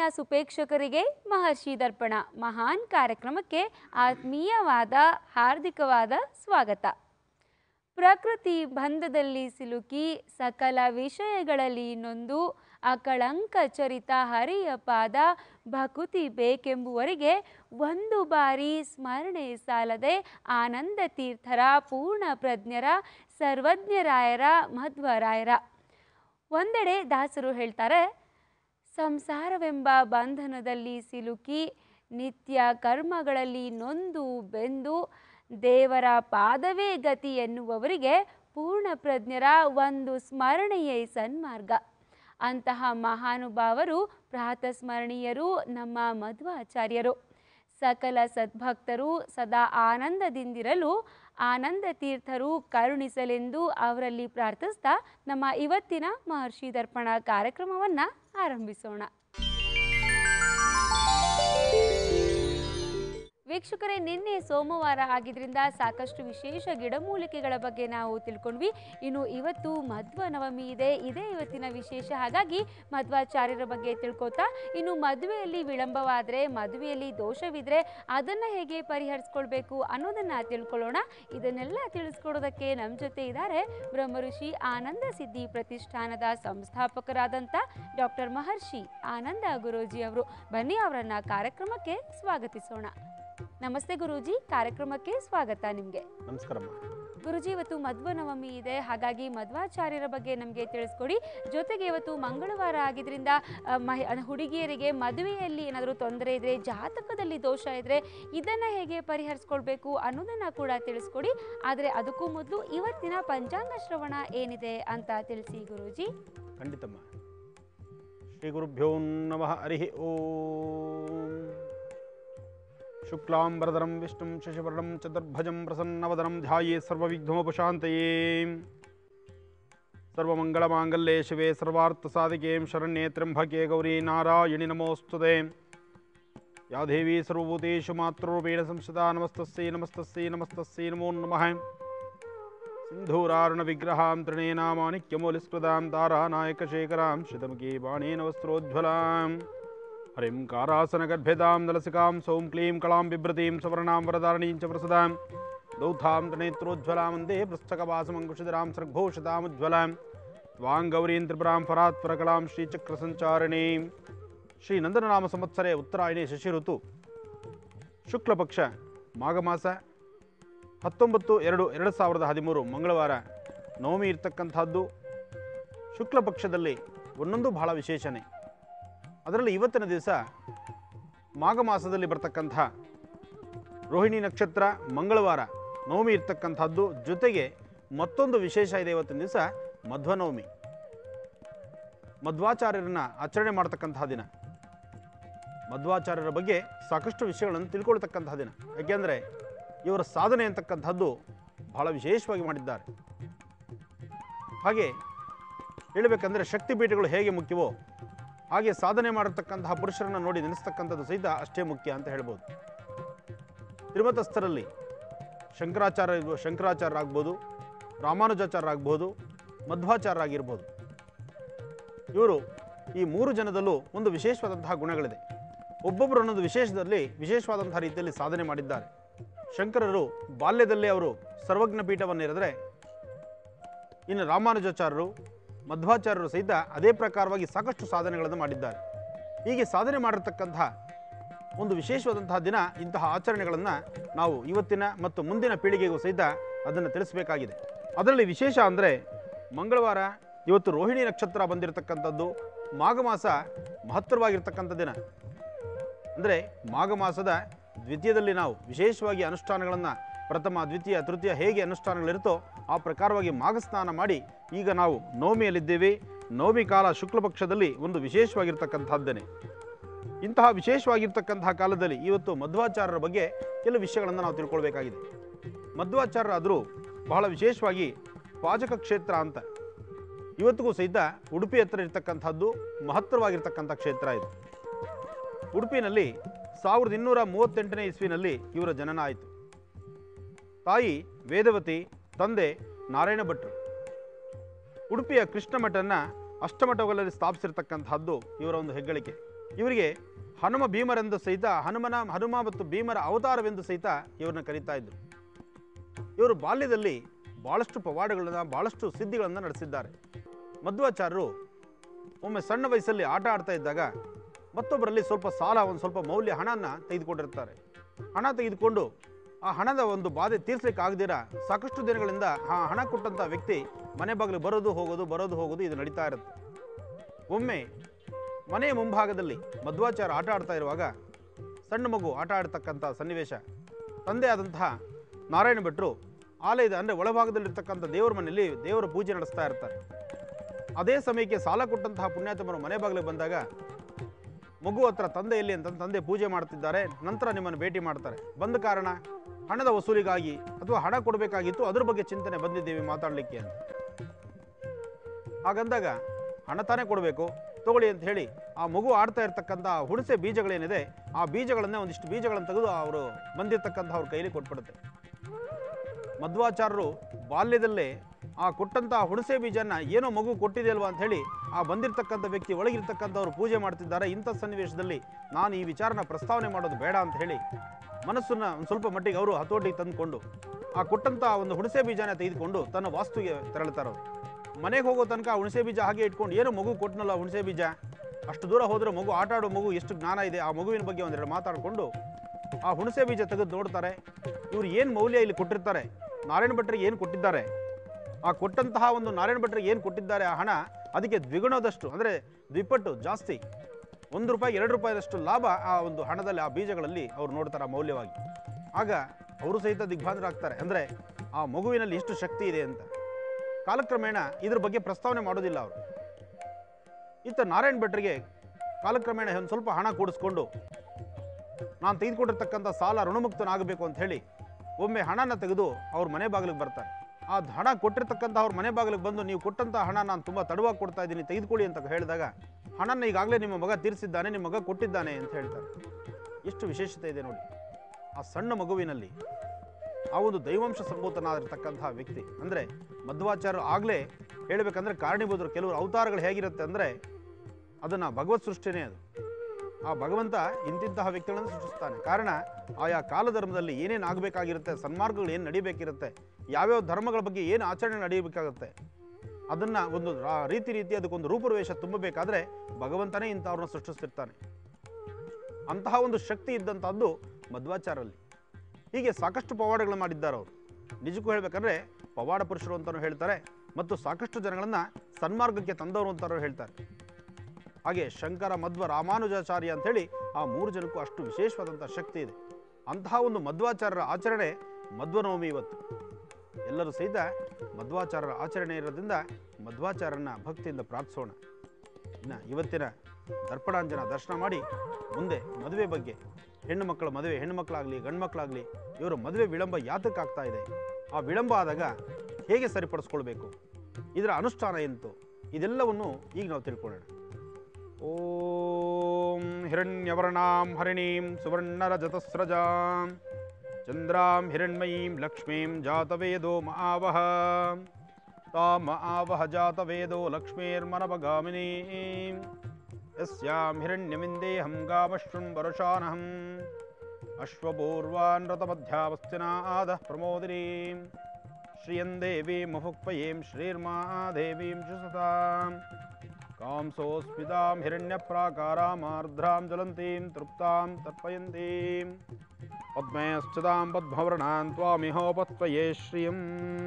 ಸುಪೇಕ್ಷಕರಿಗೆ ಮಹರ್ಷಿ ದರ್ಪಣ ಮಹಾನ್ ಕಾರ್ಯಕ್ರಮಕ್ಕೆ ಆತ್ಮೀಯವಾದ ಹಾರ್ದಿಕವಾದ ಸ್ವಾಗತ ಪ್ರಕೃತಿ ಬಂಧದಲ್ಲಿ ಸಿಲುಕಿ ಸಕಲ ವಿಷಯಗಳಲ್ಲಿ ನೊಂದು ಅಕಳಂಕ ಚರಿತ ಹರಿಯ ಪಾದ ಭಕುತಿ ಬೇಕೆಂಬುವರಿಗೆ ಒಂದು ಬಾರಿ ಸ್ಮರಣೆ ಸಾಲದೆ ಆನಂದ ತೀರ್ಥರ ಪೂರ್ಣ ಪ್ರಜ್ಞರ ಸರ್ವಜ್ಞರಾಯರ ಮಧ್ವರಾಯರ ಒಂದೆಡೆ ದಾಸರು ಹೇಳ್ತಾರೆ ಸಂಸಾರವೆಂಬ ಬಂಧನದಲ್ಲಿ ಸಿಲುಕಿ ನಿತ್ಯ ಕರ್ಮಗಳಲ್ಲಿ ನೊಂದು ಬೆಂದು ದೇವರ ಪಾದವೇ ಗತಿ ಎನ್ನುವವರಿಗೆ ಪೂರ್ಣ ಪ್ರಜ್ಞರ ಒಂದು ಸ್ಮರಣೆಯೇ ಸನ್ಮಾರ್ಗ ಅಂತಹ ಮಹಾನುಭಾವರು ಪ್ರಾತಸ್ಮರಣೀಯರು ನಮ್ಮ ಮಧ್ವಾಚಾರ್ಯರು ಸಕಲ ಸದ್ಭಕ್ತರು ಸದಾ ಆನಂದದಿಂದಿರಲು ಆನಂದ ತೀರ್ಥರು ಕರುಣಿಸಲೆಂದು ಅವರಲ್ಲಿ ಪ್ರಾರ್ಥಿಸ್ತಾ ನಮ್ಮ ಇವತ್ತಿನ ಮಹರ್ಷಿ ದರ್ಪಣ ಕಾರ್ಯಕ್ರಮವನ್ನು ಆರಂಭಿಸೋಣ ವೀಕ್ಷಕರೇ ನಿನ್ನೆ ಸೋಮವಾರ ಆಗಿದ್ರಿಂದ ಸಾಕಷ್ಟು ವಿಶೇಷ ಗಿಡಮೂಲಿಕೆಗಳ ಬಗ್ಗೆ ನಾವು ತಿಳ್ಕೊಂಡ್ವಿ ಇನ್ನು ಇವತ್ತು ಮಧ್ವ ನವಮಿ ಇದೆ ಇದೇ ಇವತ್ತಿನ ವಿಶೇಷ ಹಾಗಾಗಿ ಮಧ್ವಾಚಾರ್ಯರ ಬಗ್ಗೆ ತಿಳ್ಕೊತಾ ಇನ್ನು ಮದುವೆಯಲ್ಲಿ ವಿಳಂಬವಾದರೆ ಮದುವೆಯಲ್ಲಿ ದೋಷವಿದ್ರೆ ಅದನ್ನು ಹೇಗೆ ಪರಿಹರಿಸ್ಕೊಳ್ಬೇಕು ಅನ್ನೋದನ್ನು ತಿಳ್ಕೊಳ್ಳೋಣ ಇದನ್ನೆಲ್ಲ ತಿಳಿಸ್ಕೊಡೋದಕ್ಕೆ ನಮ್ಮ ಜೊತೆ ಇದ್ದಾರೆ ಬ್ರಹ್ಮಋಷಿ ಆನಂದ ಸಿದ್ಧಿ ಪ್ರತಿಷ್ಠಾನದ ಸಂಸ್ಥಾಪಕರಾದಂಥ ಡಾಕ್ಟರ್ ಮಹರ್ಷಿ ಆನಂದ ಗುರೂಜಿ ಅವರು ಬನ್ನಿ ಅವರನ್ನ ಕಾರ್ಯಕ್ರಮಕ್ಕೆ ಸ್ವಾಗತಿಸೋಣ ನಮಸ್ತೆ ಗುರೂಜಿ ಕಾರ್ಯಕ್ರಮಕ್ಕೆ ಸ್ವಾಗತ ನಿಮಗೆ ನಮಸ್ಕಾರಮ್ಮ ಗುರುಜಿ ಇವತ್ತು ಮಧ್ವ ನವಮಿ ಇದೆ ಹಾಗಾಗಿ ಮಧ್ವಾಚಾರ್ಯರ ಬಗ್ಗೆ ನಮಗೆ ತಿಳಿಸ್ಕೊಡಿ ಜೊತೆಗೆ ಇವತ್ತು ಮಂಗಳವಾರ ಆಗಿದ್ರಿಂದ ಆ, ಮಹಿ- ಅಹ್, ಹುಡುಗಿಯರಿಗೆ ಮದುವೆಯಲ್ಲಿ ಏನಾದರೂ ತೊಂದರೆ ಇದ್ರೆ ಜಾತಕದಲ್ಲಿ ದೋಷ ಇದ್ರೆ ಇದನ್ನ ಹೇಗೆ ಪರಿಹರಿಸ್ಕೊಳ್ಬೇಕು ಅನ್ನೋದನ್ನ ಕೂಡ ತಿಳಿಸ್ಕೊಡಿ ಆದರೆ ಅದಕ್ಕೂ ಮೊದಲು ಇವತ್ತಿನ ಪಂಚಾಂಗ ಶ್ರವಣ ಏನಿದೆ ಅಂತ ತಿಳಿಸಿ ಗುರೂಜಿ ಖಂಡಿತಮ್ಮ ಶ್ರೀ ಗುರುಭ್ಯೋ ನಮಃ ಹರಿ ಓಂ ಶುಕ್ಲಾಂಬರಧರಂ ವಿಷ್ಣುಂ ಶಶಿವರ್ಣಂ ಚತುರ್ಭುಜಂ ಪ್ರಸನ್ನವದನಂ ಧ್ಯಾಯೇ ಸರ್ವವಿಘ್ನೋಪಶಾಂತಯೇ ಸರ್ವಮಂಗಳಮಾಂಗಲ್ಯೆ ಶಿವೆ ಸರ್ವಾರ್ಥಸಾಧಿಕೆಂ ಶರಣ್ಯೆ ತ್ರ್ಯಂಬಕೆ ಗೌರಿ ನಾರಾಯಣಿ ನಮೋಸ್ತುತೆ ಯಾ ದೇವಿ ಸರ್ವಭೂತೇಷು ಮಾತೃರೂಪೇಣ ಸಂಸ್ಥಿತಾ ನಮಸ್ತಸ್ಸೈ ನಮಸ್ತಸ್ಸೈ ನಮಸ್ತಸ್ಸೈ ನಮೋ ನಮಃ ಸಿಂಧೂರಾರ್ಣ ವಿಗ್ರಹಾಂ ತೃಣೇನಾಮಾಣಿಕ್ಯಮೂಲಿಸ್ಕೃತಾಂ ತಾರಾನಾಯಕಶೇಖರಾಂ ಶ್ರಿತಮುಖಿ ಬಾಣೇನ ವಸ್ತ್ರೋಜ್ವಲಾಂ ಹರಿಂ ಕಾರಾಸನಗರ್ಭೆದಾಂ ನಲಸಿಕಾಂ ಸೌಂ ಕ್ಲೀಂ ಕಳಾಂ ಬಿಭ್ರತೀಂ ಸವರ್ಣಾಂ ವರದಾರಣೀಂ ಚ ಪ್ರಸದಾಂ ದೌತಾಂ ತನೇತ್ರೋಜ್ವಲಾಂ ವಂದೇ ಪೃಷ್ಠಕವಾಸಮಂಕುಶಿಧರಾಂ ಸರ್ಘೋಷತಾಮುಜ್ವಲಾಂ ತ್ವಾಂ ಗೌರೀಂ ತ್ರಿಪುರಾಂ ಫರಾತ್ಪರಕಲಾಂ ಶ್ರೀಚಕ್ರಸಂಚಾರಿಣೀಂ ಶ್ರೀ ನಂದನನಾಮ ಸಂವತ್ಸರೆ ಉತ್ತರಾಯಣಿ ಶಶಿ ಋತು ಶುಕ್ಲಪಕ್ಷ ಮಾಘಮಾಸ ಹತ್ತೊಂಬತ್ತು ಎರಡು ಎರಡು ಸಾವಿರದ ಹದಿಮೂರು ಮಂಗಳವಾರ ನವಮಿ ಇರ್ತಕ್ಕಂಥದ್ದು ಶುಕ್ಲ ಪಕ್ಷದಲ್ಲಿ ಒಂದೊಂದು ಬಹಳ ವಿಶೇಷಣೆ ಅದರಲ್ಲಿ ಇವತ್ತಿನ ದಿವಸ ಮಾಘ ಮಾಸದಲ್ಲಿ ಬರ್ತಕ್ಕಂಥ ರೋಹಿಣಿ ನಕ್ಷತ್ರ ಮಂಗಳವಾರ ನವಮಿ ಇರ್ತಕ್ಕಂಥದ್ದು ಜೊತೆಗೆ ಮತ್ತೊಂದು ವಿಶೇಷ ಇದೆ ಇವತ್ತಿನ ದಿವಸ ಮಧ್ವನವಮಿ ಮಧ್ವಾಚಾರ್ಯರನ್ನ ಆಚರಣೆ ಮಾಡ್ತಕ್ಕಂತಹ ದಿನ ಮಧ್ವಾಚಾರ್ಯರ ಬಗ್ಗೆ ಸಾಕಷ್ಟು ವಿಷಯಗಳನ್ನು ತಿಳ್ಕೊಳ್ತಕ್ಕಂತಹ ದಿನ ಯಾಕೆಂದರೆ ಇವರ ಸಾಧನೆ ಅಂತಕ್ಕಂಥದ್ದು ಬಹಳ ವಿಶೇಷವಾಗಿ ಮಾಡಿದ್ದಾರೆ ಹಾಗೆ ಹೇಳಬೇಕಂದ್ರೆ ಶಕ್ತಿ ಪೀಠಗಳು ಹೇಗೆ ಮುಖ್ಯವೋ ಹಾಗೆ ಸಾಧನೆ ಮಾಡಿರ್ತಕ್ಕಂತಹ ಪುರುಷರನ್ನು ನೋಡಿ ನೆನೆಸ್ತಕ್ಕಂಥದ್ದು ಸಹಿತ ಅಷ್ಟೇ ಮುಖ್ಯ ಅಂತ ಹೇಳ್ಬೋದು ತಿರುಮತಸ್ಥರಲ್ಲಿ ಶಂಕರಾಚಾರ್ಯ ಇರ್ಬೋ- ಶಂಕರಾಚಾರ್ಯರಾಗ್ಬೋದು ರಾಮಾನುಜಾಚಾರ್ಯರಾಗ್ಬೋದು ಮಧ್ವಾಚಾರ್ಯರಾಗಿರ್ಬೋದು ಇವರು ಈ ಮೂರು ಜನದಲ್ಲೂ ಒಂದು ವಿಶೇಷವಾದಂತಹ ಗುಣಗಳಿದೆ ಒಬ್ಬೊಬ್ಬರು ಒಂದೊಂದು ವಿಶೇಷದಲ್ಲಿ ವಿಶೇಷವಾದಂತಹ ರೀತಿಯಲ್ಲಿ ಸಾಧನೆ ಮಾಡಿದ್ದಾರೆ ಶಂಕರರು ಬಾಲ್ಯದಲ್ಲೇ ಅವರು ಸರ್ವಜ್ಞ ಪೀಠವನ್ನು ಇರಿದ್ರೆ ಇನ್ನು ರಾಮಾನುಜಾಚಾರ್ಯರು ಮಧ್ವಾಚಾರ್ಯರು ಸಹಿತ ಅದೇ ಪ್ರಕಾರವಾಗಿ ಸಾಕಷ್ಟು ಸಾಧನೆಗಳನ್ನು ಮಾಡಿದ್ದಾರೆ ಹೀಗೆ ಸಾಧನೆ ಮಾಡಿರ್ತಕ್ಕಂತಹ ಒಂದು ವಿಶೇಷವಾದಂತಹ ದಿನ ಇಂತಹ ಆಚರಣೆಗಳನ್ನು ನಾವು ಇವತ್ತಿನ ಮತ್ತು ಮುಂದಿನ ಪೀಳಿಗೆಗೂ ಸಹಿತ ಅದನ್ನು ತಿಳಿಸಬೇಕಾಗಿದೆ ಅದರಲ್ಲಿ ವಿಶೇಷ ಅಂದರೆ ಮಂಗಳವಾರ ಇವತ್ತು ರೋಹಿಣಿ ನಕ್ಷತ್ರ ಬಂದಿರತಕ್ಕಂಥದ್ದು ಮಾಘ ಮಾಸ ಮಹತ್ತರವಾಗಿರ್ತಕ್ಕಂಥ ದಿನ ಅಂದರೆ ಮಾಘ ಮಾಸದ ದ್ವಿತೀಯದಲ್ಲಿ ನಾವು ವಿಶೇಷವಾಗಿ ಅನುಷ್ಠಾನಗಳನ್ನು ಪ್ರಥಮ ದ್ವಿತೀಯ ತೃತೀಯ ಹೇಗೆ ಅನುಷ್ಠಾನಗಳಿರುತ್ತೋ ಆ ಪ್ರಕಾರವಾಗಿ ಮಾಘ ಸ್ನಾನ ಮಾಡಿ ಈಗ ನಾವು ನವಮಿಯಲ್ಲಿದ್ದೇವೆ ನವಮಿ ಕಾಲ ಶುಕ್ಲ ಪಕ್ಷದಲ್ಲಿ ಒಂದು ವಿಶೇಷವಾಗಿರ್ತಕ್ಕಂಥದ್ದೇನೆ ಇಂತಹ ವಿಶೇಷವಾಗಿರ್ತಕ್ಕಂತಹ ಕಾಲದಲ್ಲಿ ಇವತ್ತು ಮಧ್ವಾಚಾರ್ಯರ ಬಗ್ಗೆ ಕೆಲವು ವಿಷಯಗಳನ್ನು ನಾವು ತಿಳ್ಕೊಳ್ಬೇಕಾಗಿದೆ ಮಧ್ವಾಚಾರ್ಯರಾದರೂ ಬಹಳ ವಿಶೇಷವಾಗಿ ಪಾಜಕ ಕ್ಷೇತ್ರ ಅಂತ ಇವತ್ತಿಗೂ ಸಹಿತ ಉಡುಪಿ ಹತ್ರ ಇರ್ತಕ್ಕಂಥದ್ದು ಮಹತ್ತರವಾಗಿರ್ತಕ್ಕಂಥ ಕ್ಷೇತ್ರ ಇದು ಉಡುಪಿನಲ್ಲಿ ಸಾವಿರದ ಇನ್ನೂರ ಮೂವತ್ತೆಂಟನೇ ಇಸ್ವಿನಲ್ಲಿ ಇವರ ಜನನ ಆಯಿತು ತಾಯಿ ವೇದವತಿ ತಂದೆ ನಾರಾಯಣ ಭಟ್ರು ಉಡುಪಿಯ ಕೃಷ್ಣ ಮಠನ ಅಷ್ಟಮಠಗಳಲ್ಲಿ ಸ್ಥಾಪಿಸಿರ್ತಕ್ಕಂತಹದ್ದು ಇವರ ಒಂದು ಹೆಗ್ಗಳಿಕೆ ಇವರಿಗೆ ಹನುಮ ಭೀಮರೆಂದು ಸಹಿತ ಹನುಮನ ಹನುಮ ಮತ್ತು ಭೀಮರ ಅವತಾರವೆಂದು ಸಹಿತ ಇವ್ರನ್ನ ಕರೀತಾ ಇದ್ರು ಇವರು ಬಾಲ್ಯದಲ್ಲಿ ಭಾಳಷ್ಟು ಪವಾಡಗಳನ್ನು ಭಾಳಷ್ಟು ಸಿದ್ಧಿಗಳನ್ನು ನಡೆಸಿದ್ದಾರೆ ಮಧ್ವಾಚಾರ್ಯರು ಒಮ್ಮೆ ಸಣ್ಣ ವಯಸ್ಸಲ್ಲಿ ಆಟ ಆಡ್ತಾ ಇದ್ದಾಗ ಮತ್ತೊಬ್ಬರಲ್ಲಿ ಸ್ವಲ್ಪ ಸಾಲ ಒಂದು ಸ್ವಲ್ಪ ಮೌಲ್ಯ ಹಣನ ತೆಗೆದುಕೊಂಡಿರ್ತಾರೆ ಹಣ ತೆಗೆದುಕೊಂಡು ಆ ಹಣದ ಒಂದು ಬಾಧೆ ತೀರ್ಸ್ಲಿಕ್ಕೆ ಆಗದಿರ ಸಾಕಷ್ಟು ದಿನಗಳಿಂದ ಆ ಹಣ ಕೊಟ್ಟಂಥ ವ್ಯಕ್ತಿ ಮನೆ ಬಾಗಿಲು ಬರೋದು ಹೋಗೋದು ಬರೋದು ಹೋಗೋದು ಇದು ನಡೀತಾ ಇರುತ್ತೆ ಒಮ್ಮೆ ಮನೆಯ ಮುಂಭಾಗದಲ್ಲಿ ಮಧ್ವಾಚಾರ ಆಟ ಆಡ್ತಾ ಇರುವಾಗ ಸಣ್ಣ ಮಗು ಆಟ ಆಡ್ತಕ್ಕಂಥ ಸನ್ನಿವೇಶ ತಂದೆ ಆದಂತಹ ನಾರಾಯಣ ಭಟ್ರು ಆಲಯದ ಅಂದರೆ ಒಳಭಾಗದಲ್ಲಿರ್ತಕ್ಕಂಥ ದೇವರ ಮನೆಯಲ್ಲಿ ದೇವರ ಪೂಜೆ ನಡೆಸ್ತಾ ಇರ್ತಾರೆ ಅದೇ ಸಮಯಕ್ಕೆ ಸಾಲ ಕೊಟ್ಟಂತಹ ಪುಣ್ಯಾತ್ಮರು ಮನೆ ಬಾಗಿಲಿಗೆ ಬಂದಾಗ ಮಗು ಹತ್ರ ತಂದೆ ಎಲ್ಲಿ ಅಂತ ತಂದೆ ಪೂಜೆ ಮಾಡ್ತಿದ್ದಾರೆ ನಂತರ ನಿಮ್ಮನ್ನು ಭೇಟಿ ಮಾಡ್ತಾರೆ ಬಂದ ಕಾರಣ ಹಣದ ವಸೂಲಿಗಾಗಿ ಅಥವಾ ಹಣ ಕೊಡಬೇಕಾಗಿತ್ತು ಅದ್ರ ಬಗ್ಗೆ ಚಿಂತನೆ ಬಂದಿದ್ದೀವಿ ಮಾತಾಡಲಿಕ್ಕೆ ಅಂತ ಹಾಗಂದಾಗ ಹಣ ತಾನೇ ಕೊಡಬೇಕು ತಗೊಳ್ಳಿ ಅಂತ ಹೇಳಿ ಆ ಮಗು ಆಡ್ತಾ ಇರ್ತಕ್ಕಂಥ ಹುಣಸೆ ಬೀಜಗಳೇನಿದೆ ಆ ಬೀಜಗಳನ್ನೇ ಒಂದಿಷ್ಟು ಬೀಜಗಳನ್ನು ತೆಗೆದು ಅವರು ಬಂದಿರತಕ್ಕಂಥ ಅವ್ರ ಕೈಲಿ ಕೊಟ್ಬಿಡುತ್ತೆ ಮಧ್ವಾಚಾರ್ಯರು ಬಾಲ್ಯದಲ್ಲೇ ಆ ಕೊಟ್ಟಂಥ ಹುಣಸೆ ಬೀಜನ ಏನೋ ಮಗು ಕೊಟ್ಟಿದೆ ಅಲ್ವಾ ಅಂತ ಹೇಳಿ ಆ ಬಂದಿರತಕ್ಕಂಥ ವ್ಯಕ್ತಿ ಒಳಗಿರ್ತಕ್ಕಂಥವ್ರು ಪೂಜೆ ಮಾಡ್ತಿದ್ದಾರೆ ಇಂಥ ಸನ್ನಿವೇಶದಲ್ಲಿ ನಾನು ಈ ವಿಚಾರನ ಪ್ರಸ್ತಾವನೆ ಮಾಡೋದು ಬೇಡ ಅಂತ ಹೇಳಿ ಮನಸ್ಸನ್ನ ಒಂದು ಸ್ವಲ್ಪ ಮಟ್ಟಿಗೆ ಅವರು ಹತೋಟಿಗೆ ತಂದುಕೊಂಡು ಆ ಕೊಟ್ಟಂಥ ಒಂದು ಹುಣಸೆ ಬೀಜನ ತೆಗೆದುಕೊಂಡು ತನ್ನ ವಾಸ್ತುಗೆ ತೆರಳುತ್ತಾರೆ ಅವರು ಮನೆಗೆ ಹೋಗೋ ತನಕ ಆ ಹುಣಸೆ ಬೀಜ ಹಾಗೆ ಇಟ್ಕೊಂಡು ಏನು ಮಗು ಕೊಟ್ಟನಲ್ಲ ಹುಣಸೆ ಬೀಜ ಅಷ್ಟು ದೂರ ಹೋದರೆ ಮಗು ಆಟ ಆಡೋ ಮಗು ಎಷ್ಟು ಜ್ಞಾನ ಇದೆ ಆ ಮಗುವಿನ ಬಗ್ಗೆ ಒಂದೆರಡು ಮಾತಾಡಿಕೊಂಡು ಆ ಹುಣಸೆ ಬೀಜ ತೆಗೆದು ನೋಡ್ತಾರೆ ಇವ್ರು ಏನು ಮೌಲ್ಯ ಇಲ್ಲಿ ಕೊಟ್ಟಿರ್ತಾರೆ ನಾರಾಯಣ ಭಟ್ರಿಗೆ ಏನು ಕೊಟ್ಟಿದ್ದಾರೆ ಆ ಕೊಟ್ಟಂತಹ ಒಂದು ನಾರಾಯಣ ಭಟ್ರಿಗೆ ಏನು ಕೊಟ್ಟಿದ್ದಾರೆ ಆ ಹಣ ಅದಕ್ಕೆ ದ್ವಿಗುಣದಷ್ಟು ಅಂದರೆ ದ್ವಿಪಟ್ಟು ಜಾಸ್ತಿ ಒಂದು ರೂಪಾಯಿ ಎರಡು ರೂಪಾಯಿದಷ್ಟು ಲಾಭ ಆ ಒಂದು ಹಣದಲ್ಲಿ ಆ ಬೀಜಗಳಲ್ಲಿ ಅವ್ರು ನೋಡ್ತಾರೆ ಆ ಮೌಲ್ಯವಾಗಿ ಆಗ ಅವರು ಸಹಿತ ದಿಗ್ಭಾಂತರಾಗ್ತಾರೆ ಅಂದರೆ ಆ ಮಗುವಿನಲ್ಲಿ ಎಷ್ಟು ಶಕ್ತಿ ಇದೆ ಅಂತ ಕಾಲಕ್ರಮೇಣ ಇದ್ರ ಬಗ್ಗೆ ಪ್ರಸ್ತಾವನೆ ಮಾಡೋದಿಲ್ಲ ಅವರು ಇತ್ತ ನಾರಾಯಣ ಭಟ್ರಿಗೆ ಕಾಲಕ್ರಮೇಣ ಒಂದು ಸ್ವಲ್ಪ ಹಣ ಕೂಡಿಸ್ಕೊಂಡು ನಾನು ತೆಗೆದುಕೊಂಡಿರ್ತಕ್ಕಂಥ ಸಾಲ ಋಣಮುಕ್ತನಾಗಬೇಕು ಅಂತ ಹೇಳಿ ಒಮ್ಮೆ ಹಣನ ತೆಗೆದು ಅವ್ರ ಮನೆ ಬಾಗಿಲಿಗೆ ಬರ್ತಾರೆ ಆ ಹಣ ಕೊಟ್ಟಿರ್ತಕ್ಕಂಥ ಅವ್ರ ಮನೆ ಬಾಗಿಲಿಗೆ ಬಂದು ನೀವು ಕೊಟ್ಟಂಥ ಹಣ ನಾನು ತುಂಬ ತಡವಾಗಿ ಕೊಡ್ತಾ ಇದ್ದೀನಿ ತೆಗೆದುಕೊಳ್ಳಿ ಅಂತ ಹೇಳಿದಾಗ ಹಣನ ಈಗಾಗಲೇ ನಿಮ್ಮ ಮಗ ತೀರಿಸಿದ್ದಾನೆ ನಿಮ್ಮ ಮಗ ಕೊಟ್ಟಿದ್ದಾನೆ ಅಂತ ಹೇಳ್ತಾರೆ ಎಷ್ಟು ವಿಶೇಷತೆ ಇದೆ ನೋಡಿ ಆ ಸಣ್ಣ ಮಗುವಿನಲ್ಲಿ ಆ ಒಂದು ದೈವಾಂಶ ಸಂಭೂತನಾಗಿರ್ತಕ್ಕಂತಹ ವ್ಯಕ್ತಿ ಅಂದರೆ ಮಧ್ವಾಚಾರ್ಯರು ಆಗಲೇ ಹೇಳಬೇಕಂದ್ರೆ ಕಾರಣೀಭೂತರು ಕೆಲವರು ಅವತಾರಗಳು ಹೇಗಿರುತ್ತೆ ಅಂದರೆ ಅದನ್ನು ಭಗವತ್ ಸೃಷ್ಟಿನೇ ಅದು ಆ ಭಗವಂತ ಇಂತಿಂತಹ ವ್ಯಕ್ತಿಗಳನ್ನು ಸೃಷ್ಟಿಸ್ತಾನೆ ಕಾರಣ ಆಯಾ ಕಾಲಧರ್ಮದಲ್ಲಿ ಏನೇನು ಆಗಬೇಕಾಗಿರುತ್ತೆ ಸನ್ಮಾರ್ಗಗಳು ಏನು ನಡಿಬೇಕಿರುತ್ತೆ ಯಾವ್ಯಾವ ಧರ್ಮಗಳ ಬಗ್ಗೆ ಏನು ಆಚರಣೆ ನಡೆಯಬೇಕಾಗುತ್ತೆ ಅದನ್ನು ಒಂದು ರಾ- ರೀತಿ ರೀತಿ ಅದಕ್ಕೊಂದು ರೂಪುರೇಷ ತುಂಬಬೇಕಾದ್ರೆ ಭಗವಂತನೇ ಇಂಥವ್ರನ್ನ ಸೃಷ್ಟಿಸ್ತಿರ್ತಾನೆ ಅಂತಹ ಒಂದು ಶಕ್ತಿ ಇದ್ದಂಥದ್ದು ಮಧ್ವಾಚಾರಲ್ಲಿ ಹೀಗೆ ಸಾಕಷ್ಟು ಪವಾಡಗಳು ಮಾಡಿದ್ದಾರೆ ಅವರು ನಿಜಕ್ಕೂ ಹೇಳಬೇಕಂದ್ರೆ ಪವಾಡ ಪುರುಷರು ಅಂತಲೂ ಹೇಳ್ತಾರೆ ಮತ್ತು ಸಾಕಷ್ಟು ಜನಗಳನ್ನು ಸನ್ಮಾರ್ಗಕ್ಕೆ ತಂದವರು ಅಂತಲೂ ಹೇಳ್ತಾರೆ ಹಾಗೆ ಶಂಕರ ಮಧ್ವ ರಾಮಾನುಜಾಚಾರ್ಯ ಅಂಥೇಳಿ ಆ ಮೂರು ಜನಕ್ಕೂ ಅಷ್ಟು ವಿಶೇಷವಾದಂಥ ಶಕ್ತಿ ಇದೆ ಅಂತಹ ಒಂದು ಮಧ್ವಾಚಾರ್ಯರ ಆಚರಣೆ ಮಧ್ವನವಮಿ ಇವತ್ತು ಎಲ್ಲರೂ ಸಹಿತ ಮಧ್ವಾಚಾರ್ಯರ ಆಚರಣೆ ಇರೋದ್ರಿಂದ ಮಧ್ವಾಚಾರ್ಯರನ್ನ ಭಕ್ತಿಯಿಂದ ಪ್ರಾರ್ಥಿಸೋಣ ಇನ್ನು ಇವತ್ತಿನ ದರ್ಪಣಾಂಜನ ದರ್ಶನ ಮಾಡಿ ಮುಂದೆ ಮದುವೆ ಬಗ್ಗೆ ಹೆಣ್ಣು ಮಕ್ಕಳ ಮದುವೆ ಹೆಣ್ಣು ಮಕ್ಕಳಾಗಲಿ ಗಂಡು ಮಕ್ಕಳಾಗಲಿ ಇವರ ಮದುವೆ ವಿಳಂಬ ಯಾತಕ್ಕಾಗ್ತಾ ಇದೆ ಆ ವಿಳಂಬ ಆದಾಗ ಹೇಗೆ ಸರಿಪಡಿಸ್ಕೊಳ್ಬೇಕು ಇದರ ಅನುಷ್ಠಾನ ಎಂತು ಇದೆಲ್ಲವನ್ನು ಈಗ ನಾವು ತಿಳ್ಕೊಳ್ಳೋಣ ಓಂ ಹಿರಣ್ಯವರ್ಣಾಂ ಹರಿಣೀಂ ಸುವರ್ಣರಜತಸ್ರಜಾಂ ಚಂದ್ರಾಂ ಹಿರಣ್ಮಯೀಂ ಲಕ್ಷ್ಮೀಂ ಜಾತವೇದೋ ಮಾವಹ ತಾಮ ಆವಹ ಜಾತವೇದೋ ಲಕ್ಷ್ಮೀರ್ಮನವಗಾಮಿನೀಂ ಯಸ್ಯಾಂ ಹಿರಣ್ಯಮಿಂದೇಹಂ ಗಾಮಶೃಂಬರುಷಾನಹಂ ಅಶ್ವಪೂರ್ವಾನ್ ರಥಮಧ್ಯಾವಸ್ತಿನಾದಃ ಪ್ರಮೋದಿನೀಂ ಶ್ರಿಯಂ ದೇವೀಂ ಮುಹುಕ್ಪಯೀಂ ಶ್ರೀರ್ಮಾದೇವೀಂ ಶುಸತಾಂ ಕಾಂಸೋಸ್ಮಿತಾಂ ಹಿರಣ್ಯಪ್ರಾಕಾರಾಮಾರ್ಧ್ರಾಂ ಜ್ವಲಂತೀಂ ತೃಪ್ತಾಂ ತರ್ಪಯಂತೀಂ ಪದ್ಮೇಶ್ಚತಾಂ ಪದ್ಮವರ್ಣಾನ್ ತ್ವಾಮಿಹೋಪತ್ವಯೇ ಶ್ರಿಯಂ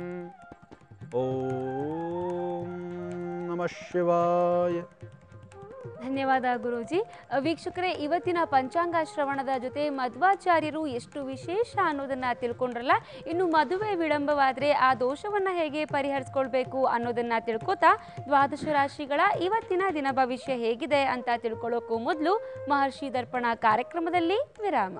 ಓಂ ನಮಃ ಶಿವಾಯ ಧನ್ಯವಾದ ಗುರೂಜಿ ಅ, ವೀಕ್ಷಕರೇ ಇವತ್ತಿನ ಪಂಚಾಂಗ ಶ್ರವಣದ ಜೊತೆ ಮಧ್ವಾಚಾರ್ಯರು ಎಷ್ಟು ವಿಶೇಷ ಅನ್ನೋದನ್ನ ತಿಳ್ಕೊಂಡ್ರಲ್ಲ ಇನ್ನು ಮದುವೆ ವಿಳಂಬವಾದರೆ ಆ ದೋಷವನ್ನ ಹೇಗೆ ಪರಿಹರಿಸ್ಕೊಳ್ಬೇಕು ಅನ್ನೋದನ್ನ ತಿಳ್ಕೊತಾ ದ್ವಾದಶ ರಾಶಿಗಳ ಇವತ್ತಿನ ದಿನ ಭವಿಷ್ಯ ಹೇಗಿದೆ ಅಂತ ತಿಳ್ಕೊಳ್ಳೋಕ್ಕೂ ಮೊದಲು ಮಹರ್ಷಿ ದರ್ಪಣ ಕಾರ್ಯಕ್ರಮದಲ್ಲಿ ವಿರಾಮ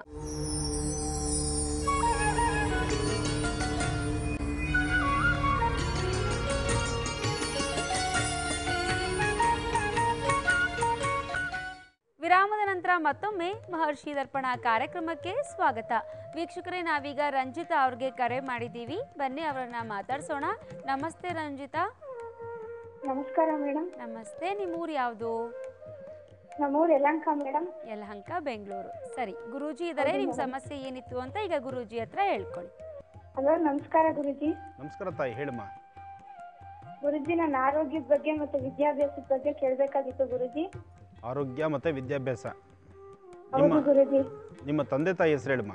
ವಿರಾಮದ ನಂತರ ಮತ್ತೊಮ್ಮೆ ಮಹರ್ಷಿ ದರ್ಪಣ ಕಾರ್ಯಕ್ರಮಕ್ಕೆ ಸ್ವಾಗತ ವೀಕ್ಷಕರೇ ನಾವೀಗ ರಂಜಿತಾ ಅವ್ರಿಗೆ ಕರೆ ಮಾಡಿದ್ದೀವಿ ಬನ್ನಿ ಅವರನ್ನ ಮಾತಾಡ್ಸೋಣ ನಮಸ್ತೆ ರಂಜಿತಾ ನಮಸ್ಕಾರ ಮೇಡಮ್ ನಮಸ್ತೆ ನಿಮ್ಮೂರು ಯಾವುದು ನಮ್ಮೂರು ಯಲಹಂಕ ಮೇಡಮ್ ಯಲಹಂಕ ಬೆಂಗಳೂರು ಸರಿ ಗುರೂಜಿ ಇದ್ದಾರೆ ನಿಮ್ಮ ಸಮಸ್ಯೆ ಏನಿತ್ತು ಅಂತ ಈಗ ಗುರೂಜಿ ಹತ್ರ ಹೇಳ್ಕೊಳ್ಳಿ ಹಲೋ ನಮಸ್ಕಾರ ಗುರುಜಿ ನಮಸ್ಕಾರ ತಾಯಿ ಹೇಳಮ್ಮ ಗುರುಜಿ ನನ್ನ ಆರೋಗ್ಯದ ಬಗ್ಗೆ ಮತ್ತು ವಿದ್ಯಾಭ್ಯಾಸದ ಬಗ್ಗೆ ಕೇಳಬೇಕಾಗಿತ್ತು ಗುರುಜಿ ಆರೋಗ್ಯ ಮತ್ತು ವಿದ್ಯಾಭ್ಯಾಸ ಹೌದು ನಿಮ್ಮ ಗುರುಜಿ ನಿಮ್ಮ ತಂದೆ ತಾಯಿ ಹೆಸರು ಹೇಳಮ್ಮ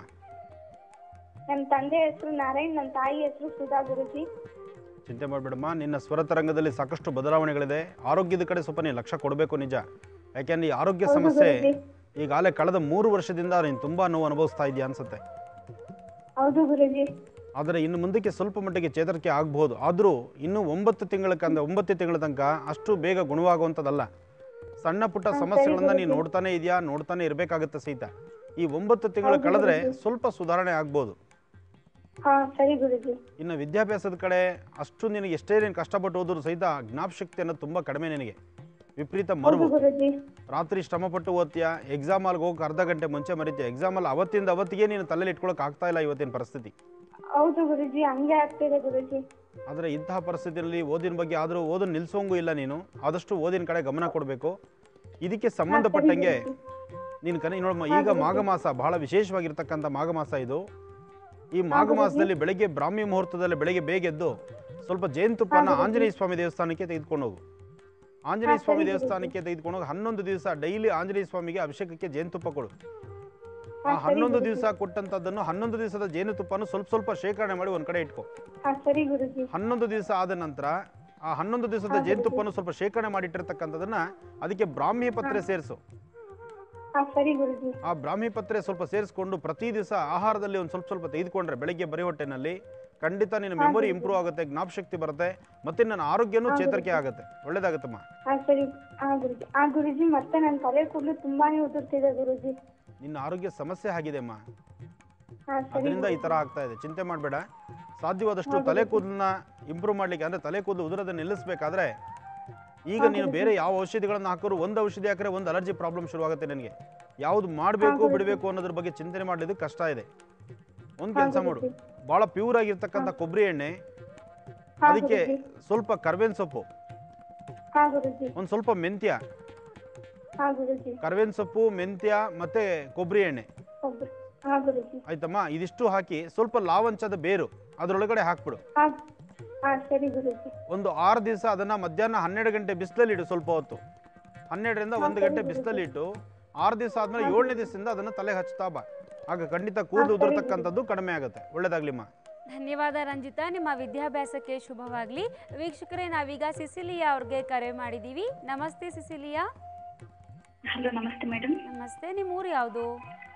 ನನ್ನ ತಂದೆ ಹೆಸರು ನಾರಾಯಣ್ ನನ್ನ ತಾಯಿ ಹೆಸರು ಸುಧಾ ಗುರುಜಿ ಚಿಂತೆ ಮಾಡಬೇಡಮ್ಮ ನಿನ್ನ ಸ್ವರತರಂಗದಲ್ಲಿ ಸಾಕಷ್ಟು ಬದಲಾವಣೆಗಳಿದೆ ಆರೋಗ್ಯದ ಕಡೆ ಸ್ವಲ್ಪ ನೀನು ಲಕ್ಷ್ಯ ಕೊಡಬೇಕು ನಿಜ ಯಾಕೆಂದ್ರೆ ಈ ಆರೋಗ್ಯ ಹೌದು ಸಮಸ್ಯೆ ಗುರೂಜಿ. ಈಗಾಗಲೇ ಕಳೆದ ಮೂರು ವರ್ಷದಿಂದ ನೀನು ತುಂಬ ನೋವು ಅನುಭವಿಸ್ತಾ ಇದೆಯಾ ಅನ್ಸುತ್ತೆ ಹೌದು ಗುರುಜಿ ಆದರೆ ಇನ್ನು ಮುಂದಕ್ಕೆ ಸ್ವಲ್ಪ ಮಟ್ಟಿಗೆ ಚೇತರಿಕೆ ಆಗ್ಬೋದು ಆದರೂ ಇನ್ನೂ ಒಂಬತ್ತು ತಿಂಗಳಕ್ಕೆ ಅಂದರೆ ಒಂಬತ್ತು ತಿಂಗಳ ತನಕ ಅಷ್ಟು ಬೇಗ ಗುಣವಾಗುವಂಥದ್ದಲ್ಲ ಸಣ್ಣ ಪುಟ್ಟ ಹಾ, ಸಮಸ್ಯೆಗಳನ್ನ ಸರಿ ನೀನು ಗುರೂಜಿ. ನೋಡ್ತಾನೆ ಇದೆಯಾ ನೋಡ್ತಾನೆ ಇರಬೇಕಾಗುತ್ತೆ ಸಹಿತ ಈ ಒಂಬತ್ತು ತಿಂಗಳು ಹೌದು ಕಳೆದ್ರೆ ಗುರೂಜಿ. ಸ್ವಲ್ಪ ಸುಧಾರಣೆ ಆಗ್ಬೋದು ಹಾ ಸರಿ ಗುರುಜಿ ಇನ್ನು ವಿದ್ಯಾಭ್ಯಾಸದ ಕಡೆ ಅಷ್ಟು ನಿನಗೆ ಎಷ್ಟೇ ನೀನು ಕಷ್ಟಪಟ್ಟು ಹೋದ್ರು ಸಹಿತ ಜ್ಞಾಪಶಕ್ತಿ ಅನ್ನೋದು ತುಂಬ ಕಡಿಮೆ ನಿನಗೆ ವಿಪರೀತ ಹೌದು ಮರುವು ಗುರುಜಿ ರಾತ್ರಿ ಶ್ರಮಪಟ್ಟು ಓದ್ತೀಯ ಎಕ್ಸಾಮ್ ಅಲ್ಲಿ ಹೋಗಿ ಅರ್ಧ ಗಂಟೆ ಮುಂಚೆ ಮರಿತೀಯ ಎಕ್ಸಾಮಲ್ಲಿ ಅವತ್ತಿಂದ ಅವತ್ತಿಗೆ ನೀನು ತಲೆಯಲ್ಲಿ ಇಟ್ಕೊಳಕ್ಕೆ ಆಗ್ತಾ ಇಲ್ಲ ಇವತ್ತಿನ ಪರಿಸ್ಥಿತಿ ಹೌದು ಗುರುಜಿ ಹಂಗೆ ಆಗ್ತಿದೆ ಗುರುಜಿ ಆದರೆ ಇಂತಹ ಪರಿಸ್ಥಿತಿಯಲ್ಲಿ ಓದಿನ ಬಗ್ಗೆ ಆದರೂ ಓದನ್ನು ನಿಲ್ಲಿಸೋಂಗೂ ಇಲ್ಲ ನೀನು ಆದಷ್ಟು ಓದಿನ ಕಡೆ ಗಮನ ಕೊಡಬೇಕು ಇದಕ್ಕೆ ಸಂಬಂಧಪಟ್ಟಂಗೆ ನೀನು ಕನೆ ನೋಡಮ್ಮ ಈಗ ಮಾಘ ಮಾಸ ಬಹಳ ವಿಶೇಷವಾಗಿರ್ತಕ್ಕಂಥ ಮಾಘ ಮಾಸ ಇದು ಈ ಮಾಘ ಮಾಸದಲ್ಲಿ ಬೆಳಗ್ಗೆ ಬ್ರಾಹ್ಮಿ ಮುಹೂರ್ತದಲ್ಲಿ ಬೆಳಗ್ಗೆ ಬೇಗ ಎದ್ದು ಸ್ವಲ್ಪ ಜೇನುತುಪ್ಪನ ಆಂಜನೇಯ ಸ್ವಾಮಿ ದೇವಸ್ಥಾನಕ್ಕೆ ತೆಗೆದುಕೊಂಡು ಹೋಗು ಆಂಜನೇಯ ಸ್ವಾಮಿ ದೇವಸ್ಥಾನಕ್ಕೆ ತೆಗೆದುಕೊಂಡು ಹೋಗಿ ಹನ್ನೊಂದು ದಿವಸ ಡೈಲಿ ಆಂಜನೇಯ ಸ್ವಾಮಿಗೆ ಅಭಿಷೇಕಕ್ಕೆ ಜೇನುತುಪ್ಪ ಕೊಡು ಆ ಹನ್ನೊಂದು ದಿವಸ ಕೊಟ್ಟಂಥದ್ದನ್ನು ಹನ್ನೊಂದು ದಿವಸದ ಜೇನುತುಪ್ಪನ ಸ್ವಲ್ಪ ಸ್ವಲ್ಪ ಶೇಖರಣೆ ಮಾಡಿ ಒಂದು ಕಡೆ ಇಟ್ಕೋ ಹಾ ಸರಿ ಗುರುಜಿ ಹನ್ನೊಂದು ದಿವಸ ಆದ ನಂತರ ಆ ಹನ್ನೊಂದು ದಿವಸದ ಜೇನುತುಪ್ಪನ್ನು ಸ್ವಲ್ಪ ಶೇಖರಣೆ ಮಾಡಿಟ್ಟಿರ್ತಕ್ಕಂಥದ್ದನ್ನ ಅದಕ್ಕೆ ಬ್ರಾಹ್ಮಿ ಪತ್ರೆ ಸೇರಿಸು ಹಾ ಸರಿ ಗುರುಜಿ ಆ ಬ್ರಾಹ್ಮಿ ಪತ್ರೆ ಸ್ವಲ್ಪ ಸೇರಿಸ್ಕೊಂಡು ಪ್ರತಿ ದಿವಸ ಆಹಾರದಲ್ಲಿ ಒಂದು ಸ್ವಲ್ಪ ಸ್ವಲ್ಪ ತೆಗೆದುಕೊಂಡ್ರೆ ಬೆಳಗ್ಗೆ ಬರೀ ಹೊಟ್ಟೆನಲ್ಲಿ ಖಂಡಿತ ನಿನ್ನ ಮೆಮೊರಿ ಇಂಪ್ರೂವ್ ಆಗುತ್ತೆ ಜ್ಞಾಪಶಕ್ತಿ ಬರುತ್ತೆ ಮತ್ತೆ ನನ್ನ ಆರೋಗ್ಯನೂ ಚೇತರಿಕೆ ಆಗುತ್ತೆ ಒಳ್ಳೇದಾಗುತ್ತಮ್ಮ ಹಾ ಸರಿ ಹಾ ಗುರುಜಿ ಹಾ ಗುರುಜಿ ಮತ್ತೆ ನನ್ನ ತಲೆ ಕೂದಲು ತುಂಬಾನೇ ಉದುರ್ತಿದೆ ಗುರುಜಿ ನಿನ್ನ ಆರೋಗ್ಯ ಸಮಸ್ಯೆ ಆಗಿದೆ ಅಮ್ಮ ಹಾ ಸರಿ ಅದರಿಂದ ಈ ಥರ ಆಗ್ತಾ ಇದೆ ಚಿಂತೆ ಮಾಡಬೇಡ ಸಾಧ್ಯವಾದಷ್ಟು ತಲೆ ಕೂದಲನ್ನ ಇಂಪ್ರೂವ್ ಮಾಡಲಿಕ್ಕೆ ಅಂದರೆ ತಲೆ ಕೂದಲು ಉದುರೋದನ್ನ ನಿಲ್ಲಿಸಬೇಕಾದ್ರೆ ಈಗ ನೀನು ಬೇರೆ ಯಾವ ಔಷಧಿಗಳನ್ನು ಹಾಕೋರು ಒಂದು ಔಷಧಿ ಹಾಕಿದ್ರೆ ಒಂದು ಅಲರ್ಜಿ ಪ್ರಾಬ್ಲಮ್ ಶುರುವಾಗುತ್ತೆ ನಿನಗೆ ಯಾವುದು ಮಾಡಬೇಕು ಬಿಡಬೇಕು ಅನ್ನೋದ್ರ ಬಗ್ಗೆ ಚಿಂತನೆ ಮಾಡಲಿದ್ದು ಕಷ್ಟ ಇದೆ ಒಂದು ಕೆಲಸ ಮಾಡು ಭಾಳ ಪ್ಯೂರ್ ಆಗಿರ್ತಕ್ಕಂಥ ಕೊಬ್ಬರಿ ಎಣ್ಣೆ ಹಾ ಅದಕ್ಕೆ ಗುರುಜಿ ಸ್ವಲ್ಪ ಕರ್ಬೇವಿನ ಸೊಪ್ಪು ಹಾ ಗುರುಜಿ ಒಂದು ಸ್ವಲ್ಪ ಮೆಂತ್ಯ ಹಾ ಗುರುಜಿ ಕರ್ಬೇವಿನ ಸೊಪ್ಪು ಮೆಂತ್ಯ ಮತ್ತು ಕೊಬ್ಬರಿ ಎಣ್ಣೆ ಒಬ್ರು ಹಾ ಗುರುಜಿ ಆಯ್ತಮ್ಮ ಇದಿಷ್ಟು ಹಾಕಿ ಸ್ವಲ್ಪ ಲಾವಂಚದ ಬೇರು ಅದರೊಳಗಡೆ ಹಾಕ್ಬಿಡು ಹಾ ಹಾ ಸರಿ ಗುರುಜಿ ಒಂದು ಆರು ದಿವಸ ಅದನ್ನು ಮಧ್ಯಾಹ್ನ ಹನ್ನೆರಡು ಗಂಟೆ ಬಿಸಿಲಲ್ಲಿ ಇಡು ಸ್ವಲ್ಪ ಹೊತ್ತು ಹನ್ನೆರಡರಿಂದ ಒಂದು ಗಂಟೆ ಬಿಸಿಲಲ್ಲಿ ಇಟ್ಟು ಆರು ದಿವಸ ಆದಮೇಲೆ ಏಳನೇ ದಿವಸದಿಂದ ಅದನ್ನು ತಲೆಗೆ ಹಚ್ತಾ ಬಾ ಆಗ ಖಂಡಿತ ಕೂದಲು ಉದುರ್ತಕ್ಕಂಥದ್ದು ಕಡಿಮೆ ಆಗುತ್ತೆ ಒಳ್ಳೇದಾಗ್ಲಿಮ್ಮ ಧನ್ಯವಾದ ರಂಜಿತಾ ನಿಮ್ಮ ವಿದ್ಯಾಭ್ಯಾಸಕ್ಕೆ ಶುಭವಾಗಲಿ ವೀಕ್ಷಕರೇ ನಾವೀಗ ಸಿಸಿಲಿಯಾ ಅವ್ರಿಗೆ ಕರೆ ಮಾಡಿದ್ದೀವಿ ನಮಸ್ತೆ ಸಿಸಿಲಿಯಾ ಹಲೋ ನಮಸ್ತೆ ಮೇಡಮ್ ನಮಸ್ತೆ ನಿಮ್ಮ ಊರು ಯಾವುದು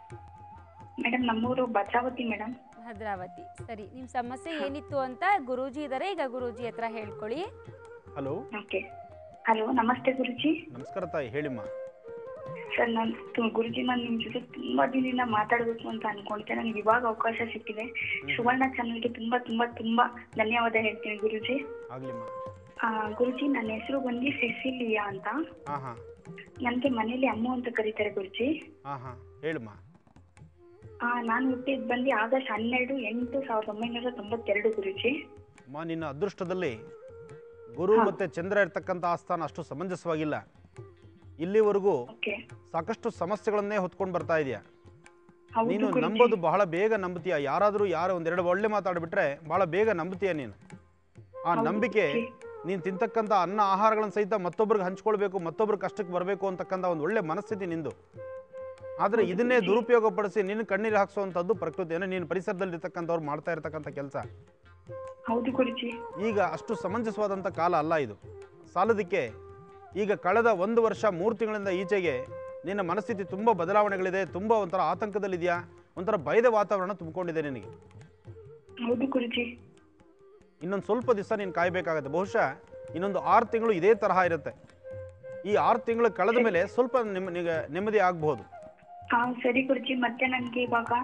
ಮೇಡಮ್ ನಮ್ಮೂರು ಭದ್ರಾವತಿ ಮೇಡಮ್ ಭದ್ರಾವತಿ ಸರಿ ನಿಮ್ಮ ಸಮಸ್ಯೆ ಏನಿತ್ತು ಅಂತ ಗುರೂಜಿ ಇದ್ದಾರೆ ಈಗ ಗುರೂಜಿ ಹತ್ರ ಹೇಳ್ಕೊಳ್ಳಿ ಹಲೋ ಓಕೆ ಹಲೋ ನಮಸ್ತೆ ಗುರುಜಿ ನಮಸ್ಕಾರ ತಾಯಿ ಹೇಳಿಮ್ಮ ಸರ್ ನಾನು ಗುರುಜಿ ನಾನು ನಿಮ್ಮ ಜೊತೆ ತುಂಬಾ ದಿನದಿಂದ ಮಾತಾಡಬೇಕು ಅಂತ ಅನ್ಕೊಂಡೆ ನನಗೆ ಇವಾಗ ಅವಕಾಶ ಸಿಕ್ಕಿದೆ ಸುವರ್ಣ ಚಾನಲ್ಗೆ ತುಂಬಾ ತುಂಬಾ ತುಂಬಾ ಧನ್ಯವಾದ ಹೇಳ್ತೀನಿ ಗುರುಜಿ ಆಗ್ಲಿಮ್ಮ ಆ, ಗುರುಜಿ ನನ್ನ ಹೆಸರು ಬಂದು ಸೆಸಿಲಿಯಾ ಅಂತ ಹಾಂ ಹಾಂ ನನಗೆ ಮನೇಲಿ ಅಮ್ಮ ಅಂತ ಕರೀತಾರೆ ಗುರುಜಿ ಹಾಂ ಹಾಂ ಹೇಳಮ್ಮ ಆ, ನಾನು ಹುಟ್ಟಿದ್ ಬಂದು ಆಗಸ್ಟ್ ಹನ್ನೆರಡು ಎಂಟು ಸಾವಿರದ ಒಂಬೈನೂರ ತೊಂಬತ್ತೆರಡು ಗುರುಜಿ ಅಮ್ಮ ನಿನ್ನ ಅದೃಷ್ಟದಲ್ಲಿ ಗುರು ಮತ್ತು ಚಂದ್ರ ಇರ್ತಕ್ಕಂಥ ಆಸ್ಥಾನ ಅಷ್ಟು ಸಮಂಜಸವಾಗಿಲ್ಲ ಇಲ್ಲಿವರೆಗೂ ಓಕೆ ಸಾಕಷ್ಟು ಸಮಸ್ಯೆಗಳನ್ನೇ ಹೊತ್ಕೊಂಡು ಬರ್ತಾ ಇದೆಯಾ ಹೌದು ನೀನು ಗುರೂಜಿ. ನಂಬೋದು ಬಹಳ ಬೇಗ ನಂಬುತ್ತೀಯ ಯಾರಾದರೂ ಯಾರೋ ಒಂದೆರಡು ಒಳ್ಳೆ ಮಾತಾಡಿಬಿಟ್ರೆ ಬಹಳ ಬೇಗ ನಂಬುತ್ತೀಯ ನೀನು ಆ ಹೌದು ನಂಬಿಕೆ ಗುರೂಜಿ. ನೀನು ತಿಂತಕ್ಕಂಥ ಅನ್ನ ಆಹಾರಗಳನ್ನು ಸಹಿತ ಮತ್ತೊಬ್ರಿಗೆ ಹಂಚ್ಕೊಳ್ಬೇಕು ಮತ್ತೊಬ್ರ ಕಷ್ಟಕ್ಕೆ ಬರಬೇಕು ಅಂತಕ್ಕಂಥ ಒಂದು ಒಳ್ಳೆ ಮನಸ್ಥಿತಿ ನಿಂದು ಆದರೆ ಇದನ್ನೇ ದುರುಪಯೋಗಪಡಿಸಿ ನಿನ್ನ ಕಣ್ಣೀರು ಹಾಕ್ಸುವಂಥದ್ದು ಪ್ರಕೃತಿ ಅಂದರೆ ನೀನು ಪರಿಸರದಲ್ಲಿರ್ತಕ್ಕಂಥವ್ರು ಮಾಡ್ತಾ ಇರ್ತಕ್ಕಂಥ ಕೆಲಸ ಹೌದು ಗುರುಜಿ ಈಗ ಅಷ್ಟು ಸಮಂಜಸವಾದಂಥ ಕಾಲ ಅಲ್ಲ ಇದು ಸಾಲದಕ್ಕೆ ಈಗ ಕಳೆದ ಒಂದು ವರ್ಷ ಮೂರು ತಿಂಗಳಿಂದ ಈಚೆಗೆ ನಿನ್ನ ಮನಸ್ಥಿತಿ ತುಂಬ ಬದಲಾವಣೆಗಳಿದೆ ತುಂಬ ಒಂಥರ ಆತಂಕದಲ್ಲಿದೆಯಾ ಒಂಥರ ಭಯದ ವಾತಾವರಣ ತುಂಬಿಕೊಂಡಿದೆ ನಿನಗೆ ಹೌದು ಗುರುಜಿ ಇನ್ನೊಂದು ಸ್ವಲ್ಪ ದಿವಸ ನೀನು ಕಾಯಬೇಕಾಗತ್ತೆ ಬಹುಶಃ ಇನ್ನೊಂದು ಆರು ತಿಂಗಳು ಇದೇ ತರಹ ಇರುತ್ತೆ ಈ ಆರು ತಿಂಗಳು ಕಳೆದ ಮೇಲೆ ಸ್ವಲ್ಪ ನಿಮ್ಮ ನಿಮಗೆ ನೆಮ್ಮದಿ ಆಗಬಹುದು ಹಾ ಸರಿ ಗುರುಜಿ ಮತ್ತೆ ನನ್ಗೆ ಇವಾಗ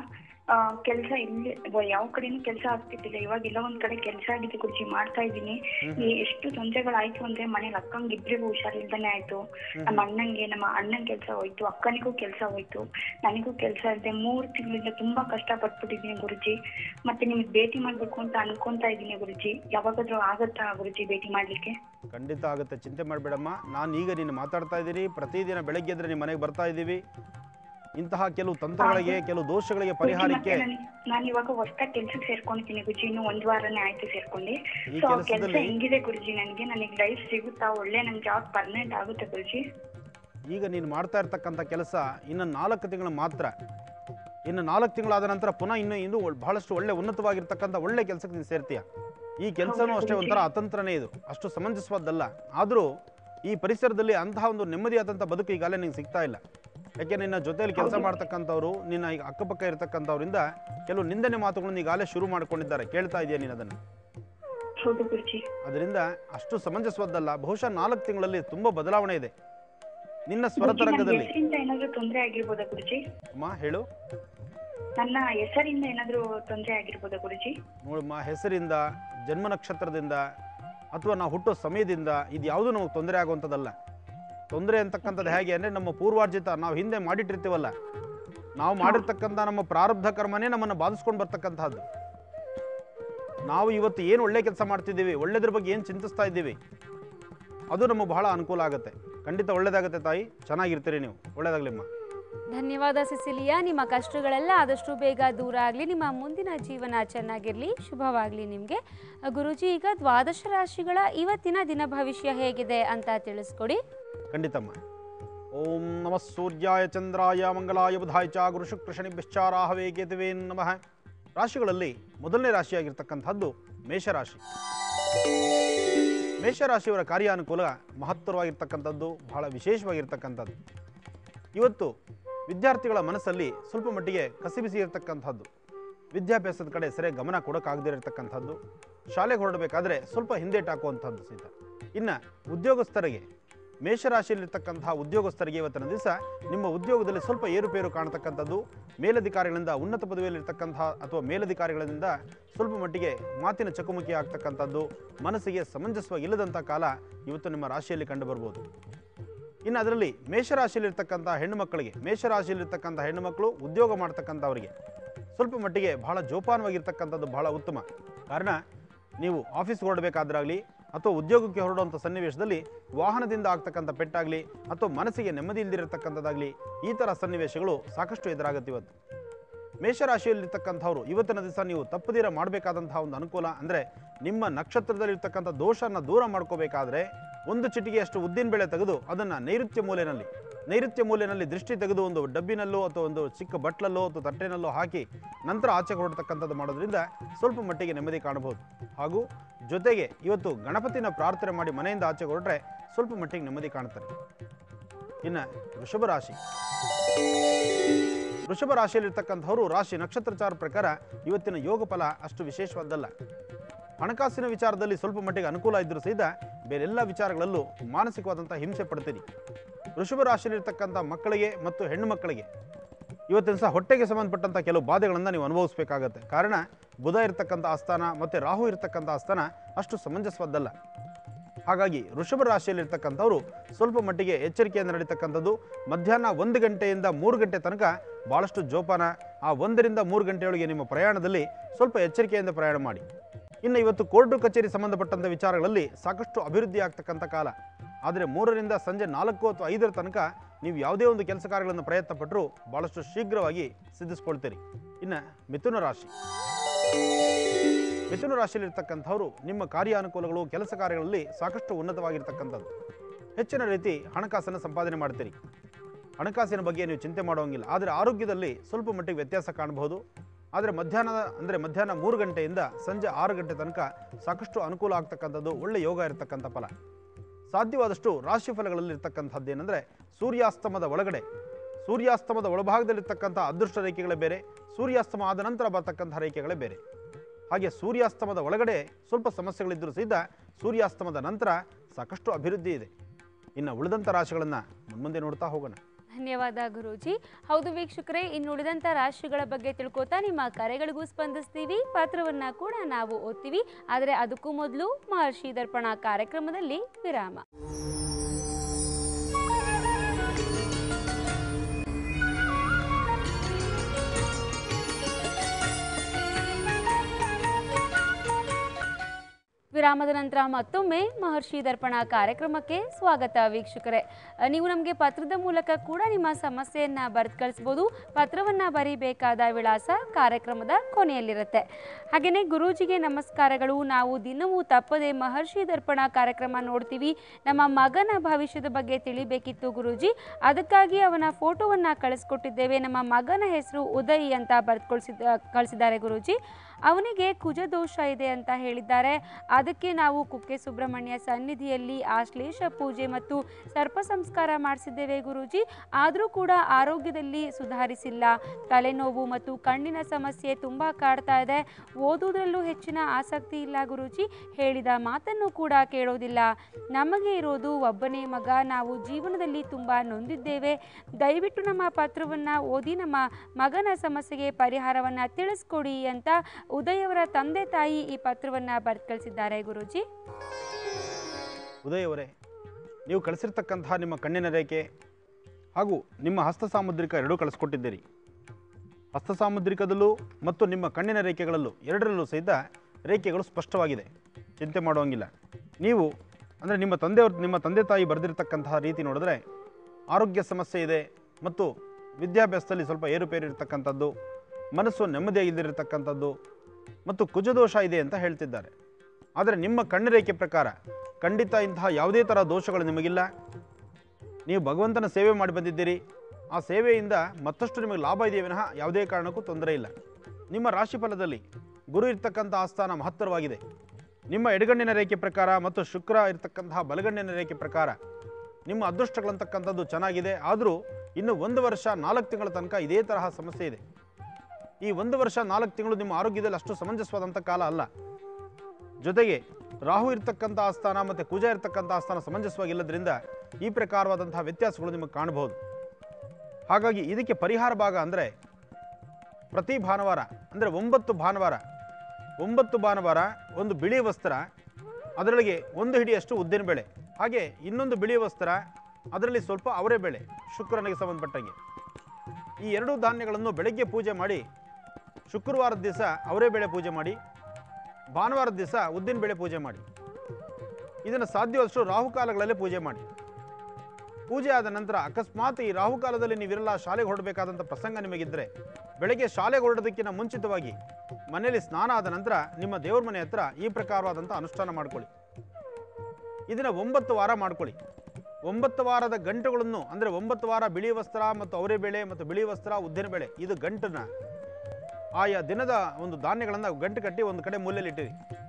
ಕೆಲಸ ಇಲ್ಲಿ ಬ- ಯಾವ ಕಡೆನೂ ಕೆಲಸ ಆಗ್ತಿರ್ಲಿಲ್ಲ ಇವಾಗ ಎಲ್ಲ ಒಂದ್ ಕಡೆ ಕೆಲಸ ಆಗಿದೆ ಗುರುಜಿ ಮಾಡ್ತಾ ಇದ್ದೀನಿ ಈ ಎಷ್ಟು ತೊಂದರೆಗಳಾಯ್ತು ಅಂದ್ರೆ ಮನೇಲಿ ಅಕ್ಕಂಗ್ ಇಬ್ರಿಗೂ ಹುಷಾರಿಲ್ದಾನೆ ಆಯ್ತು ನಮ್ಮ ಅಣ್ಣಂಗೆ ನಮ್ಮ ಅಣ್ಣನ್ ಕೆಲಸ ಹೋಯ್ತು ಅಕ್ಕನಿಗೂ ಕೆಲಸ ಹೋಯ್ತು ನನಗೂ ಕೆಲಸ ಇಲ್ಲದೆ ಮೂರ್ ತಿಂಗಳಿಂದ ತುಂಬಾ ಕಷ್ಟ ಪಟ್ಬಿಟ್ಟಿದ್ದೀನಿ ಗುರುಜಿ ಮತ್ತೆ ನಿಮ್ಗೆ ಭೇಟಿ ಮಾಡ್ಬೇಕು ಅಂತ ಅನ್ಕೊಂತಾ ಇದ್ದೀನಿ ಗುರುಜಿ ಯಾವಾಗಾದ್ರೂ ಆಗತ್ತಾ ಗುರುಜಿ ಭೇಟಿ ಮಾಡ್ಲಿಕ್ಕೆ ಖಂಡಿತ ಆಗುತ್ತೆ ಚಿಂತೆ ಮಾಡಬೇಡಮ್ಮ ನಾನು ಈಗ ನೀನು ಮಾತಾಡ್ತಾ ಇದ್ದೀನಿ ಪ್ರತಿದಿನ ಬೆಳಗ್ಗೆ ಎದ್ರೆ ನಿಮ್ಮ ಮನೆಗೆ ಬರ್ತಾ ಇದ್ದೀವಿ ಇಂತಹ ಕೆಲವು ತಂತ್ರಗಳಿಗೆ ಕೆಲವು ದೋಷಗಳಿಗೆ ಪರಿಹಾರಕ್ಕೆ ನಾನು ಇವಾಗ ಹೊಸ್ದಾಗ್ ಕೆಲ್ಸಕ್ಕೆ ಸೇರ್ಕೊಂಡಿದ್ದೀನಿ ಗುರುಜಿ ಇನ್ನು ಒಂದ್ ವಾರನೇ ಆಯ್ತು ಸೇರ್ಕೊಂಡು ಈ ಸೊ ಕೆಲಸ ಕೆಲಸದಲ್ಲಿ ಹೆಂಗಿದೆ ಗುರುಜಿ ನನಗೆ ನನಗೆ ಲೈಫ್ ಸಿಗುತ್ತಾ ಒಳ್ಳೆ ನನ್ ಜಾಬ್ ಪರ್ಮನೆಂಟ್ ಆಗುತ್ತೆ ಗುರುಜಿ ಈಗ ನೀನು ಮಾಡ್ತಾ ಇರ್ತಕ್ಕಂಥ ಕೆಲಸ ಇನ್ನು ನಾಲ್ಕು ತಿಂಗಳು ಮಾತ್ರ ಇನ್ನು ನಾಲ್ಕು ತಿಂಗಳಾದ ನಂತರ ಪುನಃ ಇನ್ನು ಇನ್ನೂ ಒಳ್- ಬಹಳಷ್ಟು ಒಳ್ಳೆ ಉನ್ನತವಾಗಿರ್ತಕ್ಕಂಥ ಒಳ್ಳೆ ಕೆಲಸಕ್ಕೆ ನೀನು ಸೇರ್ತೀಯ ಈ ಕೆಲಸನೂ ಅಷ್ಟೇ ಒಂಥರ ಅತಂತ್ರನೇ ಇದು ಅಷ್ಟು ಸಮಂಜಸವಾದ್ದಲ್ಲ ಆದರೂ ಈ ಪರಿಸರದಲ್ಲಿ ಅಂತಹ ಒಂದು ನೆಮ್ಮದಿಯಾದಂಥ ಬದುಕು ಈಗಾಗಲೇ ನಿಂಗೆ ಸಿಗ್ತಾ ಇಲ್ಲ ಯಾಕೆ ನಿನ್ನ ಜೊತೆಯಲ್ಲಿ ಕೆಲಸ ಮಾಡ್ತಕ್ಕಂಥವ್ರು ನಿನ್ನ ಈಗ ಅಕ್ಕಪಕ್ಕ ಇರತಕ್ಕಂಥವ್ರಿಂದ ಕೆಲವು ನಿಂದನೆ ಮಾತುಗಳನ್ನು ಈಗಾಗಲೇ ಶುರು ಮಾಡ್ಕೊಂಡಿದ್ದಾರೆ ಕೇಳ್ತಾ ಇದೆಯಾ ನೀನು ಅದನ್ನು ಹೌದು ಗುರುಜಿ ಅದರಿಂದ ಅಷ್ಟು ಸಮಂಜಸವಾದ್ದಲ್ಲ ಬಹುಶಃ ನಾಲ್ಕು ತಿಂಗಳಲ್ಲಿ ತುಂಬ ಬದಲಾವಣೆ ಇದೆ ನಿನ್ನ ಗುರೂಜಿ, ನನ್ ಸ್ವರತರಂಗದಲ್ಲಿ ಹೆಸರಿಂದ ಏನಾದ್ರೂ ತೊಂದರೆ ಆಗಿರ್ಬೋದಾ ಗುರುಜಿ ಅಮ್ಮ ಹೇಳು ನನ್ನ ಹೆಸರಿಂದ ಏನಾದ್ರೂ ತೊಂದರೆ ಆಗಿರ್ಬೋದಾ ಗುರುಜಿ ನೋಡಮ್ಮ ಹೆಸರಿಂದ ಜನ್ಮ ನಕ್ಷತ್ರದಿಂದ ಅಥವಾ ನಾವು ಹುಟ್ಟೋ ಸಮಯದಿಂದ ಇದು ಯಾವುದೂ ನಮಗೆ ತೊಂದರೆ ಆಗುವಂಥದ್ದಲ್ಲ ತೊಂದರೆ ಅಂತಕ್ಕಂಥದ್ದು ಹೇಗೆ ಅಂದರೆ ನಮ್ಮ ಪೂರ್ವಾರ್ಜಿತ ನಾವು ಹಿಂದೆ ಮಾಡಿಟ್ಟಿರ್ತೀವಲ್ಲ ನಾವು ಮಾಡಿರ್ತಕ್ಕಂಥ ನಮ್ಮ ಪ್ರಾರಬ್ಧ ಕರ್ಮನೇ ನಮ್ಮನ್ನು ಬಾಧಿಸ್ಕೊಂಡು ಬರ್ತಕ್ಕಂಥದ್ದು ನಾವು ಇವತ್ತು ಏನು ಒಳ್ಳೆ ಕೆಲಸ ಮಾಡ್ತಿದ್ದೀವಿ ಒಳ್ಳೆದ್ರ ಬಗ್ಗೆ ಏನು ಚಿಂತಿಸ್ತಾ ಇದ್ದೀವಿ ಅದು ನಮಗೆ ಬಹಳ ಅನುಕೂಲ ಆಗುತ್ತೆ ಖಂಡಿತ ಒಳ್ಳೇದಾಗುತ್ತೆ ತಾಯಿ ಚೆನ್ನಾಗಿರ್ತೀರಿ ನೀವು ಒಳ್ಳೇದಾಗಲಿಮ್ಮ ಧನ್ಯವಾದ ಸಿಸಿಲಿಯಾ ನಿಮ್ಮ ಕಷ್ಟಗಳೆಲ್ಲ ಆದಷ್ಟು ಬೇಗ ದೂರ ಆಗಲಿ ನಿಮ್ಮ ಮುಂದಿನ ಜೀವನ ಚೆನ್ನಾಗಿರಲಿ ಶುಭವಾಗಲಿ ನಿಮಗೆ ಗುರುಜಿ ಈಗ ದ್ವಾದಶ ರಾಶಿಗಳ ಇವತ್ತಿನ ದಿನ ಭವಿಷ್ಯ ಹೇಗಿದೆ ಅಂತ ತಿಳಿಸ್ಕೊಡಿ ಖಂಡಿತಮ್ಮ ಓಂ ನಮಃ ಸೂರ್ಯಾಯ ಚಂದ್ರಾಯ ಮಂಗಲಾಯ ಬುಧಾಯ ಚ ಗುರು ಶುಕ್ರ ಶನಿಭ್ಯಶ್ಚಾರಾಹವೇ ಕೇತುವೇ ನಮಃ ರಾಶಿಗಳಲ್ಲಿ ಮೊದಲನೇ ರಾಶಿಯಾಗಿರ್ತಕ್ಕಂಥದ್ದು ಮೇಷರಾಶಿ ಮೇಷರಾಶಿಯವರ ಕಾರ್ಯಾನುಕೂಲ ಮಹತ್ತರವಾಗಿರ್ತಕ್ಕಂಥದ್ದು ಬಹಳ ವಿಶೇಷವಾಗಿರ್ತಕ್ಕಂಥದ್ದು ಇವತ್ತು ವಿದ್ಯಾರ್ಥಿಗಳ ಮನಸ್ಸಲ್ಲಿ ಸ್ವಲ್ಪ ಮಟ್ಟಿಗೆ ಕಸಿಬಿಸಿ ಇರತಕ್ಕಂಥದ್ದು ವಿದ್ಯಾಭ್ಯಾಸದ ಕಡೆ ಸರಿ ಗಮನ ಕೊಡೋಕ್ಕಾಗದೇ ಇರತಕ್ಕಂಥದ್ದು ಶಾಲೆಗೆ ಹೊರಡಬೇಕಾದ್ರೆ ಸ್ವಲ್ಪ ಹಿಂದೇಟು ಹಾಕುವಂಥದ್ದು ಸಹಿತ ಇನ್ನು ಉದ್ಯೋಗಸ್ಥರಿಗೆ ಮೇಷರಾಶಿಯಲ್ಲಿರ್ತಕ್ಕಂತಹ ಉದ್ಯೋಗಸ್ಥರಿಗೆ ಇವತ್ತಿನ ದಿವಸ ನಿಮ್ಮ ಉದ್ಯೋಗದಲ್ಲಿ ಸ್ವಲ್ಪ ಏರುಪೇರು ಕಾಣತಕ್ಕಂಥದ್ದು ಮೇಲಧಿಕಾರಿಗಳಿಂದ ಉನ್ನತ ಪದವಿಯಲ್ಲಿರ್ತಕ್ಕಂತಹ ಅಥವಾ ಮೇಲಧಿಕಾರಿಗಳಿಂದ ಸ್ವಲ್ಪ ಮಟ್ಟಿಗೆ ಮಾತಿನ ಚಕಮಕಿ ಆಗ್ತಕ್ಕಂಥದ್ದು ಮನಸ್ಸಿಗೆ ಸಮಂಜಸವಾಗಿ ಇಲ್ಲದಂಥ ಕಾಲ ಇವತ್ತು ನಿಮ್ಮ ರಾಶಿಯಲ್ಲಿ ಕಂಡು ಬರ್ಬೋದು ಇನ್ನು ಅದರಲ್ಲಿ ಮೇಷರಾಶಿಯಲ್ಲಿರ್ತಕ್ಕಂಥ ಹೆಣ್ಣು ಮಕ್ಕಳಿಗೆ ಮೇಷರಾಶಿಯಲ್ಲಿರ್ತಕ್ಕಂಥ ಹೆಣ್ಣು ಮಕ್ಕಳು ಉದ್ಯೋಗ ಮಾಡ್ತಕ್ಕಂಥವರಿಗೆ ಸ್ವಲ್ಪ ಮಟ್ಟಿಗೆ ಬಹಳ ಜೋಪಾನವಾಗಿರ್ತಕ್ಕಂಥದ್ದು ಬಹಳ ಉತ್ತಮ ಕಾರಣ ನೀವು ಆಫೀಸ್ಗೆ ಹೊರಡಬೇಕಾದ್ರಾಗಲಿ ಅಥವಾ ಉದ್ಯೋಗಕ್ಕೆ ಹೊರಡುವಂಥ ಸನ್ನಿವೇಶದಲ್ಲಿ ವಾಹನದಿಂದ ಆಗ್ತಕ್ಕಂಥ ಪೆಟ್ಟಾಗಲಿ ಅಥವಾ ಮನಸ್ಸಿಗೆ ನೆಮ್ಮದಿ ಇಲ್ದಿರತಕ್ಕಂಥದ್ದಾಗಲಿ ಈ ಥರ ಸನ್ನಿವೇಶಗಳು ಸಾಕಷ್ಟು ಎದುರಾಗುತ್ತೆ ಇವತ್ತು ಮೇಷರಾಶಿಯಲ್ಲಿರ್ತಕ್ಕಂಥವ್ರು ಇವತ್ತಿನ ದಿವಸ ನೀವು ತಪ್ಪದಿರ ಮಾಡಬೇಕಾದಂತಹ ಒಂದು ಅನುಕೂಲ ಅಂದರೆ ನಿಮ್ಮ ನಕ್ಷತ್ರದಲ್ಲಿರ್ತಕ್ಕಂಥ ದೋಷನ ದೂರ ಮಾಡ್ಕೋಬೇಕಾದ್ರೆ ಒಂದು ಚಿಟಿಗೆಯಷ್ಟು ಉದ್ದಿನ ಬೇಳೆ ತೆಗೆದು ಅದನ್ನು ನೈಋತ್ಯ ಮೂಲೆಯಲ್ಲಿ ನೈಋತ್ಯ ಮೂಲೆಯಲ್ಲಿ ದೃಷ್ಟಿ ತೆಗೆದು ಒಂದು ಡಬ್ಬಿನಲ್ಲೋ ಅಥವಾ ಒಂದು ಚಿಕ್ಕ ಬಟ್ಲಲ್ಲೋ ಅಥವಾ ತಟ್ಟೆನಲ್ಲೋ ಹಾಕಿ ನಂತರ ಆಚೆ ಹೊರಡ್ತಕ್ಕಂಥದ್ದು ಮಾಡೋದ್ರಿಂದ ಸ್ವಲ್ಪ ಮಟ್ಟಿಗೆ ನೆಮ್ಮದಿ ಕಾಣಬಹುದು ಹಾಗೂ ಜೊತೆಗೆ ಇವತ್ತು ಗಣಪತಿನ ಪ್ರಾರ್ಥನೆ ಮಾಡಿ ಮನೆಯಿಂದ ಆಚೆ ಹೊರಟ್ರೆ ಸ್ವಲ್ಪ ಮಟ್ಟಿಗೆ ನೆಮ್ಮದಿ ಕಾಣ್ತಾರೆ ಇನ್ನು ವೃಷಭ ರಾಶಿ ವೃಷಭ ರಾಶಿಯಲ್ಲಿರ್ತಕ್ಕಂಥವರು ರಾಶಿ ನಕ್ಷತ್ರಚಾರ ಪ್ರಕಾರ ಇವತ್ತಿನ ಯೋಗ ಫಲ ಅಷ್ಟು ವಿಶೇಷವಾದ್ದಲ್ಲ ಹಣಕಾಸಿನ ವಿಚಾರದಲ್ಲಿ ಸ್ವಲ್ಪ ಮಟ್ಟಿಗೆ ಅನುಕೂಲ ಇದ್ದರೂ ಸಹಿತ ಬೇರೆಲ್ಲ ವಿಚಾರಗಳಲ್ಲೂ ಮಾನಸಿಕವಾದಂಥ ಹಿಂಸೆ ಪಡ್ತೀರಿ ವೃಷಭ ರಾಶಿಯಲ್ಲಿರ್ತಕ್ಕಂಥ ಮಕ್ಕಳಿಗೆ ಮತ್ತು ಹೆಣ್ಣು ಮಕ್ಕಳಿಗೆ ಇವತ್ತಿನ ಸಹ ಹೊಟ್ಟೆಗೆ ಸಂಬಂಧಪಟ್ಟಂಥ ಕೆಲವು ಬಾಧೆಗಳನ್ನು ನೀವು ಅನುಭವಿಸಬೇಕಾಗತ್ತೆ ಕಾರಣ ಬುಧ ಇರತಕ್ಕಂಥ ಆಸ್ಥಾನ ಮತ್ತು ರಾಹು ಇರತಕ್ಕಂಥ ಆಸ್ಥಾನ ಅಷ್ಟು ಸಮಂಜಸವಾದ್ದಲ್ಲ ಹಾಗಾಗಿ ವೃಷಭ ರಾಶಿಯಲ್ಲಿರ್ತಕ್ಕಂಥವ್ರು ಸ್ವಲ್ಪ ಮಟ್ಟಿಗೆ ಎಚ್ಚರಿಕೆಯಿಂದ ನಡೀತಕ್ಕಂಥದ್ದು ಮಧ್ಯಾಹ್ನ ಒಂದು ಗಂಟೆಯಿಂದ ಮೂರು ಗಂಟೆ ತನಕ ಭಾಳಷ್ಟು ಜೋಪಾನ ಆ ಒಂದರಿಂದ ಮೂರು ಗಂಟೆಯೊಳಗೆ ನಿಮ್ಮ ಪ್ರಯಾಣದಲ್ಲಿ ಸ್ವಲ್ಪ ಎಚ್ಚರಿಕೆಯಿಂದ ಪ್ರಯಾಣ ಮಾಡಿ ಇನ್ನು ಇವತ್ತು ಕೋರ್ಟು ಕಚೇರಿ ಸಂಬಂಧಪಟ್ಟಂಥ ವಿಚಾರಗಳಲ್ಲಿ ಸಾಕಷ್ಟು ಅಭಿವೃದ್ಧಿ ಆಗ್ತಕ್ಕಂಥ ಕಾಲ ಆದರೆ ಮೂರರಿಂದ ಸಂಜೆ ನಾಲ್ಕು ಅಥವಾ ಐದರ ತನಕ ನೀವು ಯಾವುದೇ ಒಂದು ಕೆಲಸ ಕಾರ್ಯಗಳನ್ನು ಪ್ರಯತ್ನ ಪಟ್ಟರೂ ಭಾಳಷ್ಟು ಶೀಘ್ರವಾಗಿ ಸಿದ್ಧಿಸ್ಕೊಳ್ತೀರಿ ಇನ್ನು ಮಿಥುನ ರಾಶಿ ಮಿಥುನ ರಾಶಿಯಲ್ಲಿರ್ತಕ್ಕಂಥವ್ರು ನಿಮ್ಮ ಕಾರ್ಯಾನುಕೂಲಗಳು ಕೆಲಸ ಕಾರ್ಯಗಳಲ್ಲಿ ಸಾಕಷ್ಟು ಉನ್ನತವಾಗಿರ್ತಕ್ಕಂಥದ್ದು ಹೆಚ್ಚಿನ ರೀತಿ ಹಣಕಾಸನ್ನು ಸಂಪಾದನೆ ಮಾಡ್ತೀರಿ ಹಣಕಾಸಿನ ಬಗ್ಗೆ ನೀವು ಚಿಂತೆ ಮಾಡೋಂಗಿಲ್ಲ ಆದರೆ ಆರೋಗ್ಯದಲ್ಲಿ ಸ್ವಲ್ಪ ಮಟ್ಟಿಗೆ ವ್ಯತ್ಯಾಸ ಕಾಣಬಹುದು ಆದರೆ ಮಧ್ಯಾಹ್ನದ ಅಂದರೆ ಮಧ್ಯಾಹ್ನ ಮೂರು ಗಂಟೆಯಿಂದ ಸಂಜೆ ಆರು ಗಂಟೆ ತನಕ ಸಾಕಷ್ಟು ಅನುಕೂಲ ಆಗ್ತಕ್ಕಂಥದ್ದು ಒಳ್ಳೆ ಯೋಗ ಇರತಕ್ಕಂಥ ಫಲ ಸಾಧ್ಯವಾದಷ್ಟು ರಾಶಿ ಫಲಗಳಲ್ಲಿ ಇರ್ತಕ್ಕಂಥದ್ದು ಏನಂದರೆ ಸೂರ್ಯಾಸ್ತಮದ ಒಳಗಡೆ ಸೂರ್ಯಾಸ್ತಮದ ಒಳಭಾಗದಲ್ಲಿರ್ತಕ್ಕಂಥ ಅದೃಷ್ಟ ರೇಖೆಗಳೇ ಬೇರೆ ಸೂರ್ಯಾಸ್ತಮ ಆದ ನಂತರ ಬರ್ತಕ್ಕಂಥ ರೇಖೆಗಳೇ ಬೇರೆ ಹಾಗೆ ಸೂರ್ಯಾಸ್ತಮದ ಒಳಗಡೆ ಸ್ವಲ್ಪ ಸಮಸ್ಯೆಗಳಿದ್ದರೂ ಸಹಿತ ಸೂರ್ಯಾಸ್ತಮದ ನಂತರ ಸಾಕಷ್ಟು ಅಭಿವೃದ್ಧಿ ಇದೆ ಇನ್ನು ಉಳಿದಂಥ ರಾಶಿಗಳನ್ನು ಮುನ್ಮುಂದೆ ನೋಡ್ತಾ ಹೋಗೋಣ ಧನ್ಯವಾದ ಗುರೂಜಿ ಹೌದು ವೀಕ್ಷಕರೇ ಇನ್ನು ಉಳಿದಂಥ ರಾಶಿಗಳ ಬಗ್ಗೆ ತಿಳ್ಕೊತಾ ನಿಮ್ಮ ಕರೆಗಳಿಗೂ ಸ್ಪಂದಿಸ್ತೀವಿ ಪತ್ರವನ್ನ ಕೂಡ ನಾವು ಓದ್ತೀವಿ ಆದರೆ ಅದಕ್ಕೂ ಮೊದಲು ಮಹರ್ಷಿ ದರ್ಪಣ ಕಾರ್ಯಕ್ರಮದಲ್ಲಿ ವಿರಾಮ ವಿರಾಮದ ನಂತರ ಮತ್ತೊಮ್ಮೆ ಮಹರ್ಷಿ ದರ್ಪಣ ಕಾರ್ಯಕ್ರಮಕ್ಕೆ ಸ್ವಾಗತ ವೀಕ್ಷಕರೇ ಅ, ನೀವು ನಮಗೆ ಪತ್ರದ ಮೂಲಕ ಕೂಡ ನಿಮ್ಮ ಸಮಸ್ಯೆಯನ್ನು ಬರೆದು ಕಳಿಸ್ಬೋದು ಪತ್ರವನ್ನು ಬರೀಬೇಕಾದ ವಿಳಾಸ ಕಾರ್ಯಕ್ರಮದ ಕೊನೆಯಲ್ಲಿರುತ್ತೆ ಹಾಗೆಯೇ ಗುರೂಜಿಗೆ ನಮಸ್ಕಾರಗಳು ನಾವು ದಿನವೂ ತಪ್ಪದೆ ಮಹರ್ಷಿ ದರ್ಪಣ ಕಾರ್ಯಕ್ರಮ ನೋಡ್ತೀವಿ ನಮ್ಮ ಮಗನ ಭವಿಷ್ಯದ ಬಗ್ಗೆ ತಿಳಿಬೇಕಿತ್ತು ಗುರೂಜಿ ಅದಕ್ಕಾಗಿ ಅವನ ಫೋಟೋವನ್ನು ಕಳಿಸ್ಕೊಟ್ಟಿದ್ದೇವೆ ನಮ್ಮ ಮಗನ ಹೆಸರು ಉದಯ್ ಅಂತ ಬರೆದು ಕಳಿಸಿದ ಕಳಿಸಿದ್ದಾರೆ ಗುರೂಜಿ ಅವನಿಗೆ ಕುಜದೋಷ ಇದೆ ಅಂತ ಹೇಳಿದ್ದಾರೆ ಅದಕ್ಕೆ ನಾವು ಕುಕ್ಕೆ ಸುಬ್ರಹ್ಮಣ್ಯ ಸನ್ನಿಧಿಯಲ್ಲಿ ಆಶ್ಲೇಷ ಪೂಜೆ ಮತ್ತು ಸರ್ಪ ಸಂಸ್ಕಾರ ಮಾಡಿಸಿದ್ದೇವೆ ಗುರೂಜಿ ಆದರೂ ಕೂಡ ಆರೋಗ್ಯದಲ್ಲಿ ಸುಧಾರಿಸಿಲ್ಲ ತಲೆನೋವು ಮತ್ತು ಕಣ್ಣಿನ ಸಮಸ್ಯೆ ತುಂಬ ಕಾಡ್ತಾ ಇದೆ ಓದುವುದರಲ್ಲೂ ಹೆಚ್ಚಿನ ಆಸಕ್ತಿ ಇಲ್ಲ ಗುರೂಜಿ ಹೇಳಿದ ಮಾತನ್ನು ಕೂಡ ಕೇಳೋದಿಲ್ಲ ನಮಗೆ ಇರೋದು ಒಬ್ಬನೇ ಮಗ ನಾವು ಜೀವನದಲ್ಲಿ ತುಂಬ ನೊಂದಿದ್ದೇವೆ ದಯವಿಟ್ಟು ನಮ್ಮ ಪತ್ರವನ್ನು ಓದಿ ನಮ್ಮ ಮಗನ ಸಮಸ್ಯೆಗೆ ಪರಿಹಾರವನ್ನು ತಿಳಿಸ್ಕೊಡಿ ಅಂತ ಉದಯ್ ಅವರ ತಂದೆ ತಾಯಿ ಈ ಪತ್ರವನ್ನು ಬರೆದು ಕಳಿಸಿದ್ದಾರೆ ಗುರೂಜಿ ಉದಯ್ ಅವರೇ ನೀವು ಕಳಿಸಿರ್ತಕ್ಕಂತಹ ನಿಮ್ಮ ಕಣ್ಣಿನ ರೇಖೆ ಹಾಗೂ ನಿಮ್ಮ ಹಸ್ತ ಸಾಮುದ್ರಿಕ ಎರಡೂ ಕಳಿಸ್ಕೊಟ್ಟಿದ್ದೀರಿ ಹಸ್ತ ಸಾಮುದ್ರಿಕದಲ್ಲೂ ಮತ್ತು ನಿಮ್ಮ ಕಣ್ಣಿನ ರೇಖೆಗಳಲ್ಲೂ ಎರಡರಲ್ಲೂ ಸಹಿತ ರೇಖೆಗಳು ಸ್ಪಷ್ಟವಾಗಿದೆ ಚಿಂತೆ ಮಾಡುವಂಗಿಲ್ಲ ನೀವು ಅಂದರೆ ನಿಮ್ಮ ತಂದೆಯವ್ರ ನಿಮ್ಮ ತಂದೆ ತಾಯಿ ಬರೆದಿರ್ತಕ್ಕಂತಹ ರೀತಿ ನೋಡಿದ್ರೆ ಆರೋಗ್ಯ ಸಮಸ್ಯೆ ಇದೆ ಮತ್ತು ವಿದ್ಯಾಭ್ಯಾಸದಲ್ಲಿ ಸ್ವಲ್ಪ ಏರುಪೇರು ಇರತಕ್ಕಂಥದ್ದು ಮನಸ್ಸು ನೆಮ್ಮದಿಯಾಗಿದ್ದಿರತಕ್ಕಂಥದ್ದು ಮತ್ತು ಕುಜದೋಷ ಇದೆ ಅಂತ ಹೇಳ್ತಿದ್ದಾರೆ ಆದರೆ ನಿಮ್ಮ ಕಣ್ಣು ರೇಖೆ ಪ್ರಕಾರ ಖಂಡಿತ ಇಂತಹ ಯಾವುದೇ ಥರ ದೋಷಗಳು ನಿಮಗಿಲ್ಲ ನೀವು ಭಗವಂತನ ಸೇವೆ ಮಾಡಿ ಬಂದಿದ್ದೀರಿ ಆ ಸೇವೆಯಿಂದ ಮತ್ತಷ್ಟು ನಿಮಗೆ ಲಾಭ ಇದೆಯೇ ವಿನಃ ಯಾವುದೇ ಕಾರಣಕ್ಕೂ ತೊಂದರೆ ಇಲ್ಲ ನಿಮ್ಮ ರಾಶಿಫಲದಲ್ಲಿ ಗುರು ಇರ್ತಕ್ಕಂಥ ಆಸ್ಥಾನ ಮಹತ್ತರವಾಗಿದೆ ನಿಮ್ಮ ಎಡಗಣ್ಣಿನ ರೇಖೆ ಪ್ರಕಾರ ಮತ್ತು ಶುಕ್ರ ಇರ್ತಕ್ಕಂತಹ ಬಲಗಣ್ಣಿನ ರೇಖೆ ಪ್ರಕಾರ ನಿಮ್ಮ ಅದೃಷ್ಟಗಳಂತಕ್ಕಂಥದ್ದು ಚೆನ್ನಾಗಿದೆ ಆದರೂ ಇನ್ನು ಒಂದು ವರ್ಷ ನಾಲ್ಕು ತಿಂಗಳ ತನಕ ಇದೇ ತರಹ ಸಮಸ್ಯೆ ಇದೆ ಈ ಒಂದು ವರ್ಷ ನಾಲ್ಕು ತಿಂಗಳು ನಿಮ್ಮ ಆರೋಗ್ಯದಲ್ಲಿ ಅಷ್ಟು ಸಮಂಜಸವಾದಂಥ ಕಾಲ ಅಲ್ಲ ಜೊತೆಗೆ ರಾಹು ಇರ್ತಕ್ಕಂಥ ಆಸ್ಥಾನ ಮತ್ತು ಕುಜ ಇರ್ತಕ್ಕಂಥ ಆಸ್ಥಾನ ಸಮಂಜಸವಾಗಿಲ್ಲದ್ರಿಂದ ಈ ಪ್ರಕಾರವಾದಂತಹ ವ್ಯತ್ಯಾಸಗಳು ನಿಮಗೆ ಕಾಣಬಹುದು ಹಾಗಾಗಿ ಇದಕ್ಕೆ ಪರಿಹಾರ ಭಾಗ ಅಂದರೆ ಪ್ರತಿ ಭಾನುವಾರ ಅಂದರೆ ಒಂಬತ್ತು ಭಾನುವಾರ ಒಂಬತ್ತು ಭಾನುವಾರ ಒಂದು ಬಿಳಿ ವಸ್ತ್ರ ಅದರೊಳಗೆ ಒಂದು ಹಿಡಿಯಷ್ಟು ಉದ್ದಿನಬೇಳೆ ಹಾಗೆ ಇನ್ನೊಂದು ಬಿಳಿ ವಸ್ತ್ರ ಅದರಲ್ಲಿ ಸ್ವಲ್ಪ ಅವರೇ ಬೇಳೆ ಶುಕ್ರನಿಗೆ ಸಂಬಂಧಪಟ್ಟಂಗೆ ಈ ಎರಡೂ ಧಾನ್ಯಗಳನ್ನು ಬೆಳಗ್ಗೆ ಪೂಜೆ ಮಾಡಿ ಶುಕ್ರವಾರದ ದಿವಸ ಅವರೇ ಬೇಳೆ ಪೂಜೆ ಮಾಡಿ ಭಾನುವಾರದ ದಿವಸ ಉದ್ದಿನ ಬೇಳೆ ಪೂಜೆ ಮಾಡಿ ಇದನ್ನು ಸಾಧ್ಯವಾದಷ್ಟು ರಾಹುಕಾಲಗಳಲ್ಲೇ ಪೂಜೆ ಮಾಡಿ ಪೂಜೆ ಆದ ನಂತರ ಅಕಸ್ಮಾತ್ ಈ ರಾಹುಕಾಲದಲ್ಲಿ ನೀವಿರಲ್ಲ ಶಾಲೆಗೆ ಹೊರಡಬೇಕಾದಂಥ ಪ್ರಸಂಗ ನಿಮಗಿದ್ದರೆ ಬೆಳಗ್ಗೆ ಶಾಲೆಗೆ ಹೊರಡೋದಕ್ಕಿಂತ ಮುಂಚಿತವಾಗಿ ಮನೆಯಲ್ಲಿ ಸ್ನಾನ ಆದ ನಂತರ ನಿಮ್ಮ ದೇವ್ರ ಮನೆ ಹತ್ರ ಈ ಪ್ರಕಾರವಾದಂಥ ಅನುಷ್ಠಾನ ಮಾಡ್ಕೊಳ್ಳಿ ಇದನ್ನು ಒಂಬತ್ತು ವಾರ ಮಾಡ್ಕೊಳ್ಳಿ ಒಂಬತ್ತು ವಾರದ ಗಂಟುಗಳನ್ನು ಅಂದರೆ ಒಂಬತ್ತು ವಾರ ಬಿಳಿ ವಸ್ತ್ರ ಮತ್ತು ಅವರೇ ಬೇಳೆ ಮತ್ತು ಬಿಳಿ ವಸ್ತ್ರ ಉದ್ದಿನ ಬೇಳೆ ಇದು ಗಂಟನ್ನ ಆಯಾ ದಿನದ ಒಂದು ಧಾನ್ಯಗಳನ್ನು ಗಂಟು ಕಟ್ಟಿ ಒಂದು ಕಡೆ ಮೂಲೆಯಲ್ಲಿ ಇಟ್ಟಿರಿ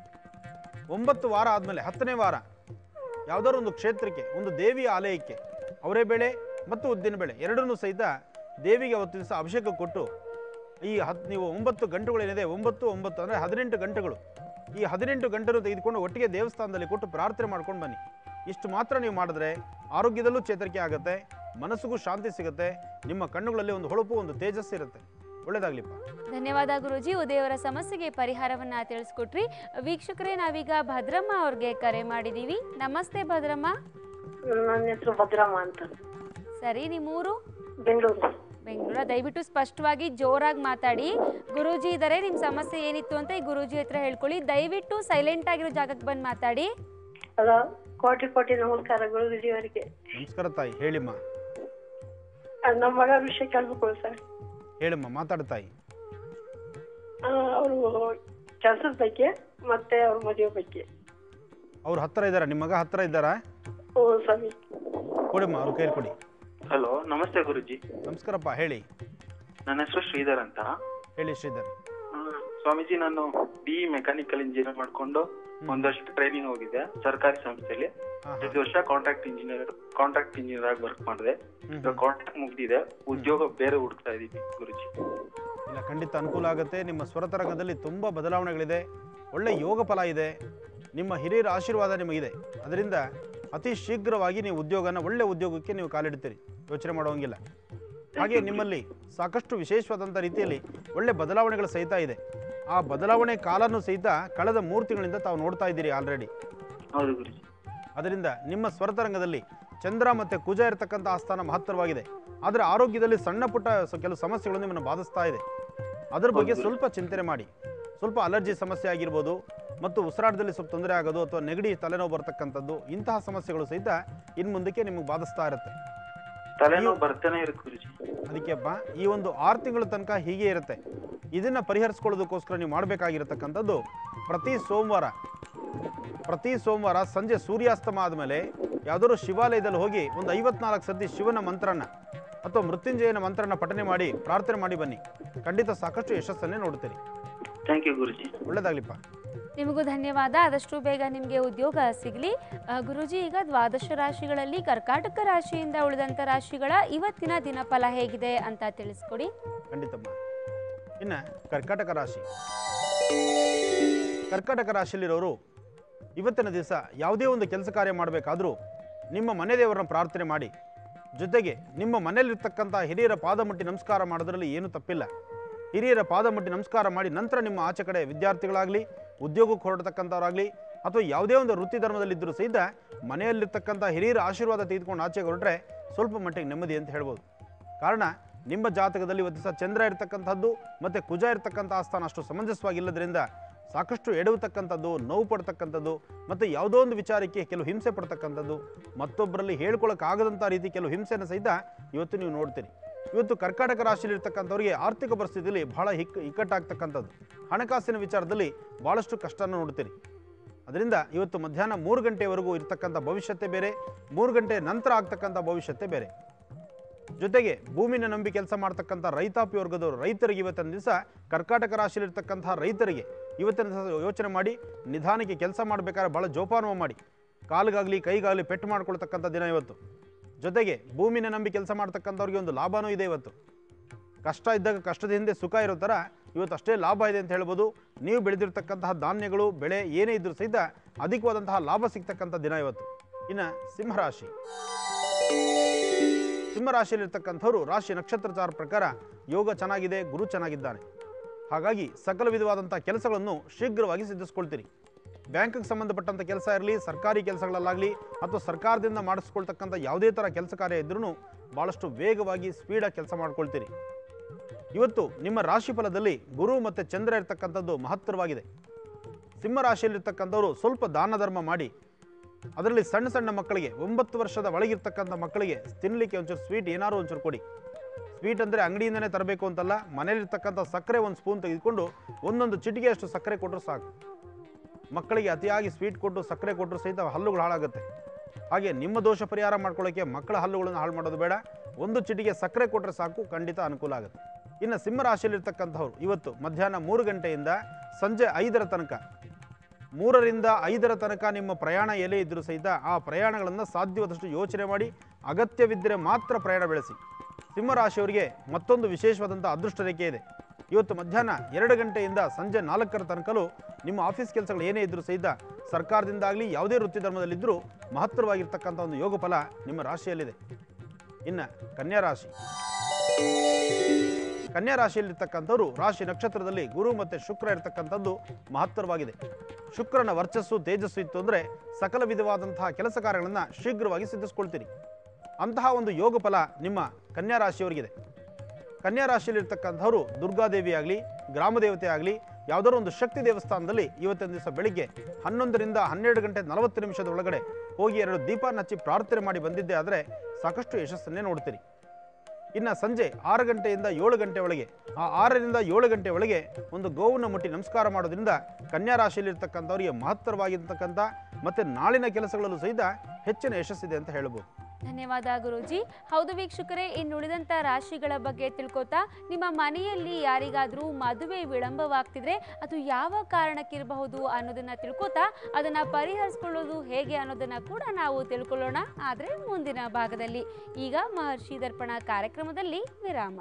ಒಂಬತ್ತು ವಾರ ಆದಮೇಲೆ ಹತ್ತನೇ ವಾರ ಯಾವುದಾದ್ರು ಒಂದು ಕ್ಷೇತ್ರಕ್ಕೆ ಒಂದು ದೇವಿಯ ಆಲಯಕ್ಕೆ ಅವರೇ ಬೇಳೆ ಮತ್ತು ಉದ್ದಿನ ಬೇಳೆ ಎರಡನ್ನೂ ಸಹಿತ ದೇವಿಗೆ ಅವತ್ತು ದಿವಸ ಅಭಿಷೇಕ ಕೊಟ್ಟು ಈ ಹತ್ ನೀವು ಒಂಬತ್ತು ಗಂಟುಗಳೇನಿದೆ ಒಂಬತ್ತು ಒಂಬತ್ತು ಅಂದರೆ ಹದಿನೆಂಟು ಗಂಟೆಗಳು ಈ ಹದಿನೆಂಟು ಗಂಟೆನೂ ತೆಗೆದುಕೊಂಡು ಒಟ್ಟಿಗೆ ದೇವಸ್ಥಾನದಲ್ಲಿ ಕೊಟ್ಟು ಪ್ರಾರ್ಥನೆ ಮಾಡ್ಕೊಂಡು ಬನ್ನಿ ಇಷ್ಟು ಮಾತ್ರ ನೀವು ಮಾಡಿದ್ರೆ ಆರೋಗ್ಯದಲ್ಲೂ ಚೇತರಿಕೆ ಆಗುತ್ತೆ ಮನಸ್ಸಿಗೂ ಶಾಂತಿ ಸಿಗುತ್ತೆ ನಿಮ್ಮ ಕಣ್ಣುಗಳಲ್ಲಿ ಒಂದು ಹೊಳಪು ಒಂದು ತೇಜಸ್ಸು ಇರುತ್ತೆ ಒಳ್ಳೇದಾಗ್ಲಿಪ್ಪ ಧನ್ಯವಾದ ಗುರೂಜಿ ಉದಯವರ ಸಮಸ್ಯೆಗೆ ಪರಿಹಾರವನ್ನ ತಿಳಿಸ್ಕೊಟ್ರಿ ವೀಕ್ಷಕರೇ ನಾವೀಗ ಭದ್ರಮ್ಮ ಅವ್ರಿಗೆ ಕರೆ ಮಾಡಿದೀವಿ ನಮಸ್ತೆ ಭದ್ರಮ್ಮ ನನ್ನ ಹೆಸರು ಭದ್ರಮ್ಮ ಅಂತ ಸರಿ ನಿಮ್ಮೂರು ಬೆಂಗಳೂರು ಬೆಂಗಳೂರ ದಯವಿಟ್ಟು ಸ್ಪಷ್ಟವಾಗಿ ಜೋರಾಗಿ ಮಾತಾಡಿ ಗುರೂಜಿ ಇದ್ದಾರೆ ನಿಮ್ಮ ಸಮಸ್ಯೆ ಏನಿತ್ತು ಅಂತ ಈ ಗುರೂಜಿ ಹತ್ರ ಹೇಳ್ಕೊಳ್ಳಿ ದಯವಿಟ್ಟು ಸೈಲೆಂಟ್ ಆಗಿರೋ ಜಾಗಕ್ಕೆ ಬಂದು ಮಾತಾಡಿ ಹಲೋ ಕೋಟಿ ಕೋಟಿ ನಮಸ್ಕಾರ ಗುರುಜಿ ಅವರಿಗೆ ನಮಸ್ಕಾರ ತಾಯಿ ಹೇಳಿಮ್ಮ ನಮ್ಮ ಮಗ ವಿಷಯ ಕೇಳ್ಬೇಕು ಸರ್ ಹೇಳಿಮ್ಮ ಮಾತಾಡು ತಾಯಿ ಅವರು ಕೆಲಸದ ಬಗ್ಗೆ ಮತ್ತೆ ಅವ್ರ ಮದುವೆ ಬಗ್ಗೆ ಅವ್ರು ಹತ್ತಿರ ಇದ್ದಾರಾ ನಿಮ್ಮ ಮಗ ಹತ್ತಿರ ಇದ್ದಾರಾ ಓ ಸ್ವಾಮಿ ಕೊಡಿಮ್ಮ ಅವ್ರ ಕೈಲಿ ಕೊಡಿ ಹಲೋ ನಮಸ್ತೆ ಗುರುಜಿ ನಮಸ್ಕಾರಪ್ಪ ಹೇಳಿ ನನ್ನ ಹೆಸರು ಶ್ರೀಧರ್ ಅಂತ ಹೇಳಿ ಶ್ರೀಧರ್ ಆ, ಸ್ವಾಮೀಜಿ ನಾನು ಬಿ ಮೆಕ್ಯಾನಿಕಲ್ ಇಂಜಿನಿಯರ್ ಮಾಡ್ಕೊಂಡು ಒಂದ್ ವರ್ಷ ಟ್ರೈನಿಂಗ್ ಹೋಗಿದ್ದೆ ಸರ್ಕಾರಿ ಸಂಸ್ಥೆಯಲ್ಲಿ ಹಾಂ ಐದು ವರ್ಷ ಕಾಂಟ್ರಾಕ್ಟ್ ಇಂಜಿನಿಯರ್ ಕಾಂಟ್ರಾಕ್ಟ್ ಇಂಜಿನಿಯರ್ ಆಗಿ ವರ್ಕ್ ಮಾಡಿದೆ ಹ್ಮ್ ಇವಾಗ ಕಾಂಟ್ರಾಕ್ಟ್ ಮುಗ್ದಿದೆ ಉದ್ಯೋಗ ಬೇರೆ ಹುಡುಕ್ತಾ ಇದೀವಿ ಗುರುಜಿ ಇಲ್ಲ ಖಂಡಿತ ಅನುಕೂಲ ಆಗುತ್ತೆ ನಿಮ್ಮ ಸ್ವರತರಂಗದಲ್ಲಿ ತುಂಬ ಬದಲಾವಣೆಗಳಿದೆ ಒಳ್ಳೆ ಯೋಗ ಫಲ ಇದೆ ನಿಮ್ಮ ಹಿರಿಯರ ಆಶೀರ್ವಾದ ನಿಮಗಿದೆ ಅದರಿಂದ ಅತಿ ಶೀಘ್ರವಾಗಿ ನೀವು ಉದ್ಯೋಗನ ಒಳ್ಳೆ ಉದ್ಯೋಗಕ್ಕೆ ನೀವು ಕಾಲಿಡ್ತೀರಿ ಯೋಚನೆ ಮಾಡೋಂಗಿಲ್ಲ ಹಾಗೆ ನಿಮ್ಮಲ್ಲಿ ಸಾಕಷ್ಟು ವಿಶೇಷವಾದಂಥ ರೀತಿಯಲ್ಲಿ ಒಳ್ಳೆ ಬದಲಾವಣೆಗಳು ಸಹಿತ ಇದೆ ಆ ಬದಲಾವಣೆ ಕಾಲನ್ನು ಸಹಿತ ಕಳೆದ ಮೂರು ತಿಂಗಳಿಂದ ತಾವು ನೋಡ್ತಾ ಇದ್ದೀರಿ ಆಲ್ರೆಡಿ ಹೌದು ಗುರುಜಿ ಅದರಿಂದ ನಿಮ್ಮ ಸ್ವರತರಂಗದಲ್ಲಿ ಚಂದ್ರ ಮತ್ತು ಕುಜ ಇರತಕ್ಕಂಥ ಆಸ್ಥಾನ ಮಹತ್ತರವಾಗಿದೆ ಆದರೆ ಆರೋಗ್ಯದಲ್ಲಿ ಸಣ್ಣ ಪುಟ್ಟ ಸ- ಕೆಲವು ಸಮಸ್ಯೆಗಳು ನಿಮ್ಮನ್ನು ಬಾಧಿಸ್ತಾ ಇದೆ ಅದರ ಬಗ್ಗೆ ಹೌದು. ಸ್ವಲ್ಪ ಚಿಂತನೆ ಮಾಡಿ ಸ್ವಲ್ಪ ಅಲರ್ಜಿ ಸಮಸ್ಯೆ ಆಗಿರ್ಬೋದು ಮತ್ತು ಉಸಿರಾಟದಲ್ಲಿ ಸ್ವಲ್ಪ ತೊಂದರೆ ಆಗೋದು ಅಥವಾ ನೆಗಡಿ ತಲೆನೋವು ಬರ್ತಕ್ಕಂಥದ್ದು ಇಂತಹ ಸಮಸ್ಯೆಗಳು ಸಹಿತ ಇನ್ನು ಮುಂದಕ್ಕೆ ನಿಮಗೆ ಬಾಧಿಸ್ತಾ ಇರುತ್ತೆ ತಲೆನೋವು ಬರ್ತಾನೆ ಇರುತ್ತೆ ಗುರುಜಿ ಅದಕ್ಕೆಪ್ಪ ಈ ಒಂದು ಆರು ತಿಂಗಳ ತನಕ ಹೀಗೆ ಇರುತ್ತೆ ಇದನ್ನು ಪರಿಹರಿಸ್ಕೊಳ್ಳೋದಕ್ಕೋಸ್ಕರ ನೀವು ಮಾಡಬೇಕಾಗಿರತಕ್ಕಂಥದ್ದು ಪ್ರತಿ ಸೋಮವಾರ ಪ್ರತಿ ಸೋಮವಾರ ಸಂಜೆ ಸೂರ್ಯಾಸ್ತಮ ಆದಮೇಲೆ ಯಾವುದಾದ್ರು ಶಿವಾಲಯದಲ್ಲಿ ಹೋಗಿ ಒಂದು ಐವತ್ನಾಲ್ಕು ಸತಿ ಶಿವನ ಮಂತ್ರನ ಅಥವಾ ಮೃತ್ಯುಂಜಯನ ಮಂತ್ರನ ಪಠನೆ ಮಾಡಿ ಪ್ರಾರ್ಥನೆ ಮಾಡಿ ಬನ್ನಿ ಖಂಡಿತ ಸಾಕಷ್ಟು ಯಶಸ್ಸನ್ನೇ ನೋಡ್ತೀರಿ ಥ್ಯಾಂಕ್ ಯು ಗುರುಜಿ ಒಳ್ಳೇದಾಗ್ಲಿಪ್ಪ ನಿಮಗೂ ಧನ್ಯವಾದ ಆದಷ್ಟು ಬೇಗ ನಿಮಗೆ ಉದ್ಯೋಗ ಸಿಗಲಿ ಗುರುಜಿ ಈಗ ದ್ವಾದಶ ರಾಶಿಗಳಲ್ಲಿ ಕರ್ಕಾಟಕ ರಾಶಿಯಿಂದ ಉಳಿದಂಥ ರಾಶಿಗಳ ಇವತ್ತಿನ ದಿನಫಲ ಹೇಗಿದೆ ಅಂತ ತಿಳಿಸ್ಕೊಡಿ ಖಂಡಿತಮ್ಮ ಇನ್ನು ಕರ್ಕಾಟಕ ರಾಶಿ ಕರ್ಕಾಟಕ ರಾಶಿಯಲ್ಲಿರೋರು ಇವತ್ತಿನ ದಿವಸ ಯಾವುದೇ ಒಂದು ಕೆಲಸ ಕಾರ್ಯ ಮಾಡಬೇಕಾದ್ರೂ ನಿಮ್ಮ ಮನೆ ದೇವರನ್ನ ಪ್ರಾರ್ಥನೆ ಮಾಡಿ ಜೊತೆಗೆ ನಿಮ್ಮ ಮನೆಯಲ್ಲಿರ್ತಕ್ಕಂಥ ಹಿರಿಯರ ಪಾದ ಮುಟ್ಟಿ ನಮಸ್ಕಾರ ಮಾಡೋದ್ರಲ್ಲಿ ಏನೂ ತಪ್ಪಿಲ್ಲ ಹಿರಿಯರ ಪಾದ ಮುಟ್ಟಿ ನಮಸ್ಕಾರ ಮಾಡಿ ನಂತರ ನಿಮ್ಮ ಆಚೆ ಕಡೆ ವಿದ್ಯಾರ್ಥಿಗಳಾಗಲಿ ಉದ್ಯೋಗಕ್ಕೆ ಹೊರಡ್ತಕ್ಕಂಥವ್ರಾಗಲಿ ಅಥವಾ ಯಾವುದೇ ಒಂದು ವೃತ್ತಿ ಧರ್ಮದಲ್ಲಿದ್ದರೂ ಸಹಿತ ಮನೆಯಲ್ಲಿರ್ತಕ್ಕಂಥ ಹಿರಿಯರ ಆಶೀರ್ವಾದ ತೆಗೆದುಕೊಂಡು ಆಚೆಗೆ ಹೊರಟ್ರೆ ಸ್ವಲ್ಪ ಮಟ್ಟಿಗೆ ನೆಮ್ಮದಿ ಅಂತ ಹೇಳ್ಬೋದು ಕಾರಣ ನಿಮ್ಮ ಜಾತಕದಲ್ಲಿ ಇವತ್ತು ಸಹ ಚಂದ್ರ ಇರತಕ್ಕಂಥದ್ದು ಮತ್ತು ಕುಜ ಇರತಕ್ಕಂಥ ಆಸ್ಥಾನ ಅಷ್ಟು ಸಮಂಜಸವಾಗಿಲ್ಲದ್ರಿಂದ ಸಾಕಷ್ಟು ಎಡವತಕ್ಕಂಥದ್ದು ನೋವು ಪಡ್ತಕ್ಕಂಥದ್ದು ಮತ್ತು ಯಾವುದೋ ಒಂದು ವಿಚಾರಕ್ಕೆ ಕೆಲವು ಹಿಂಸೆ ಪಡ್ತಕ್ಕಂಥದ್ದು ಮತ್ತೊಬ್ಬರಲ್ಲಿ ಹೇಳ್ಕೊಳಕ್ಕಾಗದಂಥ ರೀತಿ ಕೆಲವು ಹಿಂಸೆನ ಸಹಿತ ಇವತ್ತು ನೀವು ನೋಡ್ತೀರಿ ಇವತ್ತು ಕರ್ಕಾಟಕ ರಾಶಿಯಲ್ಲಿ ಇರ್ತಕ್ಕಂಥವ್ರಿಗೆ ಆರ್ಥಿಕ ಪರಿಸ್ಥಿತಿಯಲ್ಲಿ ಬಹಳ ಹಿಕ್ ಇಕ್ಕಟ್ಟಾಗ್ತಕ್ಕಂಥದ್ದು ಹಣಕಾಸಿನ ವಿಚಾರದಲ್ಲಿ ಭಾಳಷ್ಟು ಕಷ್ಟನ ನೋಡ್ತೀರಿ ಅದರಿಂದ ಇವತ್ತು ಮಧ್ಯಾಹ್ನ ಮೂರು ಗಂಟೆವರೆಗೂ ಇರ್ತಕ್ಕಂಥ ಭವಿಷ್ಯತೆ ಬೇರೆ ಮೂರು ಗಂಟೆ ನಂತರ ಆಗ್ತಕ್ಕಂಥ ಭವಿಷ್ಯತೆ ಬೇರೆ ಜೊತೆಗೆ ಭೂಮಿನ ನಂಬಿ ಕೆಲಸ ಮಾಡ್ತಕ್ಕಂಥ ರೈತಾಪಿ ವರ್ಗದವರು ರೈತರಿಗೆ ಇವತ್ತಿನ ದಿವಸ ಕರ್ಕಾಟಕ ರಾಶಿಯಲ್ಲಿರ್ತಕ್ಕಂಥ ರೈತರಿಗೆ ಇವತ್ತಿನ ದಿವಸ ಯೋಚನೆ ಮಾಡಿ ನಿಧಾನಕ್ಕೆ ಕೆಲಸ ಮಾಡಬೇಕಾದ್ರೆ ಭಾಳ ಜೋಪಾನವ ಮಾಡಿ ಕಾಲಿಗಾಗಲಿ ಕೈಗಾಗಲಿ ಪೆಟ್ಟು ಮಾಡ್ಕೊಳ್ತಕ್ಕಂಥ ದಿನ ಇವತ್ತು ಜೊತೆಗೆ ಭೂಮಿನ ನಂಬಿ ಕೆಲಸ ಮಾಡ್ತಕ್ಕಂಥವ್ರಿಗೆ ಒಂದು ಲಾಭನೂ ಇದೆ ಇವತ್ತು ಕಷ್ಟ ಇದ್ದಾಗ ಕಷ್ಟದ ಹಿಂದೆ ಸುಖ ಇರೋ ಥರ ಇವತ್ತು ಅಷ್ಟೇ ಲಾಭ ಇದೆ ಅಂತ ಹೇಳ್ಬೋದು ನೀವು ಬೆಳೆದಿರ್ತಕ್ಕಂತಹ ಧಾನ್ಯಗಳು ಬೆಳೆ ಏನೇ ಇದ್ರೂ ಸಹಿತ ಅಧಿಕವಾದಂತಹ ಲಾಭ ಸಿಗ್ತಕ್ಕಂಥ ದಿನ ಇವತ್ತು ಇನ್ನು ಸಿಂಹರಾಶಿ ಸಿಂಹರಾಶಿಯಲ್ಲಿರ್ತಕ್ಕಂಥವ್ರು ರಾಶಿ ನಕ್ಷತ್ರಚಾರ ಪ್ರಕಾರ ಯೋಗ ಚೆನ್ನಾಗಿದೆ ಗುರು ಚೆನ್ನಾಗಿದ್ದಾನೆ ಹಾಗಾಗಿ ಸಕಲ ವಿಧವಾದಂಥ ಕೆಲಸಗಳನ್ನು ಶೀಘ್ರವಾಗಿ ಸಿದ್ಧಿಸ್ಕೊಳ್ತೀರಿ ಬ್ಯಾಂಕ್ಗೆ ಸಂಬಂಧಪಟ್ಟಂಥ ಕೆಲಸ ಇರಲಿ ಸರ್ಕಾರಿ ಕೆಲಸಗಳಲ್ಲಾಗಲಿ ಅಥವಾ ಸರ್ಕಾರದಿಂದ ಮಾಡಿಸ್ಕೊಳ್ತಕ್ಕಂಥ ಯಾವುದೇ ಥರ ಕೆಲಸ ಕಾರ್ಯ ಇದ್ರೂ ಭಾಳಷ್ಟು ವೇಗವಾಗಿ ಸ್ಪೀಡಾಗಿ ಕೆಲಸ ಮಾಡ್ಕೊಳ್ತೀರಿ ಇವತ್ತು ನಿಮ್ಮ ರಾಶಿ ಫಲದಲ್ಲಿ ಗುರು ಮತ್ತು ಚಂದ್ರ ಇರ್ತಕ್ಕಂಥದ್ದು ಮಹತ್ತರವಾಗಿದೆ ಸಿಂಹ ರಾಶಿಯಲ್ಲಿರ್ತಕ್ಕಂಥವ್ರು ಸ್ವಲ್ಪ ದಾನ ಧರ್ಮ ಮಾಡಿ ಅದರಲ್ಲಿ ಸಣ್ಣ ಸಣ್ಣ ಮಕ್ಕಳಿಗೆ ಒಂಬತ್ತು ವರ್ಷದ ಒಳಗಿರ್ತಕ್ಕಂಥ ಮಕ್ಕಳಿಗೆ ತಿನ್ನಲಿಕ್ಕೆ ಒಂಚೂರು ಸ್ವೀಟ್ ಏನಾದ್ರು ಒಂಚೂರು ಕೊಡಿ ಸ್ವೀಟ್ ಅಂದರೆ ಅಂಗಡಿಯಿಂದನೇ ತರಬೇಕು ಅಂತಲ್ಲ ಮನೇಲಿರ್ತಕ್ಕಂಥ ಸಕ್ಕರೆ ಒಂದು ಸ್ಪೂನ್ ತೆಗೆದುಕೊಂಡು ಒಂದೊಂದು ಚಿಟಿಕೆ ಅಷ್ಟು ಸಕ್ಕರೆ ಕೊಟ್ಟರು ಸಾಕು ಮಕ್ಕಳಿಗೆ ಅತಿಯಾಗಿ ಸ್ವೀಟ್ ಕೊಟ್ಟು ಸಕ್ಕರೆ ಕೊಟ್ಟರು ಸಹಿತ ಹಲ್ಲುಗಳು ಹಾಳಾಗುತ್ತೆ ಹಾಗೆ ನಿಮ್ಮ ದೋಷ ಪರಿಹಾರ ಮಾಡ್ಕೊಳ್ಳೋಕ್ಕೆ ಮಕ್ಕಳ ಹಲ್ಲುಗಳನ್ನು ಹಾಳು ಮಾಡೋದು ಬೇಡ ಒಂದು ಚಿಟಿಗೆ ಸಕ್ಕರೆ ಕೊಟ್ಟರೆ ಸಾಕು ಖಂಡಿತ ಅನುಕೂಲ ಆಗುತ್ತೆ ಇನ್ನು ಸಿಂಹ ರಾಶಿಯಲ್ಲಿರ್ತಕ್ಕಂಥವ್ರು ಇವತ್ತು ಮಧ್ಯಾಹ್ನ ಮೂರು ಗಂಟೆಯಿಂದ ಸಂಜೆ ಐದರ ತನಕ ಮೂರರಿಂದ ಐದರ ತನಕ ನಿಮ್ಮ ಪ್ರಯಾಣ ಎಲೆ ಇದ್ದರೂ ಸಹಿತ ಆ ಪ್ರಯಾಣಗಳನ್ನು ಸಾಧ್ಯವಾದಷ್ಟು ಯೋಚನೆ ಮಾಡಿ ಅಗತ್ಯವಿದ್ದರೆ ಮಾತ್ರ ಪ್ರಯಾಣ ಬೆಳೆಸಿ ಸಿಂಹರಾಶಿಯವರಿಗೆ ಮತ್ತೊಂದು ವಿಶೇಷವಾದಂಥ ಅದೃಷ್ಟ ರೇಖೆ ಇದೆ ಇವತ್ತು ಮಧ್ಯಾಹ್ನ ಎರಡು ಗಂಟೆಯಿಂದ ಸಂಜೆ ನಾಲ್ಕರ ತನಕಲೂ ನಿಮ್ಮ ಆಫೀಸ್ ಕೆಲಸಗಳು ಏನೇ ಇದ್ದರೂ ಸಹಿತ ಸರ್ಕಾರದಿಂದಾಗಲಿ ಯಾವುದೇ ವೃತ್ತಿ ಧರ್ಮದಲ್ಲಿದ್ದರೂ ಮಹತ್ತರವಾಗಿರ್ತಕ್ಕಂಥ ಒಂದು ಯೋಗ ಫಲ ನಿಮ್ಮ ರಾಶಿಯಲ್ಲಿದೆ ಇನ್ನು ಕನ್ಯಾ ರಾಶಿ ಕನ್ಯಾ ರಾಶಿಯಲ್ಲಿರ್ತಕ್ಕಂಥವ್ರು ರಾಶಿ ನಕ್ಷತ್ರದಲ್ಲಿ ಗುರು ಮತ್ತು ಶುಕ್ರ ಇರತಕ್ಕಂಥದ್ದು ಮಹತ್ತರವಾಗಿದೆ ಶುಕ್ರನ ವರ್ಚಸ್ಸು ತೇಜಸ್ಸು ಇತ್ತು ಅಂದರೆ ಸಕಲ ವಿಧವಾದಂತಹ ಕೆಲಸ ಕಾರ್ಯಗಳನ್ನು ಶೀಘ್ರವಾಗಿ ಸಿದ್ಧಿಸ್ಕೊಳ್ತೀರಿ ಅಂತಹ ಒಂದು ಯೋಗ ಫಲ ನಿಮ್ಮ ಕನ್ಯಾ ರಾಶಿಯವರಿಗಿದೆ ಕನ್ಯಾ ರಾಶಿಯಲ್ಲಿರ್ತಕ್ಕಂಥವ್ರು ದುರ್ಗಾದೇವಿ ಆಗಲಿ ಗ್ರಾಮ ದೇವತೆ ಆಗಲಿ ಯಾವುದಾದ್ರು ಒಂದು ಶಕ್ತಿ ದೇವಸ್ಥಾನದಲ್ಲಿ ಇವತ್ತಿನ ದಿವಸ ಬೆಳಿಗ್ಗೆ ಹನ್ನೊಂದರಿಂದ ಹನ್ನೆರಡು ಗಂಟೆ ನಲವತ್ತು ನಿಮಿಷದ ಒಳಗಡೆ ಹೋಗಿ ಎರಡು ದೀಪ ಹಚ್ಚಿ ಪ್ರಾರ್ಥನೆ ಮಾಡಿ ಬಂದಿದ್ದೆ ಆದರೆ ಸಾಕಷ್ಟು ಯಶಸ್ಸನ್ನೇ ನೋಡ್ತೀರಿ ಇನ್ನು ಸಂಜೆ ಆರು ಗಂಟೆಯಿಂದ ಏಳು ಗಂಟೆ ಒಳಗೆ ಆ ಆರರಿಂದ ಏಳು ಗಂಟೆ ಒಳಗೆ ಒಂದು ಗೋವನ್ನು ಮುಟ್ಟಿ ನಮಸ್ಕಾರ ಮಾಡೋದ್ರಿಂದ ಕನ್ಯಾ ರಾಶಿಯಲ್ಲಿರ್ತಕ್ಕಂಥವರಿಗೆ ಮಹತ್ತರವಾಗಿರ್ತಕ್ಕಂಥ ಮತ್ತು ನಾಳಿನ ಕೆಲಸಗಳಲ್ಲೂ ಸಹಿತ ಹೆಚ್ಚಿನ ಯಶಸ್ಸಿದೆ ಅಂತ ಹೇಳ್ಬೋದು ಧನ್ಯವಾದ ಗುರೂಜಿ ಹೌದು ವೀಕ್ಷಕರೇ ಇನ್ನುಳಿದಂಥ ರಾಶಿಗಳ ಬಗ್ಗೆ ತಿಳ್ಕೊತಾ ನಿಮ್ಮ ಮನೆಯಲ್ಲಿ ಯಾರಿಗಾದರೂ ಮದುವೆ ವಿಳಂಬವಾಗ್ತಿದ್ರೆ ಅದು ಯಾವ ಕಾರಣಕ್ಕಿರಬಹುದು ಅನ್ನೋದನ್ನ ತಿಳ್ಕೊತಾ ಅದನ್ನ ಪರಿಹರಿಸ್ಕೊಳ್ಳೋದು ಹೇಗೆ ಅನ್ನೋದನ್ನ ಕೂಡ ನಾವು ತಿಳ್ಕೊಳ್ಳೋಣ ಆದರೆ ಮುಂದಿನ ಭಾಗದಲ್ಲಿ ಈಗ ಮಹರ್ಷಿ ದರ್ಪಣ ಕಾರ್ಯಕ್ರಮದಲ್ಲಿ ವಿರಾಮ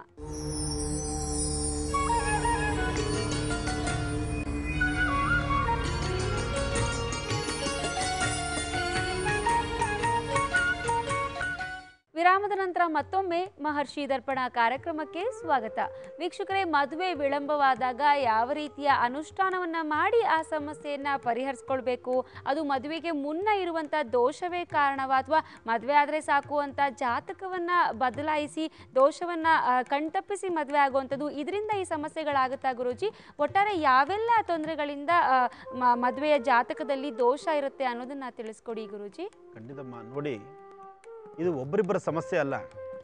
ವಿರಾಮದ ನಂತರ ಮತ್ತೊಮ್ಮೆ ಮಹರ್ಷಿ ದರ್ಪಣ ಕಾರ್ಯಕ್ರಮಕ್ಕೆ ಸ್ವಾಗತ ವೀಕ್ಷಕರೇ ಮದುವೆ ವಿಳಂಬವಾದಾಗ ಯಾವ ರೀತಿಯ ಅನುಷ್ಠಾನವನ್ನ ಮಾಡಿ ಆ ಸಮಸ್ಯೆಯನ್ನ ಪರಿಹರಿಸ್ಕೊಳ್ಬೇಕು ಅದು ಮದುವೆಗೆ ಮುನ್ನ ಇರುವಂತ ದೋಷವೇ ಕಾರಣವಾ ಅಥವಾ ಮದುವೆ ಆದ್ರೆ ಸಾಕು ಅಂತ ಜಾತಕವನ್ನ ಬದಲಾಯಿಸಿ ದೋಷವನ್ನ ಆ, ಕಣ್ತಪ್ಪಿಸಿ ಮದುವೆ ಆಗುವಂಥದ್ದು ಇದರಿಂದ ಈ ಸಮಸ್ಯೆಗಳಾಗುತ್ತಾ ಗುರೂಜಿ ಒಟ್ಟಾರೆ ಯಾವೆಲ್ಲ ತೊಂದರೆಗಳಿಂದ ಆ, ಮ- ಮದುವೆಯ ಜಾತಕದಲ್ಲಿ ದೋಷ ಇರುತ್ತೆ ಅನ್ನೋದನ್ನ ತಿಳಿಸ್ಕೊಡಿ ಗುರೂಜಿ ಖಂಡಿತಮ್ಮ ನೋಡಿ ಇದು ಒಬ್ಬರಿಬ್ಬರ ಸಮಸ್ಯೆ ಅಲ್ಲ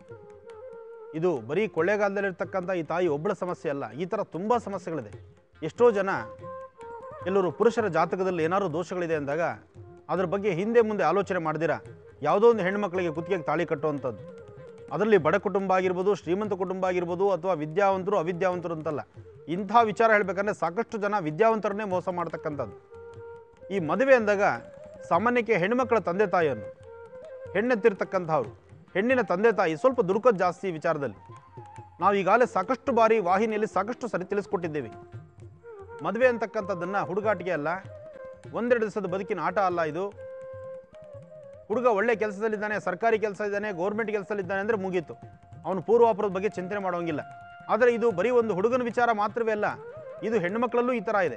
ಇದು ಬರೀ ಕೊಳ್ಳೇಗಾಲದಲ್ಲಿರ್ತಕ್ಕಂಥ ಈ ತಾಯಿ ಒಬ್ಬಳ ಸಮಸ್ಯೆ ಅಲ್ಲ ಈ ಥರ ತುಂಬ ಸಮಸ್ಯೆಗಳಿದೆ ಎಷ್ಟೋ ಜನ ಎಲ್ಲರೂ ಪುರುಷರ ಜಾತಕದಲ್ಲಿ ಏನಾದರೂ ದೋಷಗಳಿದೆ ಅಂದಾಗ ಅದ್ರ ಬಗ್ಗೆ ಹಿಂದೆ ಮುಂದೆ ಆಲೋಚನೆ ಮಾಡ್ದಿರಾ ಯಾವುದೋ ಒಂದು ಹೆಣ್ಮಕ್ಳಿಗೆ ಕುತ್ತಿಗೆಗೆ ತಾಳಿ ಕಟ್ಟುವಂಥದ್ದು ಅದರಲ್ಲಿ ಬಡ ಕುಟುಂಬ ಆಗಿರ್ಬೋದು ಶ್ರೀಮಂತ ಕುಟುಂಬ ಆಗಿರ್ಬೋದು ಅಥವಾ ವಿದ್ಯಾವಂತರು ಅವಿದ್ಯಾವಂತರು ಅಂತಲ್ಲ ಇಂಥ ವಿಚಾರ ಹೇಳಬೇಕಂದ್ರೆ ಸಾಕಷ್ಟು ಜನ ವಿದ್ಯಾವಂತರನ್ನೇ ಮೋಸ ಮಾಡ್ತಕ್ಕಂಥದ್ದು ಈ ಮದುವೆ ಅಂದಾಗ ಸಾಮಾನ್ಯಕ್ಕೆ ಹೆಣ್ಮಕ್ಳ ತಂದೆ ತಾಯಿಯನ್ನು ಹೆಣ್ಣೆತ್ತಿರ್ತಕ್ಕಂಥವ್ರು ಹೆಣ್ಣಿನ ತಂದೆ ತಾಯಿ ಸ್ವಲ್ಪ ದುರುಕದ ಜಾಸ್ತಿ ಈ ವಿಚಾರದಲ್ಲಿ ನಾವು ಈಗಾಗಲೇ ಸಾಕಷ್ಟು ಬಾರಿ ವಾಹಿನಿಯಲ್ಲಿ ಸಾಕಷ್ಟು ಸರಿ ತಿಳಿಸ್ಕೊಟ್ಟಿದ್ದೇವೆ ಮದುವೆ ಅಂತಕ್ಕಂಥದ್ದನ್ನು ಹುಡುಗಾಟಿಗೆ ಅಲ್ಲ ಒಂದೆರಡು ದಿವಸದ ಬದುಕಿನ ಆಟ ಅಲ್ಲ ಇದು ಹುಡುಗ ಒಳ್ಳೆ ಕೆಲಸದಲ್ಲಿದ್ದಾನೆ ಸರ್ಕಾರಿ ಕೆಲಸ ಇದ್ದಾನೆ ಗೌರ್ಮೆಂಟ್ ಕೆಲಸದಲ್ಲಿದ್ದಾನೆ ಅಂದರೆ ಮುಗೀತು ಅವನು ಪೂರ್ವಾಪರದ ಬಗ್ಗೆ ಚಿಂತನೆ ಮಾಡೋಂಗಿಲ್ಲ ಆದರೆ ಇದು ಬರೀ ಒಂದು ಹುಡುಗನ ವಿಚಾರ ಮಾತ್ರವೇ ಅಲ್ಲ ಇದು ಹೆಣ್ಣುಮಕ್ಕಳಲ್ಲೂ ಈ ಥರ ಇದೆ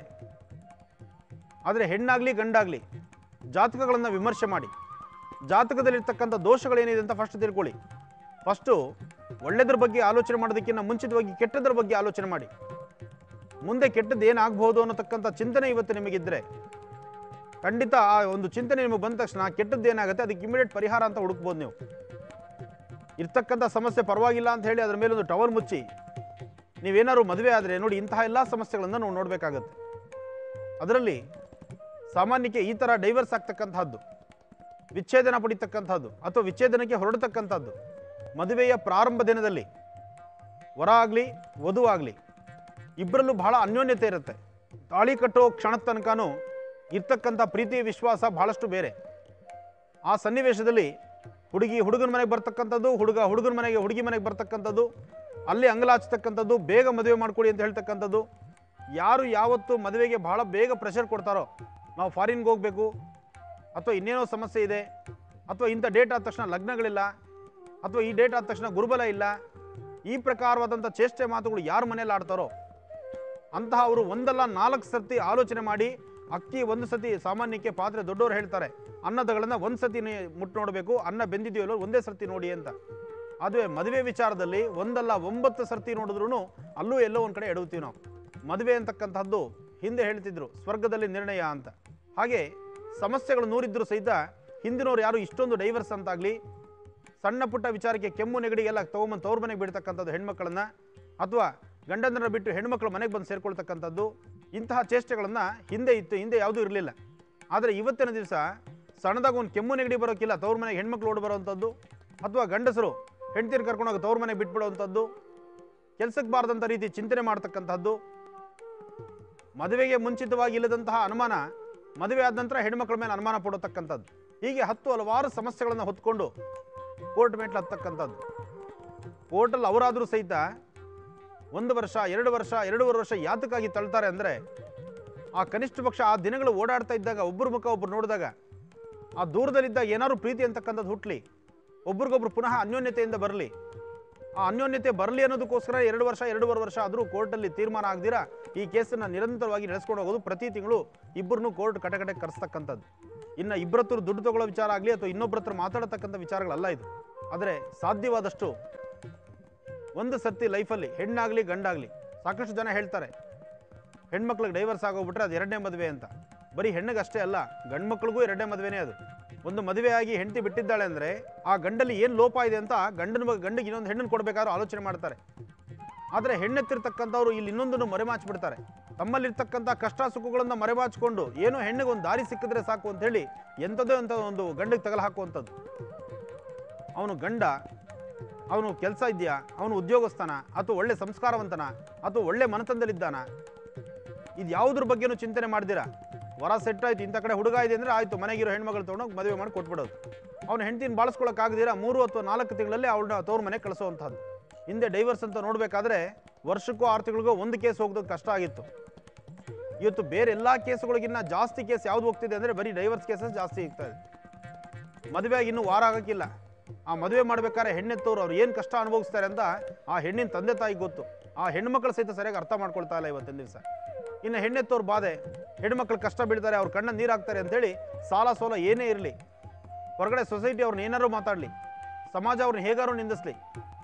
ಆದರೆ ಹೆಣ್ಣಾಗಲಿ ಗಂಡಾಗಲಿ ಜಾತಕಗಳನ್ನು ವಿಮರ್ಶೆ ಮಾಡಿ ಜಾತಕದಲ್ಲಿರ್ತಕ್ಕಂಥ ದೋಷಗಳೇನಿದೆ ಅಂತ ಫಸ್ಟ್ ತಿಳ್ಕೊಳ್ಳಿ ಫಸ್ಟು ಒಳ್ಳೆಯದ್ರ ಬಗ್ಗೆ ಆಲೋಚನೆ ಮಾಡೋದಕ್ಕಿಂತ ಮುಂಚಿತವಾಗಿ ಕೆಟ್ಟದ್ರ ಬಗ್ಗೆ ಆಲೋಚನೆ ಮಾಡಿ ಮುಂದೆ ಕೆಟ್ಟದ್ದು ಏನಾಗಬಹುದು ಅನ್ನತಕ್ಕಂಥ ಚಿಂತನೆ ಇವತ್ತು ನಿಮಗಿದ್ರೆ ಖಂಡಿತ ಆ ಒಂದು ಚಿಂತನೆ ನಿಮಗೆ ಬಂದ ತಕ್ಷಣ ಕೆಟ್ಟದ್ದು ಏನಾಗುತ್ತೆ ಅದಕ್ಕೆ ಇಮಿಡಿಯೇಟ್ ಪರಿಹಾರ ಅಂತ ಹುಡುಕ್ಬೋದು ನೀವು ಇರ್ತಕ್ಕಂಥ ಸಮಸ್ಯೆ ಪರವಾಗಿಲ್ಲ ಅಂತ ಹೇಳಿ ಅದ್ರ ಮೇಲೊಂದು ಟವರ್ ಮುಚ್ಚಿ ನೀವೇನಾದ್ರು ಮದುವೆ ಆದರೆ ನೋಡಿ ಇಂತಹ ಎಲ್ಲ ಸಮಸ್ಯೆಗಳನ್ನು ನಾವು ನೋಡಬೇಕಾಗತ್ತೆ ಅದರಲ್ಲಿ ಸಾಮಾನ್ಯಕ್ಕೆ ಈ ಥರ ಡೈವರ್ಸ್ ಆಗ್ತಕ್ಕಂಥದ್ದು ವಿಚ್ಛೇದನ ಪಡಿತಕ್ಕಂಥದ್ದು ಅಥವಾ ವಿಚ್ಛೇದನಕ್ಕೆ ಹೊರಡತಕ್ಕಂಥದ್ದು ಮದುವೆಯ ಪ್ರಾರಂಭ ದಿನದಲ್ಲಿ ವರ ಆಗಲಿ ವಧು ಆಗಲಿ ಇಬ್ಬರಲ್ಲೂ ಬಹಳ ಅನ್ಯೋನ್ಯತೆ ಇರುತ್ತೆ ತಾಳಿ ಕಟ್ಟೋ ಕ್ಷಣದ ತನಕನೂ ಇರ್ತಕ್ಕಂಥ ಪ್ರೀತಿ ವಿಶ್ವಾಸ ಬಹಳಷ್ಟು ಬೇರೆ ಆ ಸನ್ನಿವೇಶದಲ್ಲಿ ಹುಡುಗಿ ಹುಡುಗನ ಮನೆಗೆ ಬರ್ತಕ್ಕಂಥದ್ದು ಹುಡುಗ ಹುಡುಗನ ಮನೆಗೆ ಹುಡುಗಿ ಮನೆಗೆ ಬರ್ತಕ್ಕಂಥದ್ದು ಅಲ್ಲಿ ಅಂಗಲಾಚತಕ್ಕಂಥದ್ದು ಬೇಗ ಮದುವೆ ಮಾಡ್ಕೊಳ್ಳಿ ಅಂತ ಹೇಳ್ತಕ್ಕಂಥದ್ದು ಯಾರು ಯಾವತ್ತು ಮದುವೆಗೆ ಬಹಳ ಬೇಗ ಪ್ರೆಷರ್ ಕೊಡ್ತಾರೋ ನಾವು ಫಾರಿನ್ಗೆ ಹೋಗಬೇಕು ಅಥವಾ ಇನ್ನೇನೋ ಸಮಸ್ಯೆ ಇದೆ ಅಥವಾ ಇಂಥ ಡೇಟ್ ಆದ ತಕ್ಷಣ ಲಗ್ನಗಳಿಲ್ಲ ಅಥವಾ ಈ ಡೇಟ್ ಆದ ತಕ್ಷಣ ಗುರುಬಲ ಇಲ್ಲ ಈ ಪ್ರಕಾರವಾದಂಥ ಚೇಷ್ಟೆ ಮಾತುಗಳು ಯಾರ ಮನೇಲಿ ಆಡ್ತಾರೋ ಅಂತಹ ಅವರು ಒಂದಲ್ಲ ನಾಲ್ಕು ಸರ್ತಿ ಆಲೋಚನೆ ಮಾಡಿ ಅಕ್ಕಿ ಒಂದು ಸತಿ ಸಾಮಾನ್ಯಕ್ಕೆ ಪಾತ್ರೆ ದೊಡ್ಡವರು ಹೇಳ್ತಾರೆ ಅನ್ನದಗಳನ್ನು ಒಂದು ಸತಿ ನೀ- ಮುಟ್ ನೋಡಬೇಕು ಅನ್ನ ಬೆಂದಿದೆಯಲ್ಲೋ ಒಂದೇ ಸರ್ತಿ ನೋಡಿ ಅಂತ ಅದುವೇ ಮದುವೆ ವಿಚಾರದಲ್ಲಿ ಒಂದಲ್ಲ ಒಂಬತ್ತು ಸರ್ತಿ ನೋಡಿದ್ರು ಅಲ್ಲೂ ಎಲ್ಲೋ ಒಂದು ಕಡೆ ಎಡುತ್ತೀವಿ ನಾವು ಮದುವೆ ಅಂತಕ್ಕಂಥದ್ದು ಹಿಂದೆ ಹೇಳ್ತಿದ್ರು ಸ್ವರ್ಗದಲ್ಲಿ ನಿರ್ಣಯ ಅಂತ ಹಾಗೆ ಸಮಸ್ಯೆಗಳು ನೂರಿದ್ರು ಸಹಿತ ಹಿಂದಿನವ್ರು ಯಾರು ಇಷ್ಟೊಂದು ಡೈವರ್ಸ್ ಅಂತಾಗಲಿ ಸಣ್ಣ ಪುಟ್ಟ ವಿಚಾರಕ್ಕೆ ಕೆಮ್ಮು ನೆಗಡಿ ಎಲ್ಲ ತೊಗೊಂಬಂದು ತವ್ರ ಮನೆಗೆ ಬಿಡ್ತಕ್ಕಂಥದ್ದು ಹೆಣ್ಮಕ್ಳನ್ನ ಅಥವಾ ಗಂಡಂದರ ಬಿಟ್ಟು ಹೆಣ್ಮಕ್ಳು ಮನೆಗೆ ಬಂದು ಸೇರ್ಕೊಳ್ತಕ್ಕಂಥದ್ದು ಇಂತಹ ಚೇಷ್ಟೆಗಳನ್ನು ಹಿಂದೆ ಇತ್ತು ಹಿಂದೆ ಯಾವುದೂ ಇರಲಿಲ್ಲ ಆದರೆ ಇವತ್ತಿನ ದಿವಸ ಸಣ್ಣದಾಗ ಒಂದು ಕೆಮ್ಮು ನೆಗಡಿ ಬರೋಕ್ಕಿಲ್ಲ ತವ್ರ ಮನೆಗೆ ಹೆಣ್ಮಕ್ಳು ಓಡಿ ಬರೋವಂಥದ್ದು ಅಥವಾ ಗಂಡಸರು ಹೆಂಡ್ತಿರು ಕರ್ಕೊಂಡೋಗಿ ತವ್ರ ಮನೆಗೆ ಬಿಟ್ಬಿಡೋವಂಥದ್ದು ಕೆಲಸಕ್ಕೆ ಬಾರದಂಥ ರೀತಿ ಚಿಂತನೆ ಮಾಡ್ತಕ್ಕಂಥದ್ದು ಮದುವೆಗೆ ಮುಂಚಿತವಾಗಿ ಇಲ್ಲದಂತಹ ಅನುಮಾನ ಮದುವೆ ಆದ ನಂತರ ಹೆಣ್ಮಕ್ಳ ಮೇಲೆ ಅನುಮಾನ ಪಡತಕ್ಕಂಥದ್ದು ಹೀಗೆ ಹತ್ತು ಹಲವಾರು ಸಮಸ್ಯೆಗಳನ್ನು ಹೊತ್ಕೊಂಡು ಕೋರ್ಟ್ ಮೆಟ್ಲು ಹತ್ತಕ್ಕಂಥದ್ದು ಕೋರ್ಟಲ್ಲಿ ಅವರಾದರೂ ಸಹಿತ ಒಂದು ವರ್ಷ ಎರಡು ವರ್ಷ ಎರಡೂವರೆ ವರ್ಷ ಯಾತಕ್ಕಾಗಿ ತಳ್ತಾರೆ ಅಂದರೆ ಆ ಕನಿಷ್ಠ ಪಕ್ಷ ಆ ದಿನಗಳು ಓಡಾಡ್ತಾ ಇದ್ದಾಗ ಒಬ್ಬರ ಮುಖ ಒಬ್ಬರು ನೋಡಿದಾಗ ಆ ದೂರದಲ್ಲಿದ್ದಾಗ ಏನಾದ್ರು ಪ್ರೀತಿ ಅಂತಕ್ಕಂಥದ್ದು ಹುಟ್ಟಲಿ ಒಬ್ರಿಗೊಬ್ರು ಪುನಃ ಅನ್ಯೋನ್ಯತೆಯಿಂದ ಬರಲಿ ಆ ಅನ್ಯೋನ್ಯತೆ ಬರಲಿ ಅನ್ನೋದಕ್ಕೋಸ್ಕರ ಎರಡು ವರ್ಷ ಎರಡೂವರೆ ವರ್ಷ ಆದರೂ ಕೋರ್ಟಲ್ಲಿ ತೀರ್ಮಾನ ಆಗದಿರಾ ಈ ಕೇಸನ್ನು ನಿರಂತರವಾಗಿ ನಡೆಸ್ಕೊಂಡು ಹೋಗೋದು ಪ್ರತಿ ತಿಂಗಳು ಇಬ್ಬರನ್ನೂ ಕೋರ್ಟ್ ಕಟಕಟೆ ಕರೆಸ್ತಕ್ಕಂಥದ್ದು ಇನ್ನು ಇಬ್ಬರ ಹತ್ರ ದುಡ್ಡು ತಗೊಳ್ಳೋ ವಿಚಾರ ಆಗಲಿ ಅಥವಾ ಇನ್ನೊಬ್ಬರ ಹತ್ರ ಮಾತಾಡತಕ್ಕಂಥ ವಿಚಾರಗಳಲ್ಲ ಇದು ಆದರೆ ಸಾಧ್ಯವಾದಷ್ಟು ಒಂದು ಸರ್ತಿ ಲೈಫಲ್ಲಿ ಹೆಣ್ಣಾಗಲಿ ಗಂಡಾಗಲಿ ಸಾಕಷ್ಟು ಜನ ಹೇಳ್ತಾರೆ ಹೆಣ್ಮಕ್ಳಿಗೆ ಡೈವರ್ಸ್ ಆಗೋಗ್ಬಿಟ್ರೆ ಅದು ಎರಡನೇ ಮದುವೆ ಅಂತ ಬರೀ ಹೆಣ್ಣಿಗೆ ಅಷ್ಟೇ ಅಲ್ಲ ಗಂಡು ಮಕ್ಳಿಗೂ ಎರಡನೇ ಮದುವೆನೇ ಅದು ಒಂದು ಮದುವೆಯಾಗಿ ಹೆಂಡತಿ ಬಿಟ್ಟಿದ್ದಾಳೆ ಅಂದರೆ ಆ ಗಂಡಲ್ಲಿ ಏನು ಲೋಪ ಇದೆ ಅಂತ ಗಂಡನ ಬಗ್ಗೆ ಗಂಡಿಗೆ ಇನ್ನೊಂದು ಹೆಣ್ಣನ್ನು ಕೊಡಬೇಕಾದ್ರೂ ಆಲೋಚನೆ ಮಾಡ್ತಾರೆ ಆದರೆ ಹೆಣ್ಣೆತ್ತಿರ್ತಕ್ಕಂಥವ್ರು ಇಲ್ಲಿ ಇನ್ನೊಂದನ್ನು ಮರೆಮಾಚಿಬಿಡ್ತಾರೆ ತಮ್ಮಲ್ಲಿರ್ತಕ್ಕಂಥ ಕಷ್ಟ ಸುಖಗಳನ್ನು ಮರೆಮಾಚಿಕೊಂಡು ಏನೋ ಹೆಣ್ಣಿಗೆ ಒಂದು ದಾರಿ ಸಿಕ್ಕಿದ್ರೆ ಸಾಕು ಅಂತ ಹೇಳಿ ಎಂಥದೋ ಅಂತ ಒಂದು ಗಂಡಿಗೆ ತಗಲು ಹಾಕುವಂಥದ್ದು ಅವನು ಗಂಡ ಅವನು ಕೆಲಸ ಇದೆಯಾ ಅವನು ಉದ್ಯೋಗಸ್ಥನ ಅಥವಾ ಒಳ್ಳೆ ಸಂಸ್ಕಾರವಂತನ ಅಥವಾ ಒಳ್ಳೆ ಮನತನದಲ್ಲಿದ್ದಾನ ಇದು ಯಾವುದ್ರ ಬಗ್ಗೆನೂ ಚಿಂತನೆ ಮಾಡ್ದಿರಾ ವರ ಸೆಟ್ ಆಯ್ತು ಇಂಥ ಕಡೆ ಹುಡುಗ ಇದೆ ಅಂದರೆ ಆಯಿತು ಮನೆಗಿರೋ ಹೆಣ್ಮಗಳು ತೊಗೊಂಡೋಗಿ ಮದುವೆ ಮಾಡಿ ಕೊಟ್ಬಿಡೋದು ಅವ್ನು ಹೆಂಡ್ತಿನ ಬಾಳಿಸ್ಕೊಳಕ್ಕಾಗದಿರಾ ಮೂರು ಅಥವಾ ನಾಲ್ಕು ತಿಂಗಳಲ್ಲಿ ಅವಳನ್ನ ತವ್ರ ಮನೆಗೆ ಕಳಿಸೋವಂಥದ್ದು ಹಿಂದೆ ಡೈವರ್ಸ್ ಅಂತ ನೋಡಬೇಕಾದ್ರೆ ವರ್ಷಕ್ಕೂ ಆರು ತಿಂಗಳಿಗೋ ಒಂದು ಕೇಸ್ ಹೋಗೋದು ಕಷ್ಟ ಆಗಿತ್ತು ಇವತ್ತು ಬೇರೆ ಎಲ್ಲ ಕೇಸುಗಳಿಗಿನ್ನ ಜಾಸ್ತಿ ಕೇಸ್ ಯಾವ್ದು ಹೋಗ್ತಿದೆ ಅಂದರೆ ಬರೀ ಡೈವರ್ಸ್ ಕೇಸಸ್ ಜಾಸ್ತಿ ಆಗ್ತಾ ಇದೆ ಮದುವೆಯಾಗಿ ಇನ್ನೂ ವಾರ ಆಗೋಕ್ಕಿಲ್ಲ ಆ ಮದುವೆ ಮಾಡ್ಬೇಕಾದ್ರೆ ಹೆಣ್ಣೆತ್ತವ್ರು ಅವ್ರು ಏನು ಕಷ್ಟ ಅನುಭವಿಸ್ತಾರೆ ಅಂತ ಆ ಹೆಣ್ಣಿನ ತಂದೆ ತಾಯಿಗೆ ಗೊತ್ತು ಆ ಹೆಣ್ಮಕ್ಳು ಸಹಿತ ಸರಿಯಾಗಿ ಅರ್ಥ ಮಾಡ್ಕೊಳ್ತಾ ಇಲ್ಲ ಇವತ್ತಿನ ದಿವಸ ಇನ್ನು ಹೆಣ್ಣೆತ್ತವ್ರ ಬಾಧೆ ಹೆಣ್ಮಕ್ಳು ಕಷ್ಟ ಬೀಳ್ತಾರೆ ಅವ್ರ ಕಣ್ಣ ನೀರು ಹಾಕ್ತಾರೆ ಅಂತೇಳಿ ಸಾಲ ಸೋಲ ಏನೇ ಇರಲಿ ಹೊರಗಡೆ ಸೊಸೈಟಿ ಅವ್ರನ್ನ ಏನಾರು ಮಾತಾಡಲಿ ಸಮಾಜ ಅವ್ರನ್ನ ಹೇಗಾರು ನಿಂದಿಸ್ಲಿ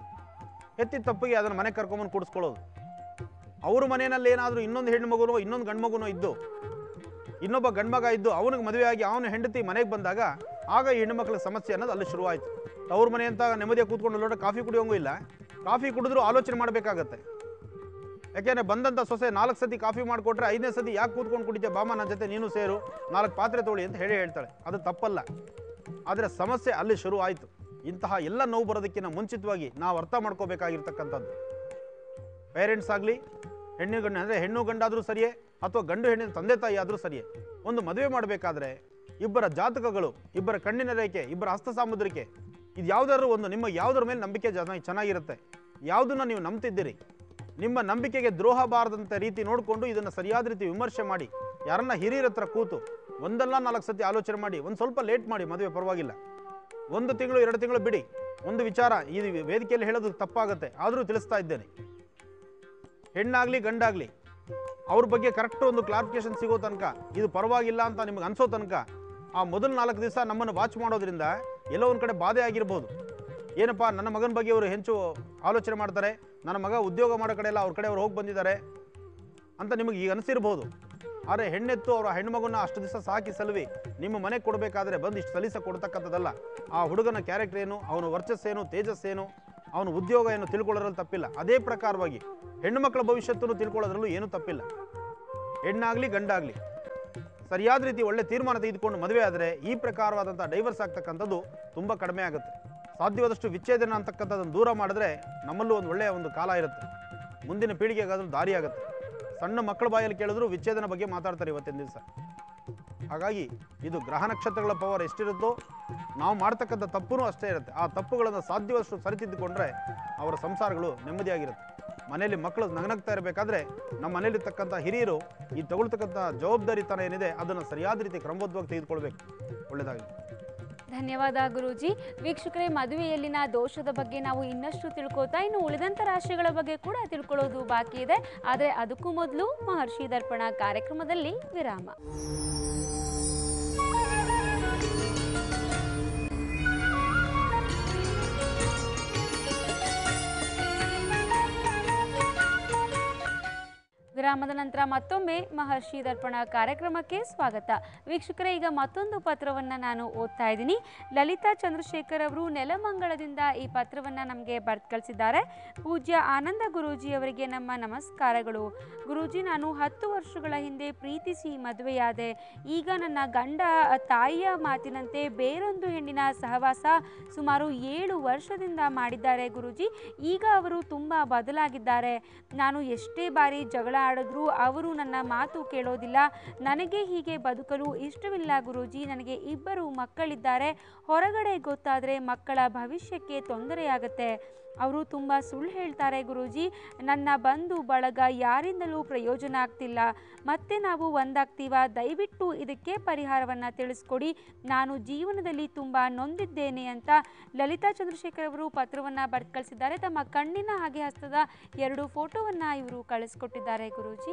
ಎತ್ತಿದ ತಪ್ಪಿಗೆ ಅದನ್ನು ಮನೆ ಕರ್ಕೊಂಬಂದು ಕೂಡಿಸ್ಕೊಳ್ಳೋದು ಅವ್ರ ಮನೆಯಲ್ಲಿ ಏನಾದರೂ ಇನ್ನೊಂದು ಹೆಣ್ಣು ಮಗುನೋ ಇನ್ನೊಂದು ಗಂಡು ಮಗುನೋ ಇದ್ದು ಇನ್ನೊಬ್ಬ ಗಂಡ್ಮಗ ಇದ್ದು ಅವನಿಗೆ ಮದುವೆ ಆಗಿ ಅವನ ಹೆಂಡತಿ ಮನೆಗೆ ಬಂದಾಗ ಆಗ ಈ ಹೆಣ್ಣುಮಕ್ಳ ಸಮಸ್ಯೆ ಅನ್ನೋದು ಅಲ್ಲಿ ಶುರುವಾಯಿತು ಅವ್ರ ಮನೆ ಅಂತ ನೆಮ್ಮದಿಯಾಗಿ ಕೂತ್ಕೊಂಡು ಲೋಟ ಕಾಫಿ ಕುಡಿಯೋಂಗೂ ಇಲ್ಲ ಕಾಫಿ ಕುಡಿದ್ರೂ ಆಲೋಚನೆ ಮಾಡಬೇಕಾಗತ್ತೆ ಯಾಕೆಂದರೆ ಬಂದಂಥ ಸೊಸೆ ನಾಲ್ಕು ಸತಿ ಕಾಫಿ ಮಾಡಿಕೊಟ್ರೆ ಐದನೇ ಸತಿ ಯಾಕೆ ಕೂತ್ಕೊಂಡು ಕುಡಿತೀಯ ಬಾಮ ನನ್ನ ಜೊತೆ ನೀನು ಸೇರು ನಾಲ್ಕು ಪಾತ್ರೆ ತೊಳಿ ಅಂತ ಹೇಳಿ ಹೇಳ್ತಾಳೆ ಅದು ತಪ್ಪಲ್ಲ ಆದರೆ ಸಮಸ್ಯೆ ಅಲ್ಲಿ ಶುರು ಆಯಿತು ಇಂತಹ ಎಲ್ಲ ನೋವು ಬರೋದಕ್ಕಿಂತ ಮುಂಚಿತವಾಗಿ ನಾವು ಅರ್ಥ ಮಾಡ್ಕೋಬೇಕಾಗಿರ್ತಕ್ಕಂಥದ್ದು ಪೇರೆಂಟ್ಸ್ ಆಗಲಿ ಹೆಣ್ಣು ಗಂಡು ಅಂದರೆ ಹೆಣ್ಣು ಗಂಡಾದರೂ ಸರಿಯೇ ಅಥವಾ ಗಂಡು ಹೆಣ್ಣಿನ ತಂದೆ ತಾಯಿ ಆದರೂ ಸರಿಯೇ ಒಂದು ಮದುವೆ ಮಾಡಬೇಕಾದ್ರೆ ಇಬ್ಬರ ಜಾತಕಗಳು ಇಬ್ಬರ ಕಣ್ಣಿನ ರೇಖೆ ಇಬ್ಬರ ಹಸ್ತ ಸಾಮುದ್ರಿಕೆ ಇದು ಯಾವುದಾದ್ರೂ ಒಂದು ನಿಮ್ಮ ಯಾವುದರ ಮೇಲೆ ನಂಬಿಕೆ ಜನ ಚೆನ್ನಾಗಿರುತ್ತೆ ಯಾವುದನ್ನು ನೀವು ನಂಬ್ತಿದ್ದೀರಿ ನಿಮ್ಮ ನಂಬಿಕೆಗೆ ದ್ರೋಹ ಬಾರದಂಥ ರೀತಿ ನೋಡಿಕೊಂಡು ಇದನ್ನು ಸರಿಯಾದ ರೀತಿ ವಿಮರ್ಶೆ ಮಾಡಿ ಯಾರನ್ನ ಹಿರಿಯರ ಹತ್ರ ಕೂತು ಒಂದಲ್ಲ ನಾಲ್ಕು ಸತಿ ಆಲೋಚನೆ ಮಾಡಿ ಒಂದು ಸ್ವಲ್ಪ ಲೇಟ್ ಮಾಡಿ ಮದುವೆ ಪರವಾಗಿಲ್ಲ ಒಂದು ತಿಂಗಳು ಎರಡು ತಿಂಗಳು ಬಿಡಿ ಒಂದು ವಿಚಾರ ಈ ವೇದಿಕೆಯಲ್ಲಿ ಹೇಳೋದು ತಪ್ಪಾಗುತ್ತೆ ಆದರೂ ತಿಳಿಸ್ತಾ ಇದ್ದೇನೆ ಹೆಣ್ಣಾಗಲಿ ಗಂಡಾಗಲಿ ಅವ್ರ ಬಗ್ಗೆ ಕರೆಕ್ಟ್ ಒಂದು ಕ್ಲಾರಿಫಿಕೇಶನ್ ಸಿಗೋ ತನಕ ಇದು ಪರವಾಗಿಲ್ಲ ಅಂತ ನಿಮ್ಗೆ ಅನ್ಸೋ ತನಕ ಆ ಮೊದಲು ನಾಲ್ಕು ದಿವಸ ನಮ್ಮನ್ನು ವಾಚ್ ಮಾಡೋದ್ರಿಂದ ಎಲ್ಲೋ ಒಂದು ಕಡೆ ಬಾಧೆ ಆಗಿರ್ಬೋದು ಏನಪ್ಪ ನನ್ನ ಮಗನ ಬಗ್ಗೆ ಅವರು ಹೆಚ್ಚು ಆಲೋಚನೆ ಮಾಡ್ತಾರೆ ನನ್ನ ಮಗ ಉದ್ಯೋಗ ಮಾಡೋ ಕಡೆ ಎಲ್ಲ ಅವ್ರ ಕಡೆ ಅವ್ರು ಹೋಗಿ ಬಂದಿದ್ದಾರೆ ಅಂತ ನಿಮಗೆ ಈಗ ಅನಿಸಿರ್ಬೋದು ಆದರೆ ಹೆಣ್ಣೆತ್ತು ಅವರ ಹೆಣ್ಮಗುನ ಅಷ್ಟು ದಿವಸ ಸಾಕಿ ಸಲುವಿ ನಿಮ್ಮ ಮನೆಗೆ ಕೊಡಬೇಕಾದ್ರೆ ಬಂದು ಇಷ್ಟು ಸಲೀಸ ಕೊಡ್ತಕ್ಕಂಥದ್ದಲ್ಲ ಆ ಹುಡುಗನ ಕ್ಯಾರೆಕ್ಟರ್ ಏನು ಅವನ ವರ್ಚಸ್ಸೇನು ತೇಜಸ್ಸೇನು ಅವನ ಉದ್ಯೋಗ ಏನು ತಿಳ್ಕೊಳ್ಳೋದ್ರಲ್ಲಿ ತಪ್ಪಿಲ್ಲ ಅದೇ ಪ್ರಕಾರವಾಗಿ ಹೆಣ್ಣು ಮಕ್ಕಳ ಭವಿಷ್ಯತ್ತನ್ನು ತಿಳ್ಕೊಳ್ಳೋದ್ರಲ್ಲೂ ಏನೂ ತಪ್ಪಿಲ್ಲ ಹೆಣ್ಣಾಗಲಿ ಗಂಡಾಗಲಿ ಸರಿಯಾದ ರೀತಿ ಒಳ್ಳೆ ತೀರ್ಮಾನ ತೆಗೆದುಕೊಂಡು ಮದುವೆ ಆದರೆ ಈ ಪ್ರಕಾರವಾದಂಥ ಡೈವರ್ಸ್ ಆಗ್ತಕ್ಕಂಥದ್ದು ತುಂಬ ಕಡಿಮೆ ಆಗುತ್ತೆ ಸಾಧ್ಯವಾದಷ್ಟು ವಿಚ್ಛೇದನ ಅಂತಕ್ಕಂಥದ್ದನ್ನು ದೂರ ಮಾಡಿದ್ರೆ ನಮ್ಮಲ್ಲೂ ಒಂದು ಒಳ್ಳೆಯ ಒಂದು ಕಾಲ ಇರುತ್ತೆ ಮುಂದಿನ ಪೀಳಿಗೆಗಾದ್ರೂ ದಾರಿ ಆಗುತ್ತೆ ಸಣ್ಣ ಮಕ್ಕಳ ಬಾಯಲ್ಲಿ ಕೇಳಿದ್ರು ವಿಚ್ಛೇದನ ಬಗ್ಗೆ ಮಾತಾಡ್ತಾರೆ ಇವತ್ತಿನ ದಿವಸ ಹಾಗಾಗಿ ಇದು ಗ್ರಹ ನಕ್ಷತ್ರಗಳ ಪವರ್ ಎಷ್ಟಿರುತ್ತೋ ನಾವು ಮಾಡ್ತಕ್ಕಂಥ ತಪ್ಪು ಅಷ್ಟೇ ಇರುತ್ತೆ ಆ ತಪ್ಪುಗಳನ್ನು ಸಾಧ್ಯವಷ್ಟು ಸರಿತಿದ್ದುಕೊಂಡ್ರೆ ಅವರ ಸಂಸಾರಗಳು ನೆಮ್ಮದಿಯಾಗಿರುತ್ತೆ ಮನೆಯಲ್ಲಿ ಮಕ್ಕಳು ನಗನಗ್ತಾ ಇರಬೇಕಾದ್ರೆ ನಮ್ಮ ಮನೆಯಲ್ಲಿರ್ತಕ್ಕಂಥ ಹಿರಿಯರು ಈ ತಗೊಳ್ತಕ್ಕಂಥ ಜವಾಬ್ದಾರಿತನ ಏನಿದೆ ಅದನ್ನು ಸರಿಯಾದ ರೀತಿ ಕ್ರಮಬದ್ಧವಾಗಿ ತೆಗೆದುಕೊಳ್ಬೇಕು ಒಳ್ಳೆಯದಾಗಲಿ ಧನ್ಯವಾದ ಗುರೂಜಿ ವೀಕ್ಷಕರೇ ಮದುವೆಯಲ್ಲಿನ ದೋಷದ ಬಗ್ಗೆ ನಾವು ಇನ್ನಷ್ಟು ತಿಳ್ಕೊತಾ ಇನ್ನು ಉಳಿದಂಥ ರಾಶಿಗಳ ಬಗ್ಗೆ ಕೂಡ ತಿಳ್ಕೊಳ್ಳೋದು ಬಾಕಿ ಇದೆ ಆದರೆ ಅದಕ್ಕೂ ಮೊದಲು ಮಹರ್ಷಿ ದರ್ಪಣ ಕಾರ್ಯಕ್ರಮದಲ್ಲಿ ವಿರಾಮ ವಿರಾಮದ ನಂತರ ಮತ್ತೊಮ್ಮೆ ಮಹರ್ಷಿ ದರ್ಪಣ ಕಾರ್ಯಕ್ರಮಕ್ಕೆ ಸ್ವಾಗತ ವೀಕ್ಷಕರೇ ಈಗ ಮತ್ತೊಂದು ಪತ್ರವನ್ನು ನಾನು ಓದ್ತಾ ಇದ್ದೀನಿ ಲಲಿತಾ ಚಂದ್ರಶೇಖರ್ ಅವರು ನೆಲಮಂಗಲದಿಂದ ಈ ಪತ್ರವನ್ನು ನಮಗೆ ಬರ್ದು ಕಳಿಸಿದ್ದಾರೆ ಪೂಜ್ಯ ಆನಂದ ಗುರೂಜಿ ಅವರಿಗೆ ನಮ್ಮ ನಮಸ್ಕಾರಗಳು ಗುರೂಜಿ ನಾನು ಹತ್ತು ವರ್ಷಗಳ ಹಿಂದೆ ಪ್ರೀತಿಸಿ ಮದುವೆಯಾದೆ ಈಗ ನನ್ನ ಗಂಡ ತಾಯಿಯ ಮಾತಿನಂತೆ ಬೇರೊಂದು ಹೆಣ್ಣಿನ ಸಹವಾಸ ಸುಮಾರು ಏಳು ವರ್ಷದಿಂದ ಮಾಡಿದ್ದಾರೆ ಗುರೂಜಿ ಈಗ ಅವರು ತುಂಬ ಬದಲಾಗಿದ್ದಾರೆ ನಾನು ಎಷ್ಟೇ ಬಾರಿ ಜಗಳ ಆಡಿದ್ರೂ ಅವರು ನನ್ನ ಮಾತು ಕೇಳೋದಿಲ್ಲ ನನಗೆ ಹೀಗೆ ಬದುಕಲು ಇಷ್ಟವಿಲ್ಲ ಗುರೂಜಿ ನನಗೆ ಇಬ್ಬರು ಮಕ್ಕಳಿದ್ದಾರೆ ಹೊರಗಡೆ ಗೊತ್ತಾದರೆ ಮಕ್ಕಳ ಭವಿಷ್ಯಕ್ಕೆ ತೊಂದರೆಯಾಗತ್ತೆ ಅವರು ತುಂಬ ಸುಳ್ಳು ಹೇಳ್ತಾರೆ ಗುರೂಜಿ ನನ್ನ ಬಂಧು ಬಳಗ ಯಾರಿಂದಲೂ ಪ್ರಯೋಜನ ಆಗ್ತಿಲ್ಲ ಮತ್ತೆ ನಾವು ಒಂದಾಗ್ತೀವ ದಯವಿಟ್ಟು ಇದಕ್ಕೆ ಪರಿಹಾರವನ್ನು ತಿಳಿಸ್ಕೊಡಿ ನಾನು ಜೀವನದಲ್ಲಿ ತುಂಬ ನೊಂದಿದ್ದೇನೆ ಅಂತ ಲಲಿತಾ ಚಂದ್ರಶೇಖರ್ ಅವರು ಪತ್ರವನ್ನು ಬರ್ದು ಕಳಿಸಿದ್ದಾರೆ ತಮ್ಮ ಕಣ್ಣಿನ ಹಾಗೆ ಹಸ್ತದ ಎರಡು ಫೋಟೋವನ್ನು ಇವರು ಕಳಿಸ್ಕೊಟ್ಟಿದ್ದಾರೆ ಗುರೂಜಿ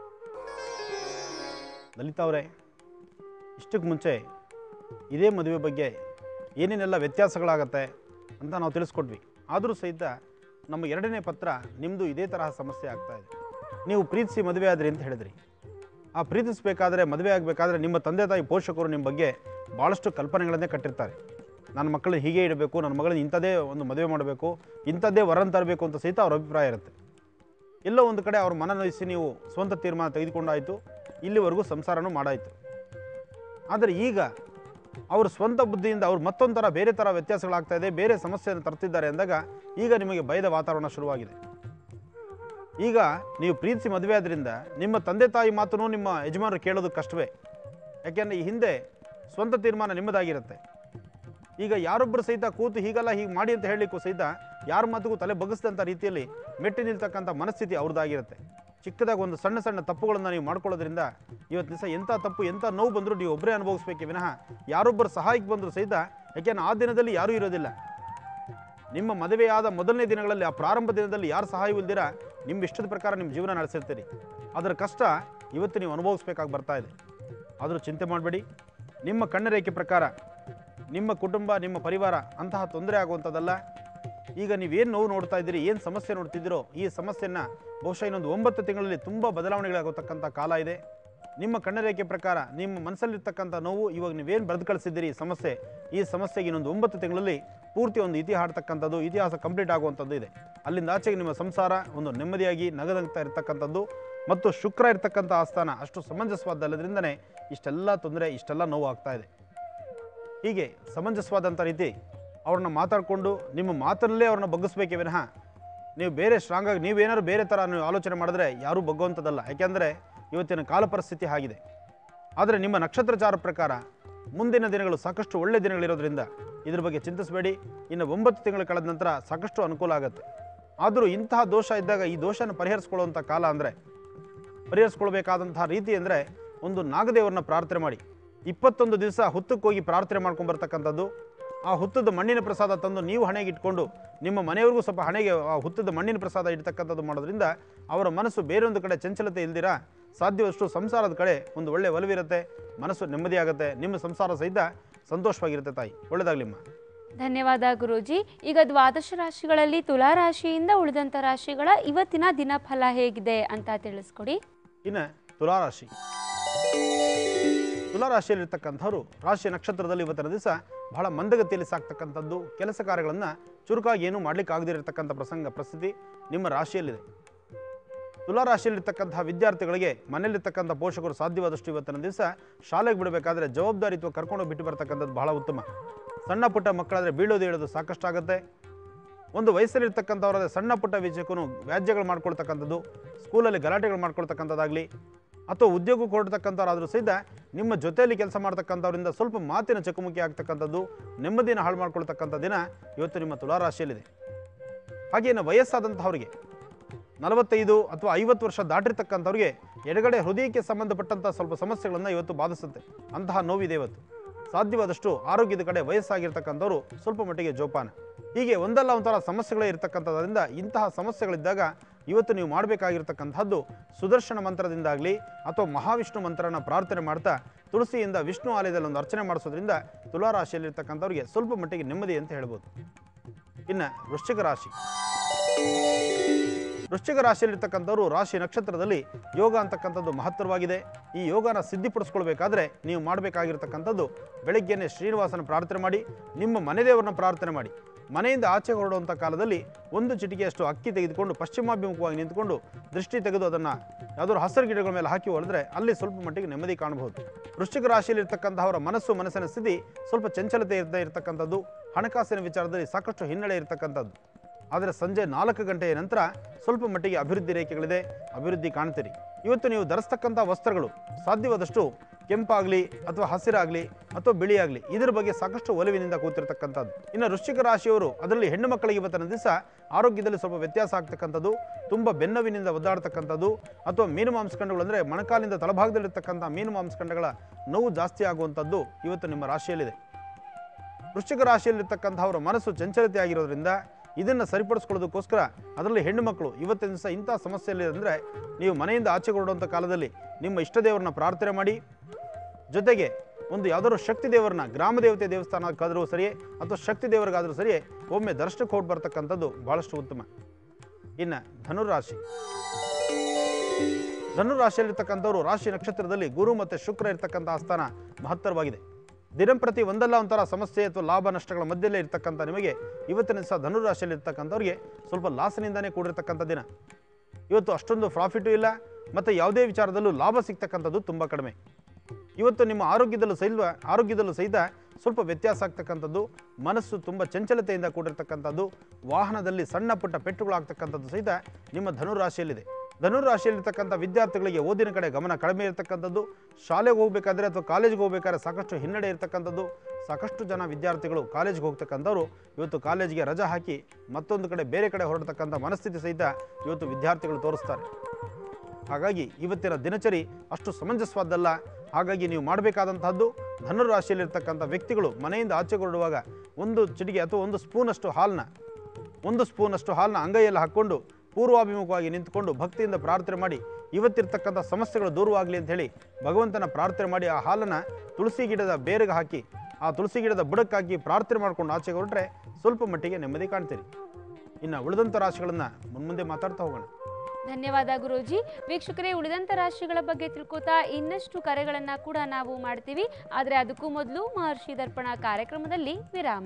ಲಲಿತಾ ಅವರೇ ಇಷ್ಟಕ್ಕೆ ಮುಂಚೆ ಇದೇ ಮದುವೆ ಬಗ್ಗೆ ಏನೇನೆಲ್ಲ ವ್ಯತ್ಯಾಸಗಳಾಗತ್ತೆ ಅಂತ ನಾವು ತಿಳಿಸ್ಕೊಟ್ವಿ ಆದರೂ ಸಹಿತ ನಮ್ಮ ಎರಡನೇ ಪತ್ರ ನಿಮ್ಮದು ಇದೇ ತರಹ ಸಮಸ್ಯೆ ಆಗ್ತಾ ಇದೆ ನೀವು ಪ್ರೀತಿಸಿ ಮದುವೆ ಆದ್ರಿ ಅಂತ ಹೇಳಿದ್ರಿ ಆ ಪ್ರೀತಿಸಬೇಕಾದ್ರೆ ಮದುವೆ ಆಗಬೇಕಾದ್ರೆ ನಿಮ್ಮ ತಂದೆ ತಾಯಿ ಪೋಷಕರು ನಿಮ್ಮ ಬಗ್ಗೆ ಭಾಳಷ್ಟು ಕಲ್ಪನೆಗಳನ್ನೇ ಕಟ್ಟಿರ್ತಾರೆ ನನ್ನ ಮಕ್ಕಳನ್ನ ಹೀಗೆ ಇಡಬೇಕು ನನ್ನ ಮಗಳನ್ನ ಇಂಥದ್ದೇ ಒಂದು ಮದುವೆ ಮಾಡಬೇಕು ಇಂಥದ್ದೇ ವರನ್ ತರಬೇಕು ಅಂತ ಸಹಿತ ಅವ್ರ ಅಭಿಪ್ರಾಯ ಇರುತ್ತೆ ಎಲ್ಲೋ ಒಂದು ಕಡೆ ಅವ್ರ ಮನನೊಲಿಸಿ ನೀವು ಸ್ವಂತ ತೀರ್ಮಾನ ತೆಗೆದುಕೊಂಡಾಯಿತು ಇಲ್ಲಿವರೆಗೂ ಸಂಸಾರನೂ ಮಾಡಾಯಿತು ಆದರೆ ಈಗ ಅವ್ರ ಸ್ವಂತ ಬುದ್ಧಿಯಿಂದ ಅವ್ರು ಮತ್ತೊಂದು ಥರ ಬೇರೆ ಥರ ವ್ಯತ್ಯಾಸಗಳಾಗ್ತಾ ಇದೆ ಬೇರೆ ಸಮಸ್ಯೆಯನ್ನು ತರ್ತಿದ್ದಾರೆ ಅಂದಾಗ ಈಗ ನಿಮಗೆ ಭಯದ ವಾತಾವರಣ ಶುರುವಾಗಿದೆ ಈಗ ನೀವು ಪ್ರೀತಿಸಿ ಮದುವೆ ಆದ್ರಿಂದ ನಿಮ್ಮ ತಂದೆ ತಾಯಿ ಮಾತನ್ನು ನಿಮ್ಮ ಯಜಮಾನರು ಕೇಳೋದು ಕಷ್ಟವೇ ಯಾಕೆಂದರೆ ಈ ಹಿಂದೆ ಸ್ವಂತ ತೀರ್ಮಾನ ನಿಮ್ಮದಾಗಿರುತ್ತೆ ಈಗ ಯಾರೊಬ್ಬರು ಸಹಿತ ಕೂತು ಹೀಗಲ್ಲ ಹೀಗೆ ಮಾಡಿ ಅಂತ ಹೇಳಲಿಕ್ಕೂ ಸಹಿತ ಯಾರ ಮಾತಿಗೂ ತಲೆ ಬಗ್ಗಿಸಿದಂಥ ರೀತಿಯಲ್ಲಿ ಮೆಟ್ಟಿ ನಿಲ್ತಕ್ಕಂಥ ಮನಸ್ಥಿತಿ ಅವ್ರದ್ದಾಗಿರುತ್ತೆ ಚಿಕ್ಕದಾಗಿ ಒಂದು ಸಣ್ಣ ಸಣ್ಣ ತಪ್ಪುಗಳನ್ನು ನೀವು ಮಾಡ್ಕೊಳ್ಳೋದ್ರಿಂದ ಇವತ್ತು ದಿವಸ ಎಂಥ ತಪ್ಪು ಎಂಥ ನೋವು ಬಂದರೂ ನೀವು ಒಬ್ಬರೇ ಅನುಭವಿಸ್ಬೇಕೆ ವಿನಃ ಯಾರೊಬ್ಬರು ಸಹಾಯಕ್ಕೆ ಬಂದರೂ ಸಹಿತ ಯಾಕೆಂದ್ರೆ ಆ ದಿನದಲ್ಲಿ ಯಾರೂ ಇರೋದಿಲ್ಲ ನಿಮ್ಮ ಮದುವೆಯಾದ ಮೊದಲನೇ ದಿನಗಳಲ್ಲಿ ಆ ಪ್ರಾರಂಭ ದಿನದಲ್ಲಿ ಯಾರು ಸಹಾಯವಿಲ್ದಿರ ನಿಮ್ಮ ಇಷ್ಟದ ಪ್ರಕಾರ ನಿಮ್ಮ ಜೀವನ ನಡೆಸಿರ್ತೀರಿ ಅದರ ಕಷ್ಟ ಇವತ್ತು ನೀವು ಅನುಭವಿಸ್ಬೇಕಾಗಿ ಬರ್ತಾ ಇದೆ ಆದರೂ ಚಿಂತೆ ಮಾಡಬೇಡಿ ನಿಮ್ಮ ಕಣ್ಣರೇಖೆ ಪ್ರಕಾರ ನಿಮ್ಮ ಕುಟುಂಬ ನಿಮ್ಮ ಪರಿವಾರ ಅಂತಹ ತೊಂದರೆ ಆಗುವಂಥದ್ದಲ್ಲ ಈಗ ನೀವೇನು ನೋವು ನೋಡ್ತಾ ಇದ್ದೀರಿ ಏನು ಸಮಸ್ಯೆ ನೋಡ್ತಿದ್ದೀರೋ ಈ ಸಮಸ್ಯೆಯನ್ನು ಬಹುಶಃ ಇನ್ನೊಂದು ಒಂಬತ್ತು ತಿಂಗಳಲ್ಲಿ ತುಂಬ ಬದಲಾವಣೆಗಳಾಗತಕ್ಕಂಥ ಕಾಲ ಇದೆ ನಿಮ್ಮ ಕಣ್ಣರೇಖೆ ಪ್ರಕಾರ ನಿಮ್ಮ ಮನಸ್ಸಲ್ಲಿರ್ತಕ್ಕಂಥ ನೋವು ಇವಾಗ ನೀವೇನು ಬರೆದು ಕಳಿಸಿದ್ದೀರಿ ಈ ಸಮಸ್ಯೆ ಈ ಸಮಸ್ಯೆಗೆ ಇನ್ನೊಂದು ಒಂಬತ್ತು ತಿಂಗಳಲ್ಲಿ ಪೂರ್ತಿ ಒಂದು ಇತಿಹಾಸ ಆಡ್ತಕ್ಕಂಥದ್ದು ಇತಿಹಾಸ ಕಂಪ್ಲೀಟ್ ಆಗುವಂಥದ್ದು ಇದೆ ಅಲ್ಲಿಂದ ಆಚೆಗೆ ನಿಮ್ಮ ಸಂಸಾರ ಒಂದು ನೆಮ್ಮದಿಯಾಗಿ ನಗದಂತ ಇರತಕ್ಕಂಥದ್ದು ಮತ್ತು ಶುಕ್ರ ಇರ್ತಕ್ಕಂಥ ಆಸ್ಥಾನ ಅಷ್ಟು ಸಮಂಜಸವಾದಲ್ಲದ್ರಿಂದನೇ ಇಷ್ಟೆಲ್ಲ ತೊಂದರೆ ಇಷ್ಟೆಲ್ಲ ನೋವು ಆಗ್ತಾ ಇದೆ ಹೀಗೆ ಸಮಂಜಸವಾದಂಥ ರೀತಿ ಅವ್ರನ್ನ ಮಾತಾಡಿಕೊಂಡು ನಿಮ್ಮ ಮಾತಲ್ಲೇ ಅವ್ರನ್ನ ಬಗ್ಗಿಸ್ಬೇಕೇ ವಿನಃ ನೀವು ಬೇರೆ ಸ್ಟ್ರಾಂಗಾಗಿ ನೀವೇನಾದ್ರು ಬೇರೆ ಥರ ನೀವು ಆಲೋಚನೆ ಮಾಡಿದ್ರೆ ಯಾರೂ ಬಗ್ಗುವಂಥದ್ದಲ್ಲ ಯಾಕೆಂದರೆ ಇವತ್ತಿನ ಕಾಲ ಪರಿಸ್ಥಿತಿ ಆಗಿದೆ ಆದರೆ ನಿಮ್ಮ ನಕ್ಷತ್ರಚಾರ ಪ್ರಕಾರ ಮುಂದಿನ ದಿನಗಳು ಸಾಕಷ್ಟು ಒಳ್ಳೆಯ ದಿನಗಳಿರೋದ್ರಿಂದ ಇದ್ರ ಬಗ್ಗೆ ಚಿಂತಿಸಬೇಡಿ ಇನ್ನು ಒಂಬತ್ತು ತಿಂಗಳು ಕಳೆದ ನಂತರ ಸಾಕಷ್ಟು ಅನುಕೂಲ ಆಗುತ್ತೆ ಆದರೂ ಇಂತಹ ದೋಷ ಇದ್ದಾಗ ಈ ದೋಷನ ಪರಿಹರಿಸ್ಕೊಳ್ಳುವಂಥ ಕಾಲ ಅಂದರೆ ಪರಿಹರಿಸ್ಕೊಳ್ಬೇಕಾದಂತಹ ರೀತಿ ಅಂದರೆ ಒಂದು ನಾಗದೇವರನ್ನ ಪ್ರಾರ್ಥನೆ ಮಾಡಿ ಇಪ್ಪತ್ತೊಂದು ದಿವಸ ಹುತ್ತಕ್ಕೆ ಹೋಗಿ ಪ್ರಾರ್ಥನೆ ಮಾಡ್ಕೊಂಡು ಬರ್ತಕ್ಕಂಥದ್ದು ಆ ಹುತ್ತದ ಮಣ್ಣಿನ ಪ್ರಸಾದ ತಂದು ನೀವು ಹಣೆಗೆ ಇಟ್ಕೊಂಡು ನಿಮ್ಮ ಮನೆಯವ್ರಿಗೂ ಸ್ವಲ್ಪ ಹಣೆಗೆ ಆ ಹುತ್ತದ ಮಣ್ಣಿನ ಪ್ರಸಾದ ಇಡ್ತಕ್ಕಂಥದ್ದು ಮಾಡೋದ್ರಿಂದ ಅವರ ಮನಸ್ಸು ಬೇರೊಂದು ಕಡೆ ಚಂಚಲತೆ ಇಲ್ದಿರ ಸಾಧ್ಯವಷ್ಟು ಸಂಸಾರದ ಕಡೆ ಒಂದು ಒಳ್ಳೆ ಒಲವಿರುತ್ತೆ ಮನಸ್ಸು ನೆಮ್ಮದಿಯಾಗುತ್ತೆ ನಿಮ್ಮ ಸಂಸಾರ ಸಹಿತ ಸಂತೋಷವಾಗಿರುತ್ತೆ ತಾಯಿ ಒಳ್ಳೆಯದಾಗಲಿಮ್ಮ ಧನ್ಯವಾದ ಗುರೂಜಿ ಈಗ ದ್ವಾದಶ ರಾಶಿಗಳಲ್ಲಿ ತುಲಾ ರಾಶಿಯಿಂದ ಉಳಿದಂಥ ರಾಶಿಗಳ ಇವತ್ತಿನ ದಿನಫಲ ಹೇಗಿದೆ ಅಂತ ತಿಳಿಸ್ಕೊಡಿ ಇನ್ನು ತುಲಾರಾಶಿ ತುಲಾರಾಶಿಯಲ್ಲಿರ್ತಕ್ಕಂಥವ್ರು ರಾಶಿ ನಕ್ಷತ್ರದಲ್ಲಿ ಇವತ್ತಿನ ದಿವಸ ಬಹಳ ಮಂದಗತಿಯಲ್ಲಿ ಸಾಕ್ತಕ್ಕಂಥದ್ದು ಕೆಲಸ ಕಾರ್ಯಗಳನ್ನು ಚುರುಕಾಗಿ ಏನೂ ಮಾಡ್ಲಿಕ್ಕೆ ಆಗದಿರತಕ್ಕಂಥ ಪ್ರಸಂಗ ಪರಿಸ್ಥಿತಿ ನಿಮ್ಮ ರಾಶಿಯಲ್ಲಿದೆ ತುಲಾರಾಶಿಯಲ್ಲಿರ್ತಕ್ಕಂಥ ವಿದ್ಯಾರ್ಥಿಗಳಿಗೆ ಮನೆಯಲ್ಲಿರ್ತಕ್ಕಂಥ ಪೋಷಕರು ಸಾಧ್ಯವಾದಷ್ಟು ಇವತ್ತಿನ ದಿವಸ ಶಾಲೆಗೆ ಬಿಡಬೇಕಾದ್ರೆ ಜವಾಬ್ದಾರಿತ್ವ ಕರ್ಕೊಂಡು ಬಿಟ್ಟು ಬರ್ತಕ್ಕಂಥದ್ದು ಬಹಳ ಉತ್ತಮ ಸಣ್ಣ ಪುಟ್ಟ ಮಕ್ಕಳಾದರೆ ಬೀಳೋದು ಹೇಳೋದು ಸಾಕಷ್ಟಾಗುತ್ತೆ ಒಂದು ವಯಸ್ಸಲ್ಲಿರ್ತಕ್ಕಂಥವ್ರಾದ್ರೆ ಸಣ್ಣ ಪುಟ್ಟ ವಿಷಯಕ್ಕೂ ವ್ಯಾಜ್ಯಗಳು ಮಾಡ್ಕೊಳ್ತಕ್ಕಂಥದ್ದು ಸ್ಕೂಲಲ್ಲಿ ಗಲಾಟೆಗಳು ಮಾಡ್ಕೊಳ್ತಕ್ಕಂಥದ್ದಾಗಲಿ ಅಥವಾ ಉದ್ಯೋಗಕ್ಕೆ ಹೊರಡ್ತಕ್ಕಂಥವ್ರಾದರೂ ಸಹಿತ ನಿಮ್ಮ ಜೊತೆಯಲ್ಲಿ ಕೆಲಸ ಮಾಡ್ತಕ್ಕಂಥವ್ರಿಂದ ಸ್ವಲ್ಪ ಮಾತಿನ ಚಕಮಕಿ ಆಗ್ತಕ್ಕಂಥದ್ದು ನೆಮ್ಮದಿನ ಹಾಳು ಮಾಡ್ಕೊಳ್ತಕ್ಕಂಥ ದಿನ ಇವತ್ತು ನಿಮ್ಮ ತುಲಾರಾಶಿಯಲ್ಲಿದೆ ಹಾಗೇನು ವಯಸ್ಸಾದಂಥವ್ರಿಗೆ ನಲವತ್ತೈದು ಅಥವಾ ಐವತ್ತು ವರ್ಷ ದಾಟಿರ್ತಕ್ಕಂಥವ್ರಿಗೆ ಎಡಗಡೆ ಹೃದಯಕ್ಕೆ ಸಂಬಂಧಪಟ್ಟಂಥ ಸ್ವಲ್ಪ ಸಮಸ್ಯೆಗಳನ್ನು ಇವತ್ತು ಬಾಧಿಸುತ್ತೆ ಅಂತಹ ನೋವಿದೆ ಇವತ್ತು ಸಾಧ್ಯವಾದಷ್ಟು ಆರೋಗ್ಯದ ಕಡೆ ವಯಸ್ಸಾಗಿರ್ತಕ್ಕಂಥವ್ರು ಸ್ವಲ್ಪ ಮಟ್ಟಿಗೆ ಜೋಪಾನ ಹೀಗೆ ಒಂದಲ್ಲ ಒಂಥರ ಸಮಸ್ಯೆಗಳೇ ಇರತಕ್ಕಂಥದ್ರಿಂದ ಇಂತಹ ಸಮಸ್ಯೆಗಳಿದ್ದಾಗ ಇವತ್ತು ನೀವು ಮಾಡಬೇಕಾಗಿರ್ತಕ್ಕಂಥದ್ದು ಸುದರ್ಶನ ಮಂತ್ರದಿಂದಾಗಲಿ ಅಥವಾ ಮಹಾವಿಷ್ಣು ಮಂತ್ರನ ಪ್ರಾರ್ಥನೆ ಮಾಡ್ತಾ ತುಳಸಿಯಿಂದ ವಿಷ್ಣು ಆಲಯದಲ್ಲಿ ಒಂದು ಅರ್ಚನೆ ಮಾಡಿಸೋದ್ರಿಂದ ತುಲಾರಾಶಿಯಲ್ಲಿರ್ತಕ್ಕಂಥವ್ರಿಗೆ ಸ್ವಲ್ಪ ಮಟ್ಟಿಗೆ ನೆಮ್ಮದಿ ಅಂತ ಹೇಳ್ಬೋದು ಇನ್ನು ವೃಶ್ಚಿಕ ರಾಶಿ ವೃಶ್ಚಿಕ ರಾಶಿಯಲ್ಲಿರ್ತಕ್ಕಂಥವ್ರು ರಾಶಿ ನಕ್ಷತ್ರದಲ್ಲಿ ಯೋಗ ಅಂತಕ್ಕಂಥದ್ದು ಮಹತ್ತರವಾಗಿದೆ ಈ ಯೋಗನ ಸಿದ್ಧಿಪಡಿಸ್ಕೊಳ್ಬೇಕಾದ್ರೆ ನೀವು ಮಾಡಬೇಕಾಗಿರ್ತಕ್ಕಂಥದ್ದು ಬೆಳಗ್ಗೆನೆ ಶ್ರೀನಿವಾಸನ ಪ್ರಾರ್ಥನೆ ಮಾಡಿ ನಿಮ್ಮ ಮನೆದೇವರನ್ನ ಪ್ರಾರ್ಥನೆ ಮಾಡಿ ಮನೆಯಿಂದ ಆಚೆ ಹೊರಡುವಂಥ ಕಾಲದಲ್ಲಿ ಒಂದು ಚಿಟಿಕೆಯಷ್ಟು ಅಕ್ಕಿ ತೆಗೆದುಕೊಂಡು ಪಶ್ಚಿಮಾಭಿಮುಖವಾಗಿ ನಿಂತ್ಕೊಂಡು ದೃಷ್ಟಿ ತೆಗೆದು ಅದನ್ನು ಯಾವುದಾದ್ರು ಹಸಿರು ಗಿಡಗಳ ಮೇಲೆ ಹಾಕಿ ಹೊಡೆದ್ರೆ ಅಲ್ಲಿ ಸ್ವಲ್ಪ ಮಟ್ಟಿಗೆ ನೆಮ್ಮದಿ ಕಾಣಬಹುದು ವೃಶ್ಚಿಕ ರಾಶಿಯಲ್ಲಿರ್ತಕ್ಕಂಥವರ ಮನಸ್ಸು ಮನಸ್ಸಿನ ಸ್ಥಿತಿ ಸ್ವಲ್ಪ ಚಂಚಲತೆ ಇರದೇ ಇರತಕ್ಕಂಥದ್ದು ಹಣಕಾಸಿನ ವಿಚಾರದಲ್ಲಿ ಸಾಕಷ್ಟು ಹಿನ್ನಡೆ ಇರತಕ್ಕಂಥದ್ದು ಆದರೆ ಸಂಜೆ ನಾಲ್ಕು ಗಂಟೆಯ ನಂತರ ಸ್ವಲ್ಪ ಮಟ್ಟಿಗೆ ಅಭಿವೃದ್ಧಿ ರೇಖೆಗಳಿದೆ ಅಭಿವೃದ್ಧಿ ಕಾಣ್ತೀರಿ ಇವತ್ತು ನೀವು ಧರಿಸ್ತಕ್ಕಂಥ ವಸ್ತ್ರಗಳು ಸಾಧ್ಯವಾದಷ್ಟು ಕೆಂಪಾಗಲಿ ಅಥವಾ ಹಸಿರಾಗಲಿ ಅಥವಾ ಬಿಳಿಯಾಗಲಿ ಇದರ ಬಗ್ಗೆ ಸಾಕಷ್ಟು ಒಲವಿನಿಂದ ಕೂತಿರ್ತಕ್ಕಂಥದ್ದು ಇನ್ನು ವೃಶ್ಚಿಕ ರಾಶಿಯವರು ಅದರಲ್ಲಿ ಹೆಣ್ಣು ಮಕ್ಕಳಿಗೆ ಇವತ್ತಿನ ದಿವಸ ಆರೋಗ್ಯದಲ್ಲಿ ಸ್ವಲ್ಪ ವ್ಯತ್ಯಾಸ ಆಗ್ತಕ್ಕಂಥದ್ದು ತುಂಬ ಬೆನ್ನವಿನಿಂದ ಒದ್ದಾಡ್ತಕ್ಕಂಥದ್ದು ಅಥವಾ ಮೀನು ಮಾಂಸಖಂಡಗಳು ಅಂದರೆ ಮೊಣಕಾಲಿಂದ ತಳಭಾಗದಲ್ಲಿರ್ತಕ್ಕಂಥ ಮೀನು ಮಾಂಸಖಂಡಗಳ ನೋವು ಜಾಸ್ತಿ ಆಗುವಂಥದ್ದು ಇವತ್ತು ನಿಮ್ಮ ರಾಶಿಯಲ್ಲಿದೆ ವೃಶ್ಚಿಕ ರಾಶಿಯಲ್ಲಿರ್ತಕ್ಕಂಥವರ ಮನಸ್ಸು ಚಂಚಲತೆ ಆಗಿರೋದ್ರಿಂದ ಇದನ್ನು ಸರಿಪಡಿಸ್ಕೊಳ್ಳೋದಕ್ಕೋಸ್ಕರ ಅದರಲ್ಲಿ ಹೆಣ್ಣು ಮಕ್ಕಳು ಇವತ್ತಿನ ದಿವಸ ಇಂಥ ಸಮಸ್ಯೆಯಲ್ಲಿ ಅಂದರೆ ನೀವು ಮನೆಯಿಂದ ಆಚೆ ಹೊರಡುವಂಥ ಕಾಲದಲ್ಲಿ ನಿಮ್ಮ ಇಷ್ಟ ದೇವರನ್ನ ಪ್ರಾರ್ಥನೆ ಮಾಡಿ ಜೊತೆಗೆ ಒಂದು ಯಾವುದಾದ್ರು ಶಕ್ತಿ ದೇವರನ್ನ ಗ್ರಾಮ ದೇವತೆ ದೇವಸ್ಥಾನಕ್ಕಾದರೂ ಸರಿಯೇ ಅಥವಾ ಶಕ್ತಿ ದೇವರಿಗಾದರೂ ಸರಿಯೇ ಒಮ್ಮೆ ದರ್ಶನಕ್ಕೆ ಹೋಗಿ ಬರ್ತಕ್ಕಂಥದ್ದು ಭಾಳಷ್ಟು ಉತ್ತಮ ಇನ್ನು ಧನುರಾಶಿ ಧನುರಾಶಿಯಲ್ಲಿರ್ತಕ್ಕಂಥವ್ರು ರಾಶಿ ನಕ್ಷತ್ರದಲ್ಲಿ ಗುರು ಮತ್ತು ಶುಕ್ರ ಇರ್ತಕ್ಕಂಥ ಆಸ್ಥಾನ ಮಹತ್ತರವಾಗಿದೆ ದಿನಂಪ್ರತಿ ಒಂದಲ್ಲ ಒಂಥರ ಸಮಸ್ಯೆ ಅಥವಾ ಲಾಭ ನಷ್ಟಗಳ ಮಧ್ಯದಲ್ಲೇ ಇರ್ತಕ್ಕಂಥ ನಿಮಗೆ ಇವತ್ತಿನ ದಿವಸ ಧನುರಾಶಿಯಲ್ಲಿ ಇರ್ತಕ್ಕಂಥವ್ರಿಗೆ ಸ್ವಲ್ಪ ಲಾಸನಿಂದಾನೇ ಕೂಡಿರ್ತಕ್ಕಂಥ ದಿನ ಇವತ್ತು ಅಷ್ಟೊಂದು ಪ್ರಾಫಿಟು ಇಲ್ಲ ಮತ್ತು ಯಾವುದೇ ವಿಚಾರದಲ್ಲೂ ಲಾಭ ಸಿಗ್ತಕ್ಕಂಥದ್ದು ತುಂಬ ಕಡಿಮೆ ಇವತ್ತು ನಿಮ್ಮ ಆರೋಗ್ಯದಲ್ಲೂ ಸೈಲ್ವ ಆರೋಗ್ಯದಲ್ಲೂ ಸಹಿತ ಸ್ವಲ್ಪ ವ್ಯತ್ಯಾಸ ಆಗ್ತಕ್ಕಂಥದ್ದು ಮನಸ್ಸು ತುಂಬ ಚಂಚಲತೆಯಿಂದ ಕೂಡಿರ್ತಕ್ಕಂಥದ್ದು ವಾಹನದಲ್ಲಿ ಸಣ್ಣ ಪುಟ್ಟ ಪೆಟ್ಟುಗಳಾಗ್ತಕ್ಕಂಥದ್ದು ಸಹಿತ ನಿಮ್ಮ ಧನುರಾಶಿಯಲ್ಲಿದೆ ಧನುರಾಶಿಯಲ್ಲಿರ್ತಕ್ಕಂಥ ವಿದ್ಯಾರ್ಥಿಗಳಿಗೆ ಓದಿನ ಕಡೆ ಗಮನ ಕಡಿಮೆ ಇರತಕ್ಕಂಥದ್ದು ಶಾಲೆಗೆ ಹೋಗಬೇಕಾದ್ರೆ ಅಥವಾ ಕಾಲೇಜಿಗೆ ಹೋಗ್ಬೇಕಾದ್ರೆ ಸಾಕಷ್ಟು ಹಿನ್ನಡೆ ಇರತಕ್ಕಂಥದ್ದು ಸಾಕಷ್ಟು ಜನ ವಿದ್ಯಾರ್ಥಿಗಳು ಕಾಲೇಜಿಗೆ ಹೋಗ್ತಕ್ಕಂಥವ್ರು ಇವತ್ತು ಕಾಲೇಜಿಗೆ ರಜಾ ಹಾಕಿ ಮತ್ತೊಂದು ಕಡೆ ಬೇರೆ ಕಡೆ ಹೊರಡ್ತಕ್ಕಂಥ ಮನಸ್ಥಿತಿ ಸಹಿತ ಇವತ್ತು ವಿದ್ಯಾರ್ಥಿಗಳು ತೋರಿಸ್ತಾರೆ ಹಾಗಾಗಿ ಇವತ್ತಿನ ದಿನಚರಿ ಅಷ್ಟು ಸಮಂಜಸವಾದ್ದಲ್ಲ ಹಾಗಾಗಿ ನೀವು ಮಾಡಬೇಕಾದಂತಹದ್ದು ಧನುರಾಶಿಯಲ್ಲಿರ್ತಕ್ಕಂಥ ವ್ಯಕ್ತಿಗಳು ಮನೆಯಿಂದ ಆಚೆ ಹೊರಡುವಾಗ ಒಂದು ಚಿಟಿಕೆ ಅಥವಾ ಒಂದು ಸ್ಪೂನಷ್ಟು ಹಾಲನ್ನ ಒಂದು ಸ್ಪೂನಷ್ಟು ಹಾಲನ್ನ ಅಂಗೈಯಲ್ಲಿ ಹಾಕ್ಕೊಂಡು ಪೂರ್ವಾಭಿಮುಖವಾಗಿ ನಿಂತ್ಕೊಂಡು ಭಕ್ತಿಯಿಂದ ಪ್ರಾರ್ಥನೆ ಮಾಡಿ ಇವತ್ತಿರ್ತಕ್ಕಂಥ ಸಮಸ್ಯೆಗಳು ದೂರವಾಗಲಿ ಅಂತ ಹೇಳಿ ಭಗವಂತನ ಪ್ರಾರ್ಥನೆ ಮಾಡಿ ಆ ಹಾಲನ್ನು ತುಳಸಿ ಗಿಡದ ಬೇರಿಗೆ ಹಾಕಿ ಆ ತುಳಸಿ ಗಿಡದ ಬುಡಕ್ಕೆ ಹಾಕಿ ಪ್ರಾರ್ಥನೆ ಮಾಡ್ಕೊಂಡು ಆಚೆಗೆ ಹೊರಟ್ರೆ ಸ್ವಲ್ಪ ಮಟ್ಟಿಗೆ ನೆಮ್ಮದಿ ಕಾಣ್ತೀರಿ ಇನ್ನು ಉಳಿದಂಥ ರಾಶಿಗಳನ್ನು ಮುನ್ಮುಂದೆ ಮಾತಾಡ್ತಾ ಹೋಗೋಣ ಧನ್ಯವಾದ ಗುರೂಜಿ ವೀಕ್ಷಕರೇ ಉಳಿದಂಥ ರಾಶಿಗಳ ಬಗ್ಗೆ ತಿಳ್ಕೊತಾ ಇನ್ನಷ್ಟು ಕರೆಗಳನ್ನು ಕೂಡ ನಾವು ಮಾಡ್ತೀವಿ ಆದರೆ ಅದಕ್ಕೂ ಮೊದಲು ಮಹರ್ಷಿ ದರ್ಪಣ ಕಾರ್ಯಕ್ರಮದಲ್ಲಿ ವಿರಾಮ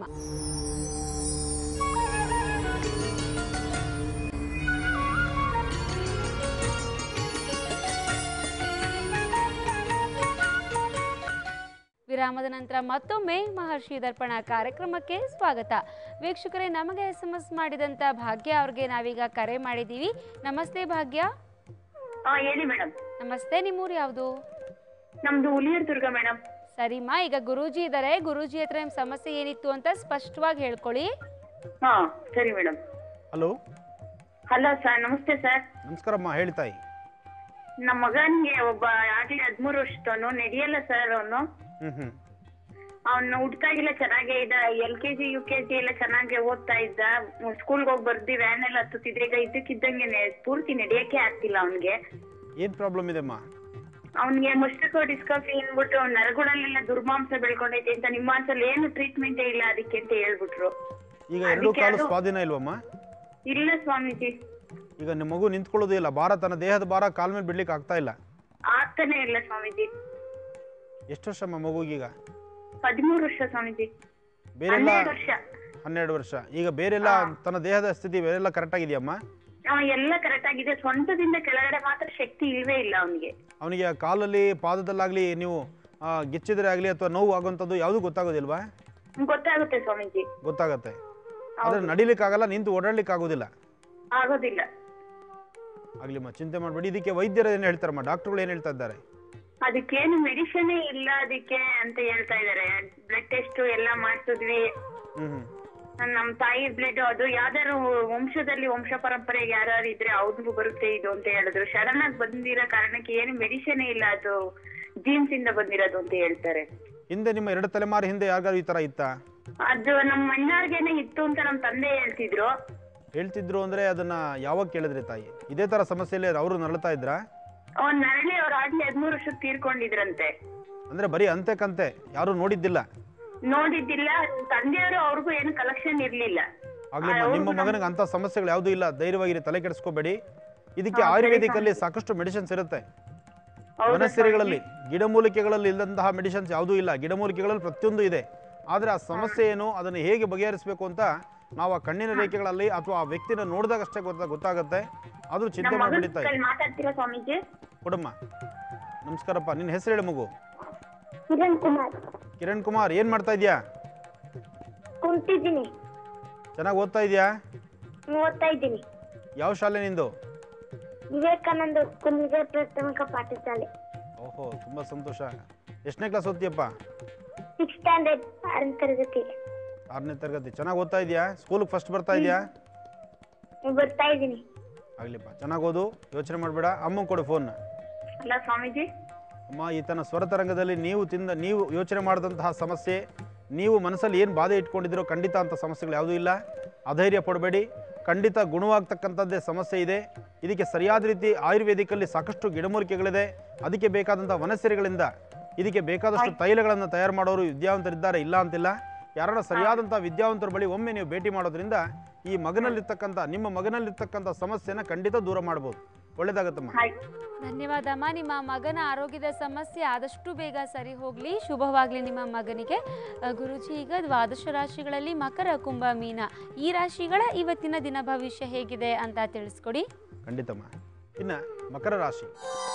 ವಿರಾಮದ ನಂತರ ಮತ್ತೊಮ್ಮೆ ಮಹರ್ಷಿ ದರ್ಪಣ ಕಾರ್ಯಕ್ರಮಕ್ಕೆ ಸ್ವಾಗತ ವೀಕ್ಷಕರೇ ನಮಗೆ ಎಸ್ ಎಂ ಎಸ್ ಮಾಡಿದಂಥ ಭಾಗ್ಯ ಅವ್ರಿಗೆ ನಾವೀಗ ಕರೆ ಮಾಡಿದ್ದೀವಿ ನಮಸ್ತೆ ಭಾಗ್ಯ ಹಾ ಹೇಳಿ ಮೇಡಮ್ ನಮಸ್ತೆ ನಿಮ್ಮೂರು ಯಾವುದು ನಮ್ದು ಹುಲಿಯೂರ್ ದುರ್ಗ ಮೇಡಮ್ ಸರಿಮಾ ಈಗ ಗುರೂಜಿ ಇದ್ದಾರೆ ಗುರೂಜಿ ಹತ್ರ ನಿಮ್ಮ ಸಮಸ್ಯೆ ಏನಿತ್ತು ಅಂತ ಸ್ಪಷ್ಟವಾಗಿ ಹೇಳ್ಕೊಳ್ಳಿ ಹಾ ಸರಿ ಮೇಡಮ್ ಹಲೋ ಹಲೋ ಸರ್ ನಮಸ್ತೆ ಸರ್ ನಮಸ್ಕಾರಮ್ಮ ಹೇಳಿ ತಾಯಿ ನಮ್ಮ ಮಗನ್ಗೆ ಒಬ್ಬ ಆಗ್ಲೇ ಹದ್ಮೂರು ವರ್ಷದವನು ನಡೆಯಲ್ಲ ಸರ್ ಅವನು ಹ್ಞೂ ಹ್ಞೂ ಅವ್ನು ಹುಡ್ಕಾಗಿಲ್ಲ ಚೆನ್ನಾಗೇ ಇದ್ದ L K G U K G ಎಲ್ಲ ಚೆನ್ನಾಗಿ ಓದ್ತಾ ಇದ್ದ ಸ್ಕೂಲ್ಗೆ ಹೋಗಿ ಬರ್ದಿ ವ್ಯಾನ್ ಎಲ್ಲ ಹತ್ತುತ್ತಿದ್ರೆ ಈಗ ಇದ್ದಕ್ಕಿದ್ದಂಗೆ ಪೂರ್ತಿ ನಡೆಯಕ್ಕೆ ಆಗ್ತಿಲ್ಲ ಅವನ್ಗೆ ಏನು ಪ್ರಾಬ್ಲಮ್ ಇದೆಮ್ಮ ಅವ್ನಿಗೆ ಮುಷ್ಟಿಕೋ ಡಿಸ್ಕಫಿ ಅಂದ್ಬಿಟ್ಟು ನರಗುಳಲ್ಲೆಲ್ಲ ದುರ್ಮಾಂಸ ಬೆಳ್ಕೊಂಡೈತೆ ಅಂತ ನಿಮ್ಮ ಹಂತಲ್ಲಿ ಏನು ಟ್ರೀಟ್ಮೆಂಟೇ ಇಲ್ಲ ಅದಕ್ಕೆ ಅಂತ ಹೇಳ್ಬಿಟ್ರು ಈಗ ಎರಡೂ ಅದಕ್ಕೆ ಕಾಲು ಅದು- ಸ್ವಾಧೀನ ಇಲ್ವಮ್ಮ ಇಲ್ಲ ಸ್ವಾಮೀಜಿ ಈಗ ನಿಮ್ಮ ಮಗು ನಿಂತ್ಕೊಳ್ಳೋದು ಇಲ್ಲ ಭಾರ ತನ್ನ ದೇಹದ ಭಾರ ಕಾಲ ಮೇಲೆ ಬಿಡ್ಲಿಕ್ಕೆ ಆಗ್ತಾ ಇಲ್ಲ ಆಗ್ತಾನೆ ಇಲ್ಲ ಸ್ವಾಮೀಜಿ ಎಷ್ಟು ವರ್ಷಮ್ಮ ಮಗುಗೀಗ ಹದಿಮೂರು ವರ್ಷ ಸ್ವಾಮೀಜಿ ಬೇರೆಲ್ಲ ಹನ್ನೆರಡು ವರ್ಷ ಹನ್ನೆರಡು ವರ್ಷ ಈಗ ಬೇರೆಲ್ಲ ತನ್ನ ದೇಹದ ಸ್ಥಿತಿ ಬೇರೆಲ್ಲ ಕರೆಕ್ಟ್ ಆಗಿದೆಯಮ್ಮ ಅವ ಎಲ್ಲ ಕರೆಕ್ಟ್ ಆಗಿದೆ ಸ್ವಂತದಿಂದ ಕೆಳಗಡೆ ಮಾತ್ರ ಶಕ್ತಿ ಇಲ್ವೇ ಇಲ್ಲ ಅವನಿಗೆ ಅವನಿಗೆ ಕಾಲಲ್ಲಿ ಪಾದದಲ್ಲಾಗಲಿ ನೀವು ಆ, ಗಿಚ್ಚಿದ್ರೆ ಆಗಲಿ ಅಥವಾ ನೋವು ಆಗುವಂಥದ್ದು ಯಾವುದೂ ಗೊತ್ತಾಗೋದಿಲ್ವಾ ಗೊತ್ತಾಗುತ್ತೆ ಸ್ವಾಮೀಜಿ ಗೊತ್ತಾಗತ್ತೆ ಆದರೆ ನಡಿಲಿಕ್ಕಾಗಲ್ಲ ನಿಂತು ಓಡಾಡ್ಲಿಕ್ಕೆ ಆಗೋದಿಲ್ಲ ಆಗೋದಿಲ್ಲ ಆಗ್ಲಿಮ್ಮ ಚಿಂತೆ ಮಾಡಬೇಡಿ ಇದಕ್ಕೆ ವೈದ್ಯರು ಏನು ಹೇಳ್ತಾರಮ್ಮ ಡಾಕ್ಟರ್ಗಳು ಏನು ಹೇಳ್ತಾ ಇದ್ದಾರೆ ಅದಕ್ಕೇನು ಮೆಡಿಸಿನ್ ಇಲ್ಲ ಅದಕ್ಕೆ ಅಂತ ಹೇಳ್ತಾ ಇದಾರೆ ಬ್ಲಡ್ ಟೆಸ್ಟ್ ಎಲ್ಲ ಮಾಡ್ಸಿದ್ವಿ ಹ್ಞೂ ಹ್ಞೂ ನಮ್ ತಾಯಿ ಬ್ಲಡ್ ಅದು ಯಾವ್ದಾರು ವಂಶದಲ್ಲಿ ವಂಶ ಪರಂಪರೆಗೆ ಯಾರು ಇದ್ರೆ ಅವ್ರಿಗೂ ಬರುತ್ತೆ ಇದು ಅಂತ ಹೇಳಿದ್ರು ಸಡನ್ ಆಗಿ ಬಂದಿರೋ ಕಾರಣಕ್ಕೆ ಏನು ಮೆಡಿಸಿನ್ ಇಲ್ಲ ಅದು ಜೀನ್ಸ್ ಇಂದ ಬಂದಿರೋದು ಅಂತ ಹೇಳ್ತಾರೆ ಹಿಂದೆ ನಿಮ್ಮ ಎರಡು ತಲೆಮಾರು ಹಿಂದೆ ಯಾರಿಗಾದ್ರು ಈ ಥರ ಇತ್ತಾ ಅದು ನಮ್ಮ ಅಣ್ಣಾರ್ಗೆನೆ ಇತ್ತು ಅಂತ ನಮ್ ತಂದೆ ಹೇಳ್ತಿದ್ರು ಹೇಳ್ತಿದ್ರು ಅಂದರೆ ಅದನ್ನು ಯಾವಾಗ ಕೇಳಿದ್ರಿ ತಾಯಿ ಇದೇ ಥರ ಸಮಸ್ಯೆಯಲ್ಲಿ ಅವರು ನರಳ್ತಾ ಇದ್ರಾ ಅವ್ನ್ ನರಳಿ ಅವ್ರು ಆಗ್ಲೇ ಹದ್ಮೂರು ವರ್ಷಕ್ಕೆ ತೀರ್ಕೊಂಡಿದ್ರಂತೆ ಅಂದರೆ ಬರೀ ಅಂತೆ ಕಂತೆ ಯಾರೂ ನೋಡಿದ್ದಿಲ್ಲ ನೋಡಿದ್ದಿಲ್ಲ ತಂದೆಯವರು ಅವ್ರಿಗೂ ಏನು ಕಲೆಕ್ಷನ್ ಇರ್ಲಿಲ್ಲ ಆಗ್ಲಿ ಆ, ನಿಮ್ಮ ಅವ್ರಿಗೂ ಮಗನಿಗೆ ಅಂತ ಸಮಸ್ಯೆಗಳು ಯಾವುದೂ ಇಲ್ಲ ಧೈರ್ಯವಾಗಿರಿ ತಲೆ ಕೆಡಿಸ್ಕೋಬೇಡಿ ಇದಕ್ಕೆ ಆಯುರ್ವೇದಿಕ್ ಅಲ್ಲಿ ಸಾಕಷ್ಟು ಮೆಡಿಸಿನ್ಸ್ ಇರುತ್ತೆ ಹೌದಾ ವನಸ್ಸಿರಿಗಳಲ್ಲಿ ಗಿಡಮೂಲಿಕೆಗಳಲ್ಲಿ ಇಲ್ಲದಂತಹ ಮೆಡಿಸಿನ್ಸ್ ಯಾವುದೂ ಇಲ್ಲ ಗಿಡಮೂಲಿಕೆಗಳಲ್ಲಿ ಪ್ರತಿಯೊಂದು ಇದೆ ಆದರೆ ಆ ಸಮಸ್ಯೆ ಏನು ಅದನ್ನು ಹೇಗೆ ಬಗೆಹರಿಸಬೇಕು ಅಂತ ನಾವು ಆ ಕಣ್ಣಿನ ರೇಖೆಗಳಲ್ಲಿ ಅಥವಾ ಆ ವ್ಯಕ್ತಿನ ನೋಡಿದಾಗಷ್ಟೇ ಗೊತ್ತಾ ಗೊತ್ತಾಗುತ್ತೆ ಅದು ಚಿಂತೆ ನಮ್ಮ ಮಾಡಬೇಡಿ ಮಗನ ತಾಯಿ ಕೈಲಿ ಮಾತಾಡ್ತೀರಾ ಸ್ವಾಮೀಜಿ ಕೊಡಮ್ಮ ನಮಸ್ಕಾರಪ್ಪ ನಿನ್ನ ಹೆಸರು ಹೇಳು ಮಗು ಕಿರಣ್ ಕುಮಾರ್ ಕಿರಣ್ ಕುಮಾರ್ ಏನು ಮಾಡ್ತಾ ಇದೀಯಾ ಕುಂತಿದ್ದೀನಿ ಚೆನ್ನಾಗಿ ಓದ್ತಾ ಇದೆಯಾ ಓದ್ತಾ ಇದ್ದೀನಿ ಯಾವ ಶಾಲೆ ನಿಂದು ವಿವೇಕಾನಂದ ಕುಂದಿಗೆ ಪ್ರಾಥಮಿಕ ಪಾಠಶಾಲೆ ಓಹೋ ತುಂಬ ಸಂತೋಷ ಎಷ್ಟನೇ ಕ್ಲಾಸ್ ಓದ್ತೀಯಪ್ಪ ಸಿಕ್ಸ್ ಸ್ಟ್ಯಾಂಡರ್ಡ್ ಆರನೇ ತರಗತಿ ಆರನೇ ತರಗತಿ ಚೆನ್ನಾಗಿ ಓದ್ತಾ ಇದೆಯಾ ಸ್ಕೂಲಿಗೆ ಫಸ್ಟ್ ಬರ್ತಾ ಇದೆಯಾ ಬರ್ತಾ ಇದ್ದೀನಿ ಆಗ್ಲಿಪ್ಪ ಚೆನ್ನಾಗಿ ಓದು ಯೋಚನೆ ಮಾಡಬೇಡ ಅಮ್ಮಂಗೆ ಕೊಡು ಫೋನ್ನ ಅಲ್ಲ ಸ್ವಾಮೀಜಿ ಅಮ್ಮ ಈತನ ಸ್ವರತರಂಗದಲ್ಲಿ ನೀವು ತಿಂದ ನೀವು ಯೋಚನೆ ಮಾಡಿದಂತಹ ಸಮಸ್ಯೆ ನೀವು ಮನಸ್ಸಲ್ಲಿ ಏನು ಬಾಧೆ ಇಟ್ಕೊಂಡಿದ್ದೀರೋ ಖಂಡಿತ ಅಂಥ ಸಮಸ್ಯೆಗಳು ಯಾವುದೂ ಇಲ್ಲ ಅಧೈರ್ಯ ಪಡಬೇಡಿ ಖಂಡಿತ ಗುಣವಾಗ್ತಕ್ಕಂಥದ್ದೇ ಸಮಸ್ಯೆ ಇದೆ ಇದಕ್ಕೆ ಸರಿಯಾದ ರೀತಿ ಆಯುರ್ವೇದಿಕಲ್ಲಿ ಸಾಕಷ್ಟು ಗಿಡಮೂಲಿಕೆಗಳಿದೆ ಅದಕ್ಕೆ ಬೇಕಾದಂಥ ವನಸ್ಸರಿಗಳಿಂದ ಇದಕ್ಕೆ ಬೇಕಾದಷ್ಟು ತೈಲಗಳನ್ನು ತಯಾರು ಮಾಡೋರು ವಿದ್ಯಾವಂತರಿದ್ದಾರೆ ಇಲ್ಲ ಅಂತಿಲ್ಲ ಯಾರನ್ನ ಸರಿಯಾದಂಥ ವಿದ್ಯಾವಂತರ ಬಳಿ ಒಮ್ಮೆ ನೀವು ಭೇಟಿ ಮಾಡೋದ್ರಿಂದ ಈ ಮಗನಲ್ಲಿರ್ತಕ್ಕಂಥ ನಿಮ್ಮ ಮಗನಲ್ಲಿರ್ತಕ್ಕಂಥ ಸಮಸ್ಯೆನ ಖಂಡಿತ ದೂರ ಮಾಡ್ಬೋದು ಒಳ್ಳೇದಾಗತ್ತಮ್ಮ ಆಯ್ತು ಧನ್ಯವಾದಮ್ಮ ನಿಮ್ಮ ಮಗನ ಆರೋಗ್ಯದ ಸಮಸ್ಯೆ ಆದಷ್ಟು ಬೇಗ ಸರಿ ಹೋಗಲಿ ಶುಭವಾಗಲಿ ನಿಮ್ಮ ಮಗನಿಗೆ ಅ, ಗುರೂಜಿ ಈಗ ದ್ವಾದಶ ರಾಶಿಗಳಲ್ಲಿ ಮಕರ ಕುಂಭ ಮೀನ ಈ ರಾಶಿಗಳ ಇವತ್ತಿನ ದಿನ ಭವಿಷ್ಯ ಹೇಗಿದೆ ಅಂತ ತಿಳಿಸ್ಕೊಡಿ ಖಂಡಿತಮ್ಮ ಇನ್ನು ಮಕರ ರಾಶಿ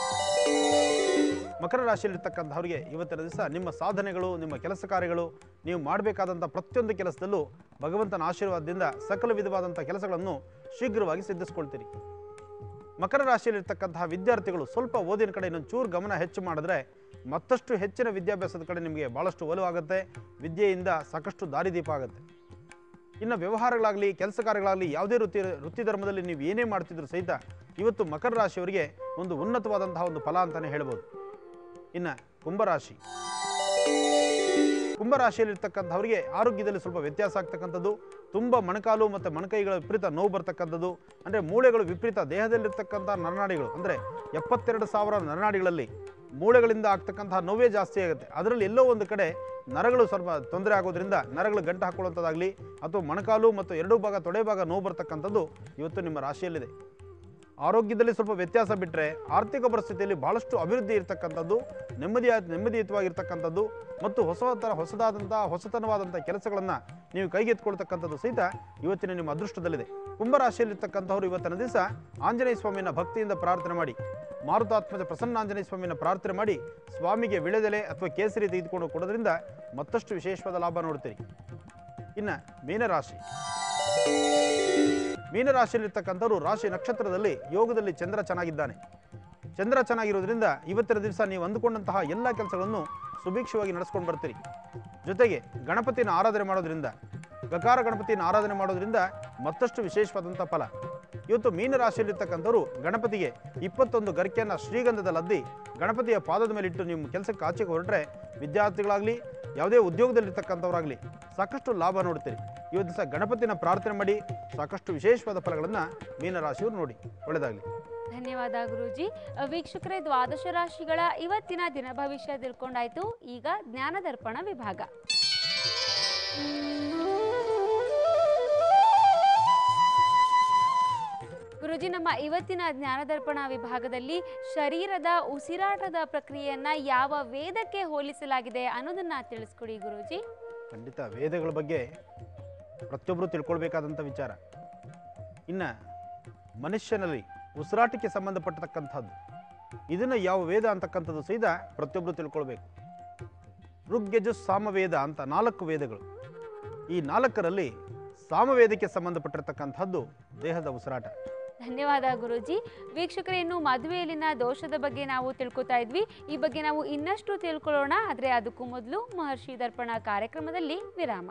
ಮಕರ ರಾಶಿಯಲ್ಲಿರ್ತಕ್ಕಂಥವ್ರಿಗೆ ಇವತ್ತಿನ ದಿವಸ ನಿಮ್ಮ ಸಾಧನೆಗಳು ನಿಮ್ಮ ಕೆಲಸ ಕಾರ್ಯಗಳು ನೀವು ಮಾಡಬೇಕಾದಂಥ ಪ್ರತಿಯೊಂದು ಕೆಲಸದಲ್ಲೂ ಭಗವಂತನ ಆಶೀರ್ವಾದದಿಂದ ಸಕಲ ವಿಧವಾದಂಥ ಕೆಲಸಗಳನ್ನು ಶೀಘ್ರವಾಗಿ ಸಿದ್ಧಿಸ್ಕೊಳ್ತೀರಿ ಮಕರ ರಾಶಿಯಲ್ಲಿರ್ತಕ್ಕಂತಹ ವಿದ್ಯಾರ್ಥಿಗಳು ಸ್ವಲ್ಪ ಓದಿನ ಕಡೆ ಇನ್ನೊಂದು ಚೂರು ಗಮನ ಹೆಚ್ಚು ಮಾಡಿದ್ರೆ ಮತ್ತಷ್ಟು ಹೆಚ್ಚಿನ ವಿದ್ಯಾಭ್ಯಾಸದ ಕಡೆ ನಿಮಗೆ ಭಾಳಷ್ಟು ಒಲವು ಆಗುತ್ತೆ ವಿದ್ಯೆಯಿಂದ ಸಾಕಷ್ಟು ದಾರಿದೀಪ ಆಗುತ್ತೆ ಇನ್ನು ವ್ಯವಹಾರಗಳಾಗಲಿ ಕೆಲಸ ಕಾರ್ಯಗಳಾಗಲಿ ಯಾವುದೇ ವೃತ್ತಿ ವೃತ್ತಿ ಧರ್ಮದಲ್ಲಿ ನೀವು ಏನೇ ಮಾಡ್ತಿದ್ರು ಸಹಿತ ಇವತ್ತು ಮಕರ ರಾಶಿಯವರಿಗೆ ಒಂದು ಉನ್ನತವಾದಂತಹ ಒಂದು ಫಲ ಅಂತಲೇ ಹೇಳ್ಬೋದು ಇನ್ನು ಕುಂಭರಾಶಿ ಕುಂಭರಾಶಿಯಲ್ಲಿರ್ತಕ್ಕಂಥವ್ರಿಗೆ ಆರೋಗ್ಯದಲ್ಲಿ ಸ್ವಲ್ಪ ವ್ಯತ್ಯಾಸ ಆಗ್ತಕ್ಕಂಥದ್ದು ತುಂಬ ಮೊಣಕಾಲು ಮತ್ತು ಮೊಣಕೈಗಳ ವಿಪರೀತ ನೋವು ಬರ್ತಕ್ಕಂಥದ್ದು ಅಂದರೆ ಮೂಳೆಗಳು ವಿಪರೀತ ದೇಹದಲ್ಲಿರ್ತಕ್ಕಂಥ ನರನಾಡಿಗಳು ಅಂದರೆ ಎಪ್ಪತ್ತೆರಡು ಸಾವಿರ ನರನಾಡಿಗಳಲ್ಲಿ ಮೂಳೆಗಳಿಂದ ಆಗ್ತಕ್ಕಂತಹ ನೋವೇ ಜಾಸ್ತಿ ಆಗುತ್ತೆ ಅದರಲ್ಲಿ ಎಲ್ಲೋ ಒಂದು ಕಡೆ ನರಗಳು ಸ್ವಲ್ಪ ತೊಂದರೆ ಆಗೋದ್ರಿಂದ ನರಗಳು ಗಂಟು ಹಾಕೊಳ್ಳುವಂಥದ್ದಾಗಲಿ ಅಥವಾ ಮೊಣಕಾಲು ಮತ್ತು ಎರಡೂ ಭಾಗ ತೊಡೆ ಭಾಗ ನೋವು ಬರ್ತಕ್ಕಂಥದ್ದು ಇವತ್ತು ನಿಮ್ಮ ರಾಶಿಯಲ್ಲಿದೆ ಆರೋಗ್ಯದಲ್ಲಿ ಸ್ವಲ್ಪ ವ್ಯತ್ಯಾಸ ಬಿಟ್ಟರೆ ಆರ್ಥಿಕ ಪರಿಸ್ಥಿತಿಯಲ್ಲಿ ಬಹಳಷ್ಟು ಅಭಿವೃದ್ಧಿ ಇರತಕ್ಕಂಥದ್ದು ನೆಮ್ಮದಿಯ ನೆಮ್ಮದಿಯುತವಾಗಿರ್ತಕ್ಕಂಥದ್ದು ಮತ್ತು ಹೊಸ ಥರ ಹೊಸದಾದಂಥ ಹೊಸತನವಾದಂಥ ಕೆಲಸಗಳನ್ನು ನೀವು ಕೈಗೆತ್ಕೊಳ್ತಕ್ಕಂಥದ್ದು ಸಹಿತ ಇವತ್ತಿನ ನಿಮ್ಮ ಅದೃಷ್ಟದಲ್ಲಿದೆ ಕುಂಭರಾಶಿಯಲ್ಲಿರ್ತಕ್ಕಂಥವ್ರು ಇವತ್ತಿನ ದಿವಸ ಆಂಜನೇಯ ಸ್ವಾಮಿನ ಭಕ್ತಿಯಿಂದ ಪ್ರಾರ್ಥನೆ ಮಾಡಿ ಮಾರುತಾತ್ಮಜ ಪ್ರಸನ್ನ ಆಂಜನೇಯ ಸ್ವಾಮಿನ ಪ್ರಾರ್ಥನೆ ಮಾಡಿ ಸ್ವಾಮಿಗೆ ವಿಳೆದೆಲೆ ಅಥವಾ ಕೇಸರಿ ತೆಗೆದುಕೊಂಡು ಕೊಡೋದ್ರಿಂದ ಮತ್ತಷ್ಟು ವಿಶೇಷವಾದ ಲಾಭ ನೋಡ್ತೀರಿ ಇನ್ನು ಮೀನರಾಶಿ ಮೀನರಾಶಿಯಲ್ಲಿರ್ತಕ್ಕಂಥವ್ರು ರಾಶಿ ನಕ್ಷತ್ರದಲ್ಲಿ ಯೋಗದಲ್ಲಿ ಚಂದ್ರ ಚೆನ್ನಾಗಿದ್ದಾನೆ ಚಂದ್ರ ಚೆನ್ನಾಗಿರೋದ್ರಿಂದ ಇವತ್ತಿನ ದಿವಸ ನೀವು ಅಂದುಕೊಂಡಂತಹ ಎಲ್ಲ ಕೆಲಸಗಳನ್ನು ಸುಭಿಕ್ಷವಾಗಿ ನಡೆಸ್ಕೊಂಡು ಬರ್ತೀರಿ ಜೊತೆಗೆ ಗಣಪತಿನ ಆರಾಧನೆ ಮಾಡೋದ್ರಿಂದ ಗಕಾರ ಗಣಪತಿನ ಆರಾಧನೆ ಮಾಡೋದ್ರಿಂದ ಮತ್ತಷ್ಟು ವಿಶೇಷವಾದಂಥ ಫಲ ಇವತ್ತು ಮೀನರಾಶಿಯಲ್ಲಿರ್ತಕ್ಕಂಥವ್ರು ಗಣಪತಿಗೆ ಇಪ್ಪತ್ತೊಂದು ಗರಿಕೆಯನ್ನು ಶ್ರೀಗಂಧದಲ್ಲಿ ಅದ್ದಿ ಗಣಪತಿಯ ಪಾದದ ಮೇಲೆ ಇಟ್ಟು ನಿಮ್ಮ ಕೆಲಸಕ್ಕೆ ಆಚೆಗೆ ಹೊರಟ್ರೆ ವಿದ್ಯಾರ್ಥಿಗಳಾಗಲಿ ಯಾವುದೇ ಉದ್ಯೋಗದಲ್ಲಿರ್ತಕ್ಕಂಥವ್ರಾಗಲಿ ಸಾಕಷ್ಟು ಲಾಭ ನೋಡ್ತೀರಿ ಇವತ್ತು ದಿವಸ ಗಣಪತಿನ ಪ್ರಾರ್ಥನೆ ಮಾಡಿ ಸಾಕಷ್ಟು ವಿಶೇಷವಾದ ಫಲಗಳನ್ನು ಮೀನರಾಶಿಯವರು ನೋಡಿ ಒಳ್ಳೆಯದಾಗಲಿ ಧನ್ಯವಾದ ಗುರೂಜಿ ಅ, ವೀಕ್ಷಕರೇ ದ್ವಾದಶ ರಾಶಿಗಳ ಇವತ್ತಿನ ದಿನ ಭವಿಷ್ಯ ತಿಳ್ಕೊಂಡಾಯ್ತು ಈಗ ಜ್ಞಾನದರ್ಪಣ ವಿಭಾಗ ಗುರುಜಿ ನಮ್ಮ ಇವತ್ತಿನ ಜ್ಞಾನದರ್ಪಣ ವಿಭಾಗದಲ್ಲಿ ಶರೀರದ ಉಸಿರಾಟದ ಪ್ರಕ್ರಿಯೆಯನ್ನ ಯಾವ ವೇದಕ್ಕೆ ಹೋಲಿಸಲಾಗಿದೆ ಅನ್ನೋದನ್ನ ತಿಳಿಸ್ಕೊಡಿ ಗುರೂಜಿ ಖಂಡಿತ ವೇದಗಳ ಬಗ್ಗೆ ಪ್ರತಿಯೊಬ್ಬರು ತಿಳ್ಕೊಳ್ಬೇಕಾದಂಥ ವಿಚಾರ ಇನ್ನು ಮನುಷ್ಯನಲ್ಲಿ ಉಸಿರಾಟಕ್ಕೆ ಸಂಬಂಧಪಟ್ಟತಕ್ಕಂಥದ್ದು ಇದನ್ನು ಯಾವ ವೇದ ಅಂತಕ್ಕಂಥದ್ದು ಸಹಿತ ಪ್ರತಿಯೊಬ್ಬರು ತಿಳ್ಕೊಳ್ಬೇಕು ಋಗ್ಯಜು ಸಾಮವೇದ ಅಂತ ನಾಲ್ಕು ವೇದಗಳು ಈ ನಾಲ್ಕರಲ್ಲಿ ಸಾಮವೇದಕ್ಕೆ ಸಂಬಂಧಪಟ್ಟಿರ್ತಕ್ಕಂಥದ್ದು ದೇಹದ ಉಸಿರಾಟ ಧನ್ಯವಾದ ಗುರುಜಿ ವೀಕ್ಷಕರೇ ಇನ್ನು ಮದುವೆಯಲ್ಲಿನ ದೋಷದ ಬಗ್ಗೆ ನಾವು ತಿಳ್ಕೊತಾ ಇದ್ವಿ ಈ ಬಗ್ಗೆ ನಾವು ಇನ್ನಷ್ಟು ತಿಳ್ಕೊಳ್ಳೋಣ ಆದರೆ ಅದಕ್ಕೂ ಮೊದಲು ಮಹರ್ಷಿ ದರ್ಪಣ ಕಾರ್ಯಕ್ರಮದಲ್ಲಿ ವಿರಾಮ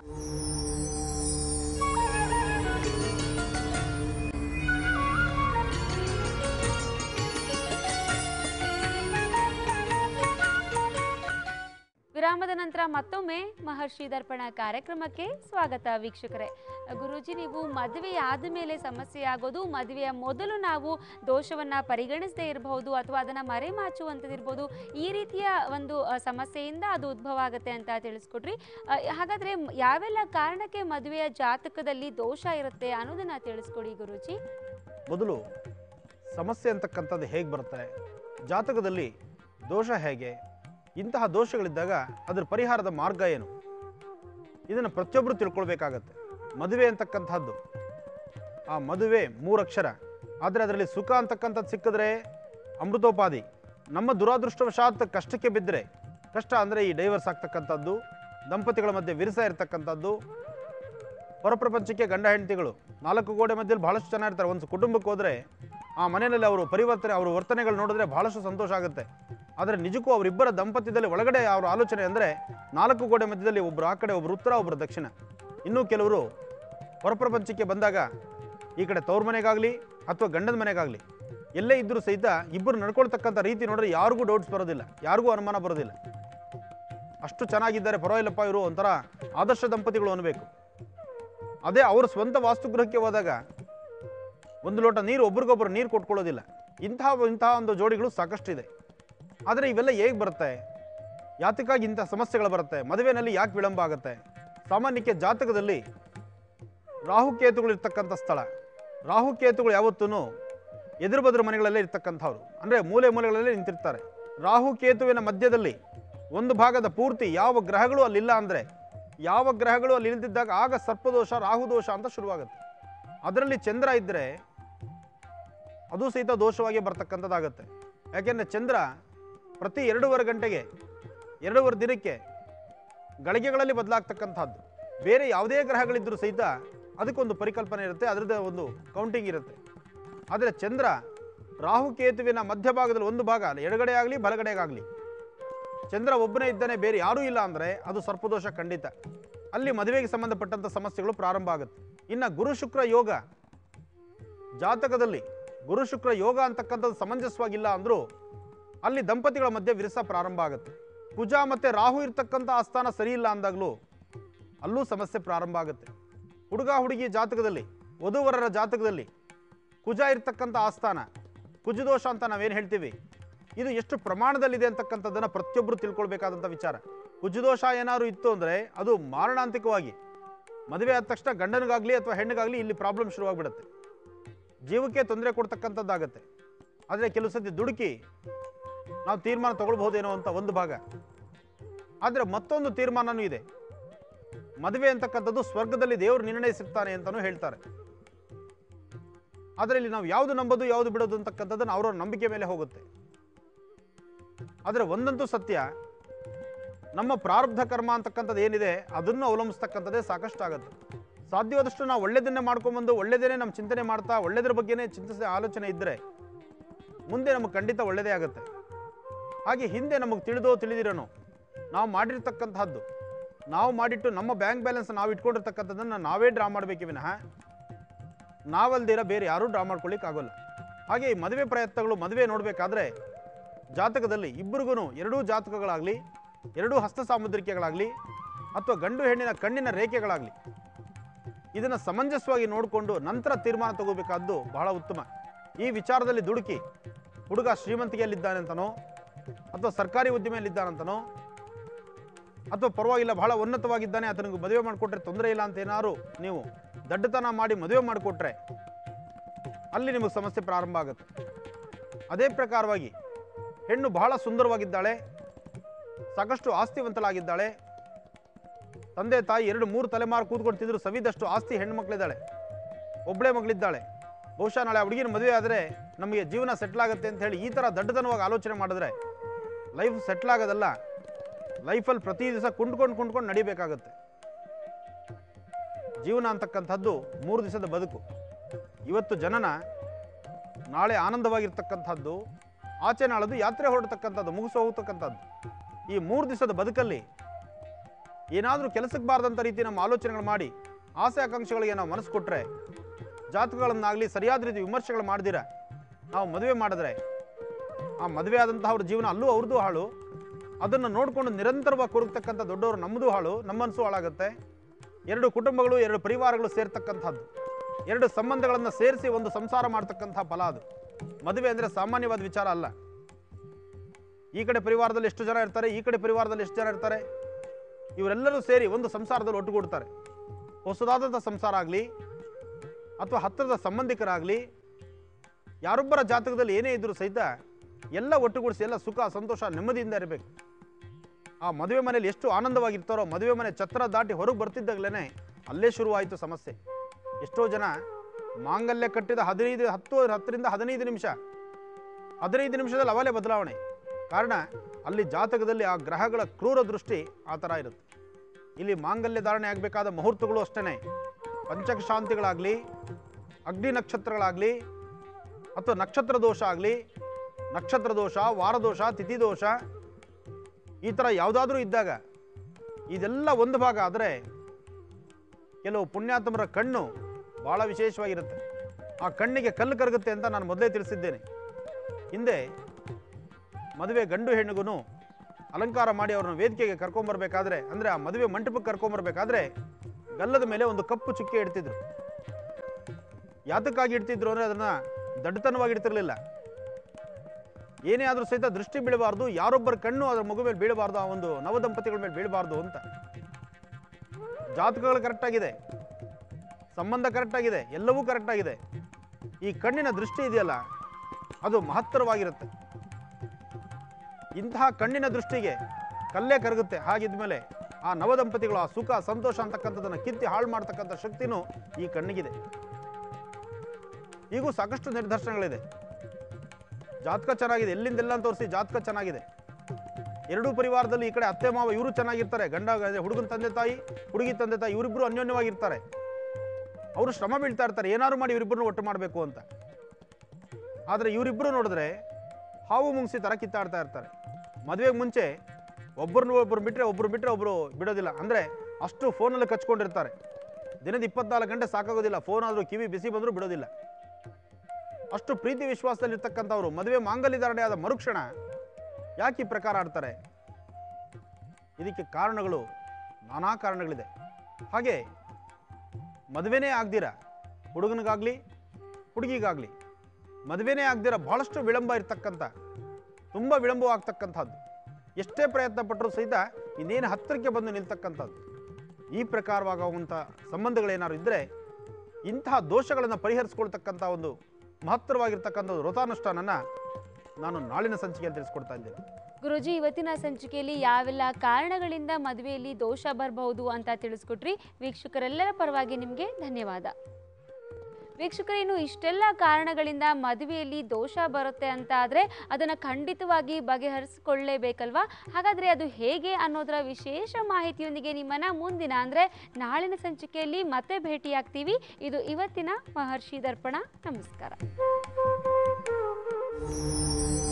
ವಿರಾಮದ ನಂತರ ಮತ್ತೊಮ್ಮೆ ಮಹರ್ಷಿ ದರ್ಪಣ ಕಾರ್ಯಕ್ರಮಕ್ಕೆ ಸ್ವಾಗತ ವೀಕ್ಷಕರೇ ಗುರೂಜಿ ನೀವು ಮದುವೆ ಆದ ಮೇಲೆ ಸಮಸ್ಯೆ ಆಗೋದು ಮದುವೆಯ ಮೊದಲು ನಾವು ದೋಷವನ್ನ ಪರಿಗಣಿಸದೇ ಇರಬಹುದು ಅಥವಾ ಅದನ್ನ ಮರೆಮಾಚುವಂಥದ್ದಿರ್ಬೋದು ಈ ರೀತಿಯ ಒಂದು ಅ, ಸಮಸ್ಯೆಯಿಂದ ಅದು ಉದ್ಭವ ಆಗುತ್ತೆ ಅಂತ ತಿಳಿಸ್ಕೊಡ್ರಿ ಅ, ಹಾಗಾದ್ರೆ ಮ್- ಯಾವೆಲ್ಲ ಕಾರಣಕ್ಕೆ ಮದುವೆಯ ಜಾತಕದಲ್ಲಿ ದೋಷ ಇರುತ್ತೆ ಅನ್ನೋದನ್ನ ತಿಳಿಸ್ಕೊಡಿ ಗುರೂಜಿ ಮೊದಲು ಸಮಸ್ಯೆ ಅಂತಕ್ಕಂಥದ್ದು ಹೇಗೆ ಬರುತ್ತೆ ಜಾತಕದಲ್ಲಿ ದೋಷ ಹೇಗೆ ಇಂತಹ ದೋಷಗಳಿದ್ದಾಗ ಅದರ ಪರಿಹಾರದ ಮಾರ್ಗ ಏನು ಇದನ್ನು ಪ್ರತಿಯೊಬ್ಬರು ತಿಳ್ಕೊಳ್ಬೇಕಾಗತ್ತೆ ಮದುವೆ ಅಂತಕ್ಕಂಥದ್ದು ಆ ಮದುವೆ ಮೂರಕ್ಷರ ಆದರೆ ಅದರಲ್ಲಿ ಸುಖ ಅಂತಕ್ಕಂಥದ್ದು ಸಿಕ್ಕಿದ್ರೆ ಅಮೃತೋಪಾದಿ ನಮ್ಮ ದುರಾದೃಷ್ಟವಶಾತ್ ಕಷ್ಟಕ್ಕೆ ಬಿದ್ದರೆ ಕಷ್ಟ ಅಂದರೆ ಈ ಡೈವರ್ಸ್ ಆಗ್ತಕ್ಕಂಥದ್ದು ದಂಪತಿಗಳ ಮಧ್ಯೆ ವಿರಸ ಇರತಕ್ಕಂಥದ್ದು ಹೊರಪ್ರಪಂಚಕ್ಕೆ ಗಂಡ ಹೆಂಡತಿಗಳು ನಾಲ್ಕು ಗೋಡೆ ಮಧ್ಯದಲ್ಲಿ ಬಹಳಷ್ಟು ಜನ ಇರ್ತಾರೆ ಒಂದು ಕುಟುಂಬಕ್ಕೆ ಹೋದರೆ ಆ ಮನೆಯಲ್ಲಿ ಅವರು ಪರಿವರ್ತನೆ ಅವ್ರ ವರ್ತನೆಗಳು ನೋಡಿದ್ರೆ ಬಹಳಷ್ಟು ಸಂತೋಷ ಆಗುತ್ತೆ ಆದರೆ ನಿಜಕ್ಕೂ ಅವರಿಬ್ಬರ ದಂಪತ್ಯದಲ್ಲಿ ಒಳಗಡೆ ಅವರ ಆಲೋಚನೆ ಅಂದರೆ ನಾಲ್ಕು ಗೋಡೆ ಮಧ್ಯದಲ್ಲಿ ಒಬ್ಬರು ಆ ಕಡೆ ಒಬ್ಬರು ಉತ್ತರ ಒಬ್ಬರು ದಕ್ಷಿಣ ಇನ್ನೂ ಕೆಲವರು ಹೊರಪ್ರಪಂಚಕ್ಕೆ ಬಂದಾಗ ಈ ಕಡೆ ತವ್ರ ಮನೆಗಾಗಲಿ ಅಥವಾ ಗಂಡನ ಮನೆಗಾಗಲಿ ಎಲ್ಲೇ ಇದ್ದರೂ ಸಹಿತ ಇಬ್ಬರು ನಡ್ಕೊಳ್ತಕ್ಕಂಥ ರೀತಿ ನೋಡಿದ್ರೆ ಯಾರಿಗೂ ಡೌಟ್ಸ್ ಬರೋದಿಲ್ಲ ಯಾರಿಗೂ ಅನುಮಾನ ಬರೋದಿಲ್ಲ ಅಷ್ಟು ಚೆನ್ನಾಗಿದ್ದಾರೆ ಪರವಾಗಿಲ್ಲಪ್ಪ ಇವರು ಒಂಥರ ಆದರ್ಶ ದಂಪತಿಗಳು ಅನ್ನಬೇಕು ಅದೇ ಅವ್ರ ಸ್ವಂತ ವಾಸ್ತುಗೃಹಕ್ಕೆ ಹೋದಾಗ ಒಂದು ಲೋಟ ನೀರು ಒಬ್ರಿಗೊಬ್ರು ನೀರು ಕೊಟ್ಕೊಳ್ಳೋದಿಲ್ಲ ಇಂತಹ ಇಂತಹ ಒಂದು ಜೋಡಿಗಳು ಸಾಕಷ್ಟಿದೆ ಆದರೆ ಇವೆಲ್ಲ ಹೇಗೆ ಬರುತ್ತೆ ಯಾತಕ್ಕಾಗಿ ಇಂಥ ಸಮಸ್ಯೆಗಳು ಬರುತ್ತೆ ಮದುವೆನಲ್ಲಿ ಯಾಕೆ ವಿಳಂಬ ಆಗುತ್ತೆ ಸಾಮಾನ್ಯಕ್ಕೆ ಜಾತಕದಲ್ಲಿ ರಾಹುಕೇತುಗಳು ಇರ್ತಕ್ಕಂಥ ಸ್ಥಳ ರಾಹುಕೇತುಗಳು ಯಾವತ್ತೂ ಎದುರು ಬದುರು ಮನೆಗಳಲ್ಲೇ ಇರ್ತಕ್ಕಂಥವ್ರು ಅಂದರೆ ಮೂಲೆ ಮೂಲೆಗಳಲ್ಲೇ ನಿಂತಿರ್ತಾರೆ ರಾಹುಕೇತುವಿನ ಮಧ್ಯದಲ್ಲಿ ಒಂದು ಭಾಗದ ಪೂರ್ತಿ ಯಾವ ಗ್ರಹಗಳು ಅಲ್ಲಿಲ್ಲ ಅಂದರೆ ಯಾವ ಗ್ರಹಗಳು ಅಲ್ಲಿ ಇಲ್ದಿದ್ದಾಗ ಆಗ ಸರ್ಪದೋಷ ರಾಹುದೋಷ ಅಂತ ಶುರುವಾಗುತ್ತೆ ಅದರಲ್ಲಿ ಚಂದ್ರ ಇದ್ದರೆ ಅದು ಸಹಿತ ದೋಷವಾಗಿ ಬರ್ತಕ್ಕಂಥದ್ದಾಗತ್ತೆ ಯಾಕೆಂದರೆ ಚಂದ್ರ ಪ್ರತಿ ಎರಡೂವರೆ ಗಂಟೆಗೆ ಎರಡೂವರೆ ದಿನಕ್ಕೆ ಗಳಿಗೆಗಳಲ್ಲಿ ಬದಲಾಗ್ತಕ್ಕಂಥದ್ದು ಬೇರೆ ಯಾವುದೇ ಗ್ರಹಗಳಿದ್ದರೂ ಸಹಿತ ಅದಕ್ಕೊಂದು ಪರಿಕಲ್ಪನೆ ಇರುತ್ತೆ ಅದರದ್ದೇ ಒಂದು ಕೌಂಟಿಂಗ್ ಇರುತ್ತೆ ಆದರೆ ಚಂದ್ರ ರಾಹುಕೇತುವಿನ ಮಧ್ಯಭಾಗದಲ್ಲಿ ಒಂದು ಭಾಗ ಎಡಗಡೆ ಆಗಲಿ ಬಲಗಡೆಗಾಗಲಿ ಚಂದ್ರ ಒಬ್ಬನೇ ಇದ್ದಾನೆ ಬೇರೆ ಯಾರೂ ಇಲ್ಲ ಅಂದರೆ ಅದು ಸರ್ಪದೋಷ ಖಂಡಿತ ಅಲ್ಲಿ ಮದುವೆಗೆ ಸಂಬಂಧಪಟ್ಟಂಥ ಸಮಸ್ಯೆಗಳು ಪ್ರಾರಂಭ ಆಗುತ್ತೆ ಇನ್ನು ಗುರು ಶುಕ್ರ ಯೋಗ ಜಾತಕದಲ್ಲಿ ಗುರು ಶುಕ್ರ ಯೋಗ ಅಂತಕ್ಕಂಥದ್ದು ಸಮಂಜಸವಾಗಿಲ್ಲ ಅಂದರೂ ಅಲ್ಲಿ ದಂಪತಿಗಳ ಮಧ್ಯೆ ವಿರಸ ಪ್ರಾರಂಭ ಆಗುತ್ತೆ ಕುಜ ಮತ್ತು ರಾಹು ಇರ್ತಕ್ಕಂಥ ಆಸ್ಥಾನ ಸರಿ ಇಲ್ಲ ಅಂದಾಗಲೂ ಅಲ್ಲೂ ಸಮಸ್ಯೆ ಪ್ರಾರಂಭ ಆಗುತ್ತೆ ಹುಡುಗ ಹುಡುಗಿ ಜಾತಕದಲ್ಲಿ ವಧುವರರ ಜಾತಕದಲ್ಲಿ ಕುಜ ಇರ್ತಕ್ಕಂಥ ಆಸ್ಥಾನ ಕುಜದೋಷ ಅಂತ ನಾವೇನು ಹೇಳ್ತೀವಿ ಇದು ಎಷ್ಟು ಪ್ರಮಾಣದಲ್ಲಿದೆ ಅಂತಕ್ಕಂಥದ್ದನ್ನು ಪ್ರತಿಯೊಬ್ಬರು ತಿಳ್ಕೊಳ್ಬೇಕಾದಂಥ ವಿಚಾರ ಕುಜದೋಷ ಏನಾದ್ರು ಇತ್ತು ಅಂದರೆ ಅದು ಮಾರಣಾಂತಿಕವಾಗಿ ಮದುವೆ ಆದ ತಕ್ಷಣ ಗಂಡನಿಗಾಗಲಿ ಅಥವಾ ಹೆಣ್ಣಿಗಾಗಲಿ ಇಲ್ಲಿ ಪ್ರಾಬ್ಲಮ್ ಶುರುವಾಗ್ಬಿಡುತ್ತೆ ಜೀವಕ್ಕೆ ತೊಂದರೆ ಕೊಡ್ತಕ್ಕಂಥದ್ದಾಗತ್ತೆ ಆದರೆ ಕೆಲವು ಸತಿ ದುಡುಕಿ ನಾವು ತೀರ್ಮಾನ ತಗೊಳ್ಬಹುದೇನೋ ಅಂತ ಒಂದು ಭಾಗ ಆದರೆ ಮತ್ತೊಂದು ತೀರ್ಮಾನನೂ ಇದೆ ಮದುವೆ ಅಂತಕ್ಕಂಥದ್ದು ಸ್ವರ್ಗದಲ್ಲಿ ದೇವರು ನಿರ್ಣಯಿಸಿರ್ತಾನೆ ಅಂತಲೂ ಹೇಳ್ತಾರೆ ಆದರೆ ಇಲ್ಲಿ ನಾವು ಯಾವುದು ನಂಬೋದು ಯಾವುದು ಬಿಡೋದು ಅಂತಕ್ಕಂಥದ್ದನ್ನು ಅವರವ್ರ ನಂಬಿಕೆ ಮೇಲೆ ಹೋಗುತ್ತೆ ಆದರೆ ಒಂದಂತೂ ಸತ್ಯ ನಮ್ಮ ಪ್ರಾರಬ್ಧ ಕರ್ಮ ಅಂತಕ್ಕಂಥದ್ದು ಏನಿದೆ ಅದನ್ನು ಅವಲಂಬಿಸ್ತಕ್ಕಂಥದ್ದೇ ಸಾಕಷ್ಟು ಆಗುತ್ತೆ ಸಾಧ್ಯವಾದಷ್ಟು ನಾವು ಒಳ್ಳೆಯದನ್ನೇ ಮಾಡ್ಕೊಂಬಂದು ಒಳ್ಳೆಯದೇ ನಮ್ಮ ಚಿಂತನೆ ಮಾಡ್ತಾ ಒಳ್ಳೆಯದ್ರ ಬಗ್ಗೆನೇ ಚಿಂತಿಸಿದ ಆಲೋಚನೆ ಇದ್ದರೆ ಮುಂದೆ ನಮಗೆ ಖಂಡಿತ ಒಳ್ಳೆಯದೇ ಆಗುತ್ತೆ ಹಾಗೆ ಹಿಂದೆ ನಮಗೆ ತಿಳಿದೋ ತಿಳಿದಿರೋನು ನಾವು ಮಾಡಿರ್ತಕ್ಕಂಥದ್ದು ನಾವು ಮಾಡಿಟ್ಟು ನಮ್ಮ ಬ್ಯಾಂಕ್ ಬ್ಯಾಲೆನ್ಸ್ ನಾವು ಇಟ್ಕೊಂಡಿರ್ತಕ್ಕಂಥದ್ದನ್ನು ನಾವೇ ಡ್ರಾ ಮಾಡಬೇಕೇ ವಿನಃ ನಾವಲ್ದಿರ ಬೇರೆ ಯಾರೂ ಡ್ರಾ ಮಾಡ್ಕೊಳ್ಳಿಕ್ಕೆ ಆಗೋಲ್ಲ ಹಾಗೆ ಈ ಮದುವೆ ಪ್ರಯತ್ನಗಳು ಮದುವೆ ನೋಡಬೇಕಾದ್ರೆ ಜಾತಕದಲ್ಲಿ ಇಬ್ಬರಿಗೂ ಎರಡೂ ಜಾತಕಗಳಾಗಲಿ ಎರಡೂ ಹಸ್ತ ಸಾಮುದ್ರಿಕೆಗಳಾಗಲಿ ಅಥವಾ ಗಂಡು ಹೆಣ್ಣಿನ ಕಣ್ಣಿನ ರೇಖೆಗಳಾಗಲಿ ಇದನ್ನು ಸಮಂಜಸವಾಗಿ ನೋಡಿಕೊಂಡು ನಂತರ ತೀರ್ಮಾನ ತಗೋಬೇಕಾದ್ದು ಬಹಳ ಉತ್ತಮ ಈ ವಿಚಾರದಲ್ಲಿ ದುಡುಕಿ ಹುಡುಗ ಶ್ರೀಮಂತಿಗೆಯಲ್ಲಿದ್ದಾನೆ ಅಂತನೋ ಅಥವಾ ಸರ್ಕಾರಿ ಉದ್ಯಮೆಯಲ್ಲಿದ್ದಾನಂತನೋ ಅಥವಾ ಪರವಾಗಿಲ್ಲ ಬಹಳ ಉನ್ನತವಾಗಿದ್ದಾನೆ ಆತನಿಗೆ ಮದುವೆ ಮಾಡಿಕೊಟ್ರೆ ತೊಂದರೆ ಇಲ್ಲ ಅಂತ ಏನಾದ್ರು ನೀವು ದಡ್ಡತನ ಮಾಡಿ ಮದುವೆ ಮಾಡಿಕೊಟ್ರೆ ಅಲ್ಲಿ ನಿಮಗೆ ಸಮಸ್ಯೆ ಪ್ರಾರಂಭ ಆಗುತ್ತೆ ಅದೇ ಪ್ರಕಾರವಾಗಿ ಹೆಣ್ಣು ಬಹಳ ಸುಂದರವಾಗಿದ್ದಾಳೆ ಸಾಕಷ್ಟು ಆಸ್ತಿವಂತಲಾಗಿದ್ದಾಳೆ ತಂದೆ ತಾಯಿ ಎರಡು ಮೂರು ತಲೆಮಾರು ಕೂತ್ಕೊಂಡು ತಿಂದ್ರು ಸವಿದಷ್ಟು ಆಸ್ತಿ ಹೆಣ್ಣು ಮಕ್ಕಳಿದ್ದಾಳೆ ಒಬ್ಬಳೇ ಮಗಳಿದ್ದಾಳೆ ಬಹುಶಃ ನಾಳೆ ಆ ಹುಡುಗಿನ ಮದುವೆ ಆದರೆ ನಮಗೆ ಜೀವನ ಸೆಟ್ಲ್ ಆಗುತ್ತೆ ಅಂತ ಹೇಳಿ ಈ ಥರ ದಡ್ಡತನವಾಗಿ ಆಲೋಚನೆ ಮಾಡಿದ್ರೆ ಲೈಫ್ ಸೆಟ್ಲ್ ಆಗೋದಲ್ಲ ಲೈಫಲ್ಲಿ ಪ್ರತಿ ದಿವಸ ಕುಂಡ್ಕೊಂಡು ಕುಂಡ್ಕೊಂಡು ನಡಿಬೇಕಾಗತ್ತೆ ಜೀವನ ಅಂತಕ್ಕಂಥದ್ದು ಮೂರು ದಿವಸದ ಬದುಕು ಇವತ್ತು ಜನನ ನಾಳೆ ಆನಂದವಾಗಿರ್ತಕ್ಕಂಥದ್ದು ಆಚೆ ನಾಳದು ಯಾತ್ರೆ ಹೊರಡ್ತಕ್ಕಂಥದ್ದು ಮುಗಿಸು ಹೋಗ್ತಕ್ಕಂಥದ್ದು ಈ ಮೂರು ದಿವಸದ ಬದುಕಲ್ಲಿ ಏನಾದರೂ ಕೆಲಸಕ್ಕೆ ಬಾರದಂಥ ರೀತಿ ನಮ್ಮ ಆಲೋಚನೆಗಳು ಮಾಡಿ ಆಸೆ ಆಕಾಂಕ್ಷೆಗಳಿಗೆ ನಾವು ಮನಸ್ಸು ಕೊಟ್ಟರೆ ಜಾತಕಗಳನ್ನಾಗಲಿ ಸರಿಯಾದ ರೀತಿ ವಿಮರ್ಶೆಗಳು ಮಾಡ್ದಿರ ನಾವು ಮದುವೆ ಮಾಡಿದ್ರೆ ಆ ಮದುವೆ ಆದಂತಹ ಅವ್ರ ಜೀವನ ಅಲ್ಲೂ ಅವ್ರದ್ದು ಹಾಳು ಅದನ್ನು ನೋಡಿಕೊಂಡು ನಿರಂತರವಾಗಿ ಕೊರಗ್ತಕ್ಕಂಥ ದೊಡ್ಡವರು ನಮ್ಮದು ಹಾಳು ನಮ್ಮ ಮನಸ್ಸು ಹಾಳಾಗುತ್ತೆ ಎರಡು ಕುಟುಂಬಗಳು ಎರಡು ಪರಿವಾರಗಳು ಸೇರ್ತಕ್ಕಂಥದ್ದು ಎರಡು ಸಂಬಂಧಗಳನ್ನು ಸೇರಿಸಿ ಒಂದು ಸಂಸಾರ ಮಾಡ್ತಕ್ಕಂಥ ಫಲ ಅದು ಮದುವೆ ಅಂದರೆ ಸಾಮಾನ್ಯವಾದ ವಿಚಾರ ಅಲ್ಲ ಈ ಕಡೆ ಪರಿವಾರದಲ್ಲಿ ಎಷ್ಟು ಜನ ಇರ್ತಾರೆ ಈ ಕಡೆ ಪರಿವಾರದಲ್ಲಿ ಎಷ್ಟು ಜನ ಇರ್ತಾರೆ ಇವರೆಲ್ಲರೂ ಸೇರಿ ಒಂದು ಸಂಸಾರದಲ್ಲಿ ಒಟ್ಟುಗೂಡ್ತಾರೆ ಹೊಸದಾದಂಥ ಸಂಸಾರ ಆಗಲಿ ಅಥವಾ ಹತ್ತಿರದ ಸಂಬಂಧಿಕರಾಗಲಿ ಯಾರೊಬ್ಬರ ಜಾತಕದಲ್ಲಿ ಏನೇ ಇದ್ರೂ ಸಹಿತ ಎಲ್ಲ ಒಟ್ಟುಗೂಡಿಸಿ ಎಲ್ಲ ಸುಖ ಸಂತೋಷ ನೆಮ್ಮದಿಯಿಂದ ಇರಬೇಕು ಆ ಮದುವೆ ಮನೆಯಲ್ಲಿ ಎಷ್ಟು ಆನಂದವಾಗಿರ್ತಾರೋ ಮದುವೆ ಮನೆ ಛತ್ರ ದಾಟಿ ಹೊರಗೆ ಬರ್ತಿದ್ದಾಗಲೇ ಅಲ್ಲೇ ಶುರುವಾಯಿತು ಸಮಸ್ಯೆ ಎಷ್ಟೋ ಜನ ಮಾಂಗಲ್ಯ ಕಟ್ಟಿದ ಹದಿನೈದು ಹತ್ತು ಹತ್ತರಿಂದ ಹದಿನೈದು ನಿಮಿಷ ಹದಿನೈದು ನಿಮಿಷದಲ್ಲಿ ಅವಲೇ ಬದಲಾವಣೆ ಕಾರಣ ಅಲ್ಲಿ ಜಾತಕದಲ್ಲಿ ಆ ಗ್ರಹಗಳ ಕ್ರೂರ ದೃಷ್ಟಿ ಆ ಥರ ಇರುತ್ತೆ ಇಲ್ಲಿ ಮಾಂಗಲ್ಯ ಧಾರಣೆ ಆಗಬೇಕಾದ ಮುಹೂರ್ತಗಳು ಅಷ್ಟೇ ಪಂಚಕ ಶಾಂತಿಗಳಾಗಲಿ ಅಗ್ನಿ ನಕ್ಷತ್ರಗಳಾಗಲಿ ಅಥವಾ ನಕ್ಷತ್ರ ದೋಷ ಆಗಲಿ ನಕ್ಷತ್ರ ದೋಷ ವಾರದೋಷ ತಿಥಿ ದೋಷ ಈ ಥರ ಯಾವುದಾದ್ರೂ ಇದ್ದಾಗ ಇದೆಲ್ಲ ಒಂದು ಭಾಗ ಆದರೆ ಕೆಲವು ಪುಣ್ಯಾತ್ಮರ ಕಣ್ಣು ಭಾಳ ವಿಶೇಷವಾಗಿರುತ್ತೆ ಆ ಕಣ್ಣಿಗೆ ಕಲ್ಲು ಕರಗುತ್ತೆ ಅಂತ ನಾನು ಮೊದಲೇ ತಿಳಿಸಿದ್ದೇನೆ ಹಿಂದೆ ಮದುವೆ ಗಂಡು ಹೆಣ್ಣಿಗೂ ಅಲಂಕಾರ ಮಾಡಿ ಅವ್ರನ್ನ ವೇದಿಕೆಗೆ ಕರ್ಕೊಂಬರ್ಬೇಕಾದ್ರೆ ಅಂದರೆ ಆ ಮದುವೆ ಮಂಟಪಕ್ಕೆ ಕರ್ಕೊಂಬರ್ಬೇಕಾದ್ರೆ ಗಲ್ಲದ ಮೇಲೆ ಒಂದು ಕಪ್ಪು ಚುಕ್ಕೆ ಇಡ್ತಿದ್ರು ಯಾತಕ್ಕಾಗಿ ಇಡ್ತಿದ್ರು ಅಂದರೆ ಅದನ್ನು ದಡ್ಡತನವಾಗಿ ಇಡ್ತಿರ್ಲಿಲ್ಲ ಏನೇ ಆದರೂ ಸಹಿತ ದೃಷ್ಟಿ ಬೀಳಬಾರ್ದು ಯಾರೊಬ್ಬರ ಕಣ್ಣು ಅದರ ಮಗು ಮೇಲೆ ಬೀಳಬಾರ್ದು ಆ ಒಂದು ನವದಂಪತಿಗಳ ಮೇಲೆ ಬೀಳಬಾರ್ದು ಅಂತ ಜಾತಕಗಳು ಕರೆಕ್ಟಾಗಿದೆ ಸಂಬಂಧ ಕರೆಕ್ಟಾಗಿದೆ ಎಲ್ಲವೂ ಕರೆಕ್ಟಾಗಿದೆ ಈ ಕಣ್ಣಿನ ದೃಷ್ಟಿ ಇದೆಯಲ್ಲ ಅದು ಮಹತ್ತರವಾಗಿರುತ್ತೆ ಇಂತಹ ಕಣ್ಣಿನ ದೃಷ್ಟಿಗೆ ಕಲ್ಲೇ ಕರಗುತ್ತೆ ಹಾಗಿದ್ಮೇಲೆ ಆ ನವದಂಪತಿಗಳು ಆ ಸುಖ ಸಂತೋಷ ಅಂತಕ್ಕಂಥದ್ದನ್ನು ಕಿತ್ತಿ ಹಾಳು ಮಾಡ್ತಕ್ಕಂಥ ಶಕ್ತಿನೂ ಈ ಕಣ್ಣಿಗಿದೆ ಈಗೂ ಸಾಕಷ್ಟು ನಿದರ್ಶನಗಳಿದೆ ಜಾತಕ ಚೆನ್ನಾಗಿದೆ ಎಲ್ಲಿಂದೆಲ್ಲ ತೋರಿಸಿ ಜಾತಕ ಚೆನ್ನಾಗಿದೆ ಎರಡೂ ಪರಿವಾರದಲ್ಲಿ ಈ ಕಡೆ ಅತ್ತೆ ಮಾವ ಇವರು ಚೆನ್ನಾಗಿರ್ತಾರೆ ಗಂಡ ಹುಡುಗನ ತಂದೆ ತಾಯಿ ಹುಡುಗಿ ತಂದೆ ತಾಯಿ ಇವರಿಬ್ಬರು ಅನ್ಯೋನ್ಯವಾಗಿರ್ತಾರೆ ಅವರು ಶ್ರಮ ಬೀಳ್ತಾ ಇರ್ತಾರೆ ಏನಾದ್ರು ಮಾಡಿ ಇವರಿಬ್ಬರನ್ನು ಒಟ್ಟು ಮಾಡಬೇಕು ಅಂತ ಆದರೆ ಇವರಿಬ್ಬರು ನೋಡಿದ್ರೆ ಹಾವು ಮುಂಗಿಸಿ ಥರ ಕಿತ್ತಾಡ್ತಾ ಇರ್ತಾರೆ ಮದುವೆಗೆ ಮುಂಚೆ ಒಬ್ಬರನ್ನ ಒಬ್ಬರು ಬಿಟ್ಟರೆ ಒಬ್ಬರು ಬಿಟ್ಟರೆ ಒಬ್ಬರು ಬಿಡೋದಿಲ್ಲ ಅಂದರೆ ಅಷ್ಟು ಫೋನಲ್ಲಿ ಕಚ್ಕೊಂಡಿರ್ತಾರೆ ದಿನದ ಇಪ್ಪತ್ನಾಲ್ಕು ಗಂಟೆ ಸಾಕಾಗೋದಿಲ್ಲ ಫೋನ್ ಆದರೂ ಕಿವಿ ಬಿಸಿ ಬಂದರೂ ಬಿಡೋದಿಲ್ಲ ಅಷ್ಟು ಪ್ರೀತಿ ವಿಶ್ವಾಸದಲ್ಲಿರ್ತಕ್ಕಂಥವ್ರು ಮದುವೆ ಮಾಂಗಲ್ಯ ಧಾರಣೆ ಆದ ಮರುಕ್ಷಣ ಯಾಕೆ ಈ ಪ್ರಕಾರ ಆಡ್ತಾರೆ ಇದಕ್ಕೆ ಕಾರಣಗಳು ನಾನಾ ಕಾರಣಗಳಿದೆ ಹಾಗೆ ಮದುವೆನೇ ಆಗ್ದಿರ ಹುಡುಗನಿಗಾಗಲಿ ಹುಡುಗಿಗಾಗಲಿ ಮದುವೆನೇ ಆಗ್ದಿರ ಭಾಳಷ್ಟು ವಿಳಂಬ ಇರ್ತಕ್ಕಂಥ ತುಂಬ ವಿಳಂಬವಾಗ್ತಕ್ಕಂಥದ್ದು ಎಷ್ಟೇ ಪ್ರಯತ್ನ ಪಟ್ಟರೂ ಸಹಿತ ಇನ್ನೇನು ಹತ್ತಿರಕ್ಕೆ ಬಂದು ನಿಲ್ತಕ್ಕಂಥದ್ದು ಈ ಪ್ರಕಾರವಾಗುವಂಥ ಸಂಬಂಧಗಳೇನಾದ್ರು ಇದ್ದರೆ ಇಂತಹ ದೋಷಗಳನ್ನು ಪರಿಹರಿಸ್ಕೊಳ್ತಕ್ಕಂಥ ಒಂದು ಮಹತ್ತರವಾಗಿರ್ತಕ್ಕಂಥ ಒಂದು ವ್ರತಾನುಷ್ಠಾನನ ನಾನು ನಾಳಿನ ಸಂಚಿಕೆಯಲ್ಲಿ ತಿಳಿಸ್ಕೊಡ್ತಾ ಇದ್ದೇನೆ ಗುರುಜಿ ಇವತ್ತಿನ ಸಂಚಿಕೆಯಲ್ಲಿ ಯಾವೆಲ್ಲ ಕಾರಣಗಳಿಂದ ಮದುವೆಯಲ್ಲಿ ದೋಷ ಬರಬಹುದು ಅಂತ ತಿಳಿಸ್ಕೊಟ್ರಿ ವೀಕ್ಷಕರೆಲ್ಲರ ಪರವಾಗಿ ನಿಮಗೆ ಧನ್ಯವಾದ ವೀಕ್ಷಕರೇ ಇನ್ನು ಇಷ್ಟೆಲ್ಲ ಕಾರಣಗಳಿಂದ ಮದುವೆಯಲ್ಲಿ ದೋಷ ಬರುತ್ತೆ ಅಂತ ಆದರೆ ಅದನ್ನು ಖಂಡಿತವಾಗಿ ಬಗೆಹರಿಸಿಕೊಳ್ಳೇಬೇಕಲ್ವಾ ಹಾಗಾದರೆ ಅದು ಹೇಗೆ ಅನ್ನೋದರ ವಿಶೇಷ ಮಾಹಿತಿಯೊಂದಿಗೆ ನಿಮ್ಮನ್ನು ಮುಂದಿನ ಅಂದರೆ ನಾಳಿನ ಸಂಚಿಕೆಯಲ್ಲಿ ಮತ್ತೆ ಭೇಟಿಯಾಗ್ತೀವಿ ಇದು ಇವತ್ತಿನ ಮಹರ್ಷಿ ದರ್ಪಣ ನಮಸ್ಕಾರ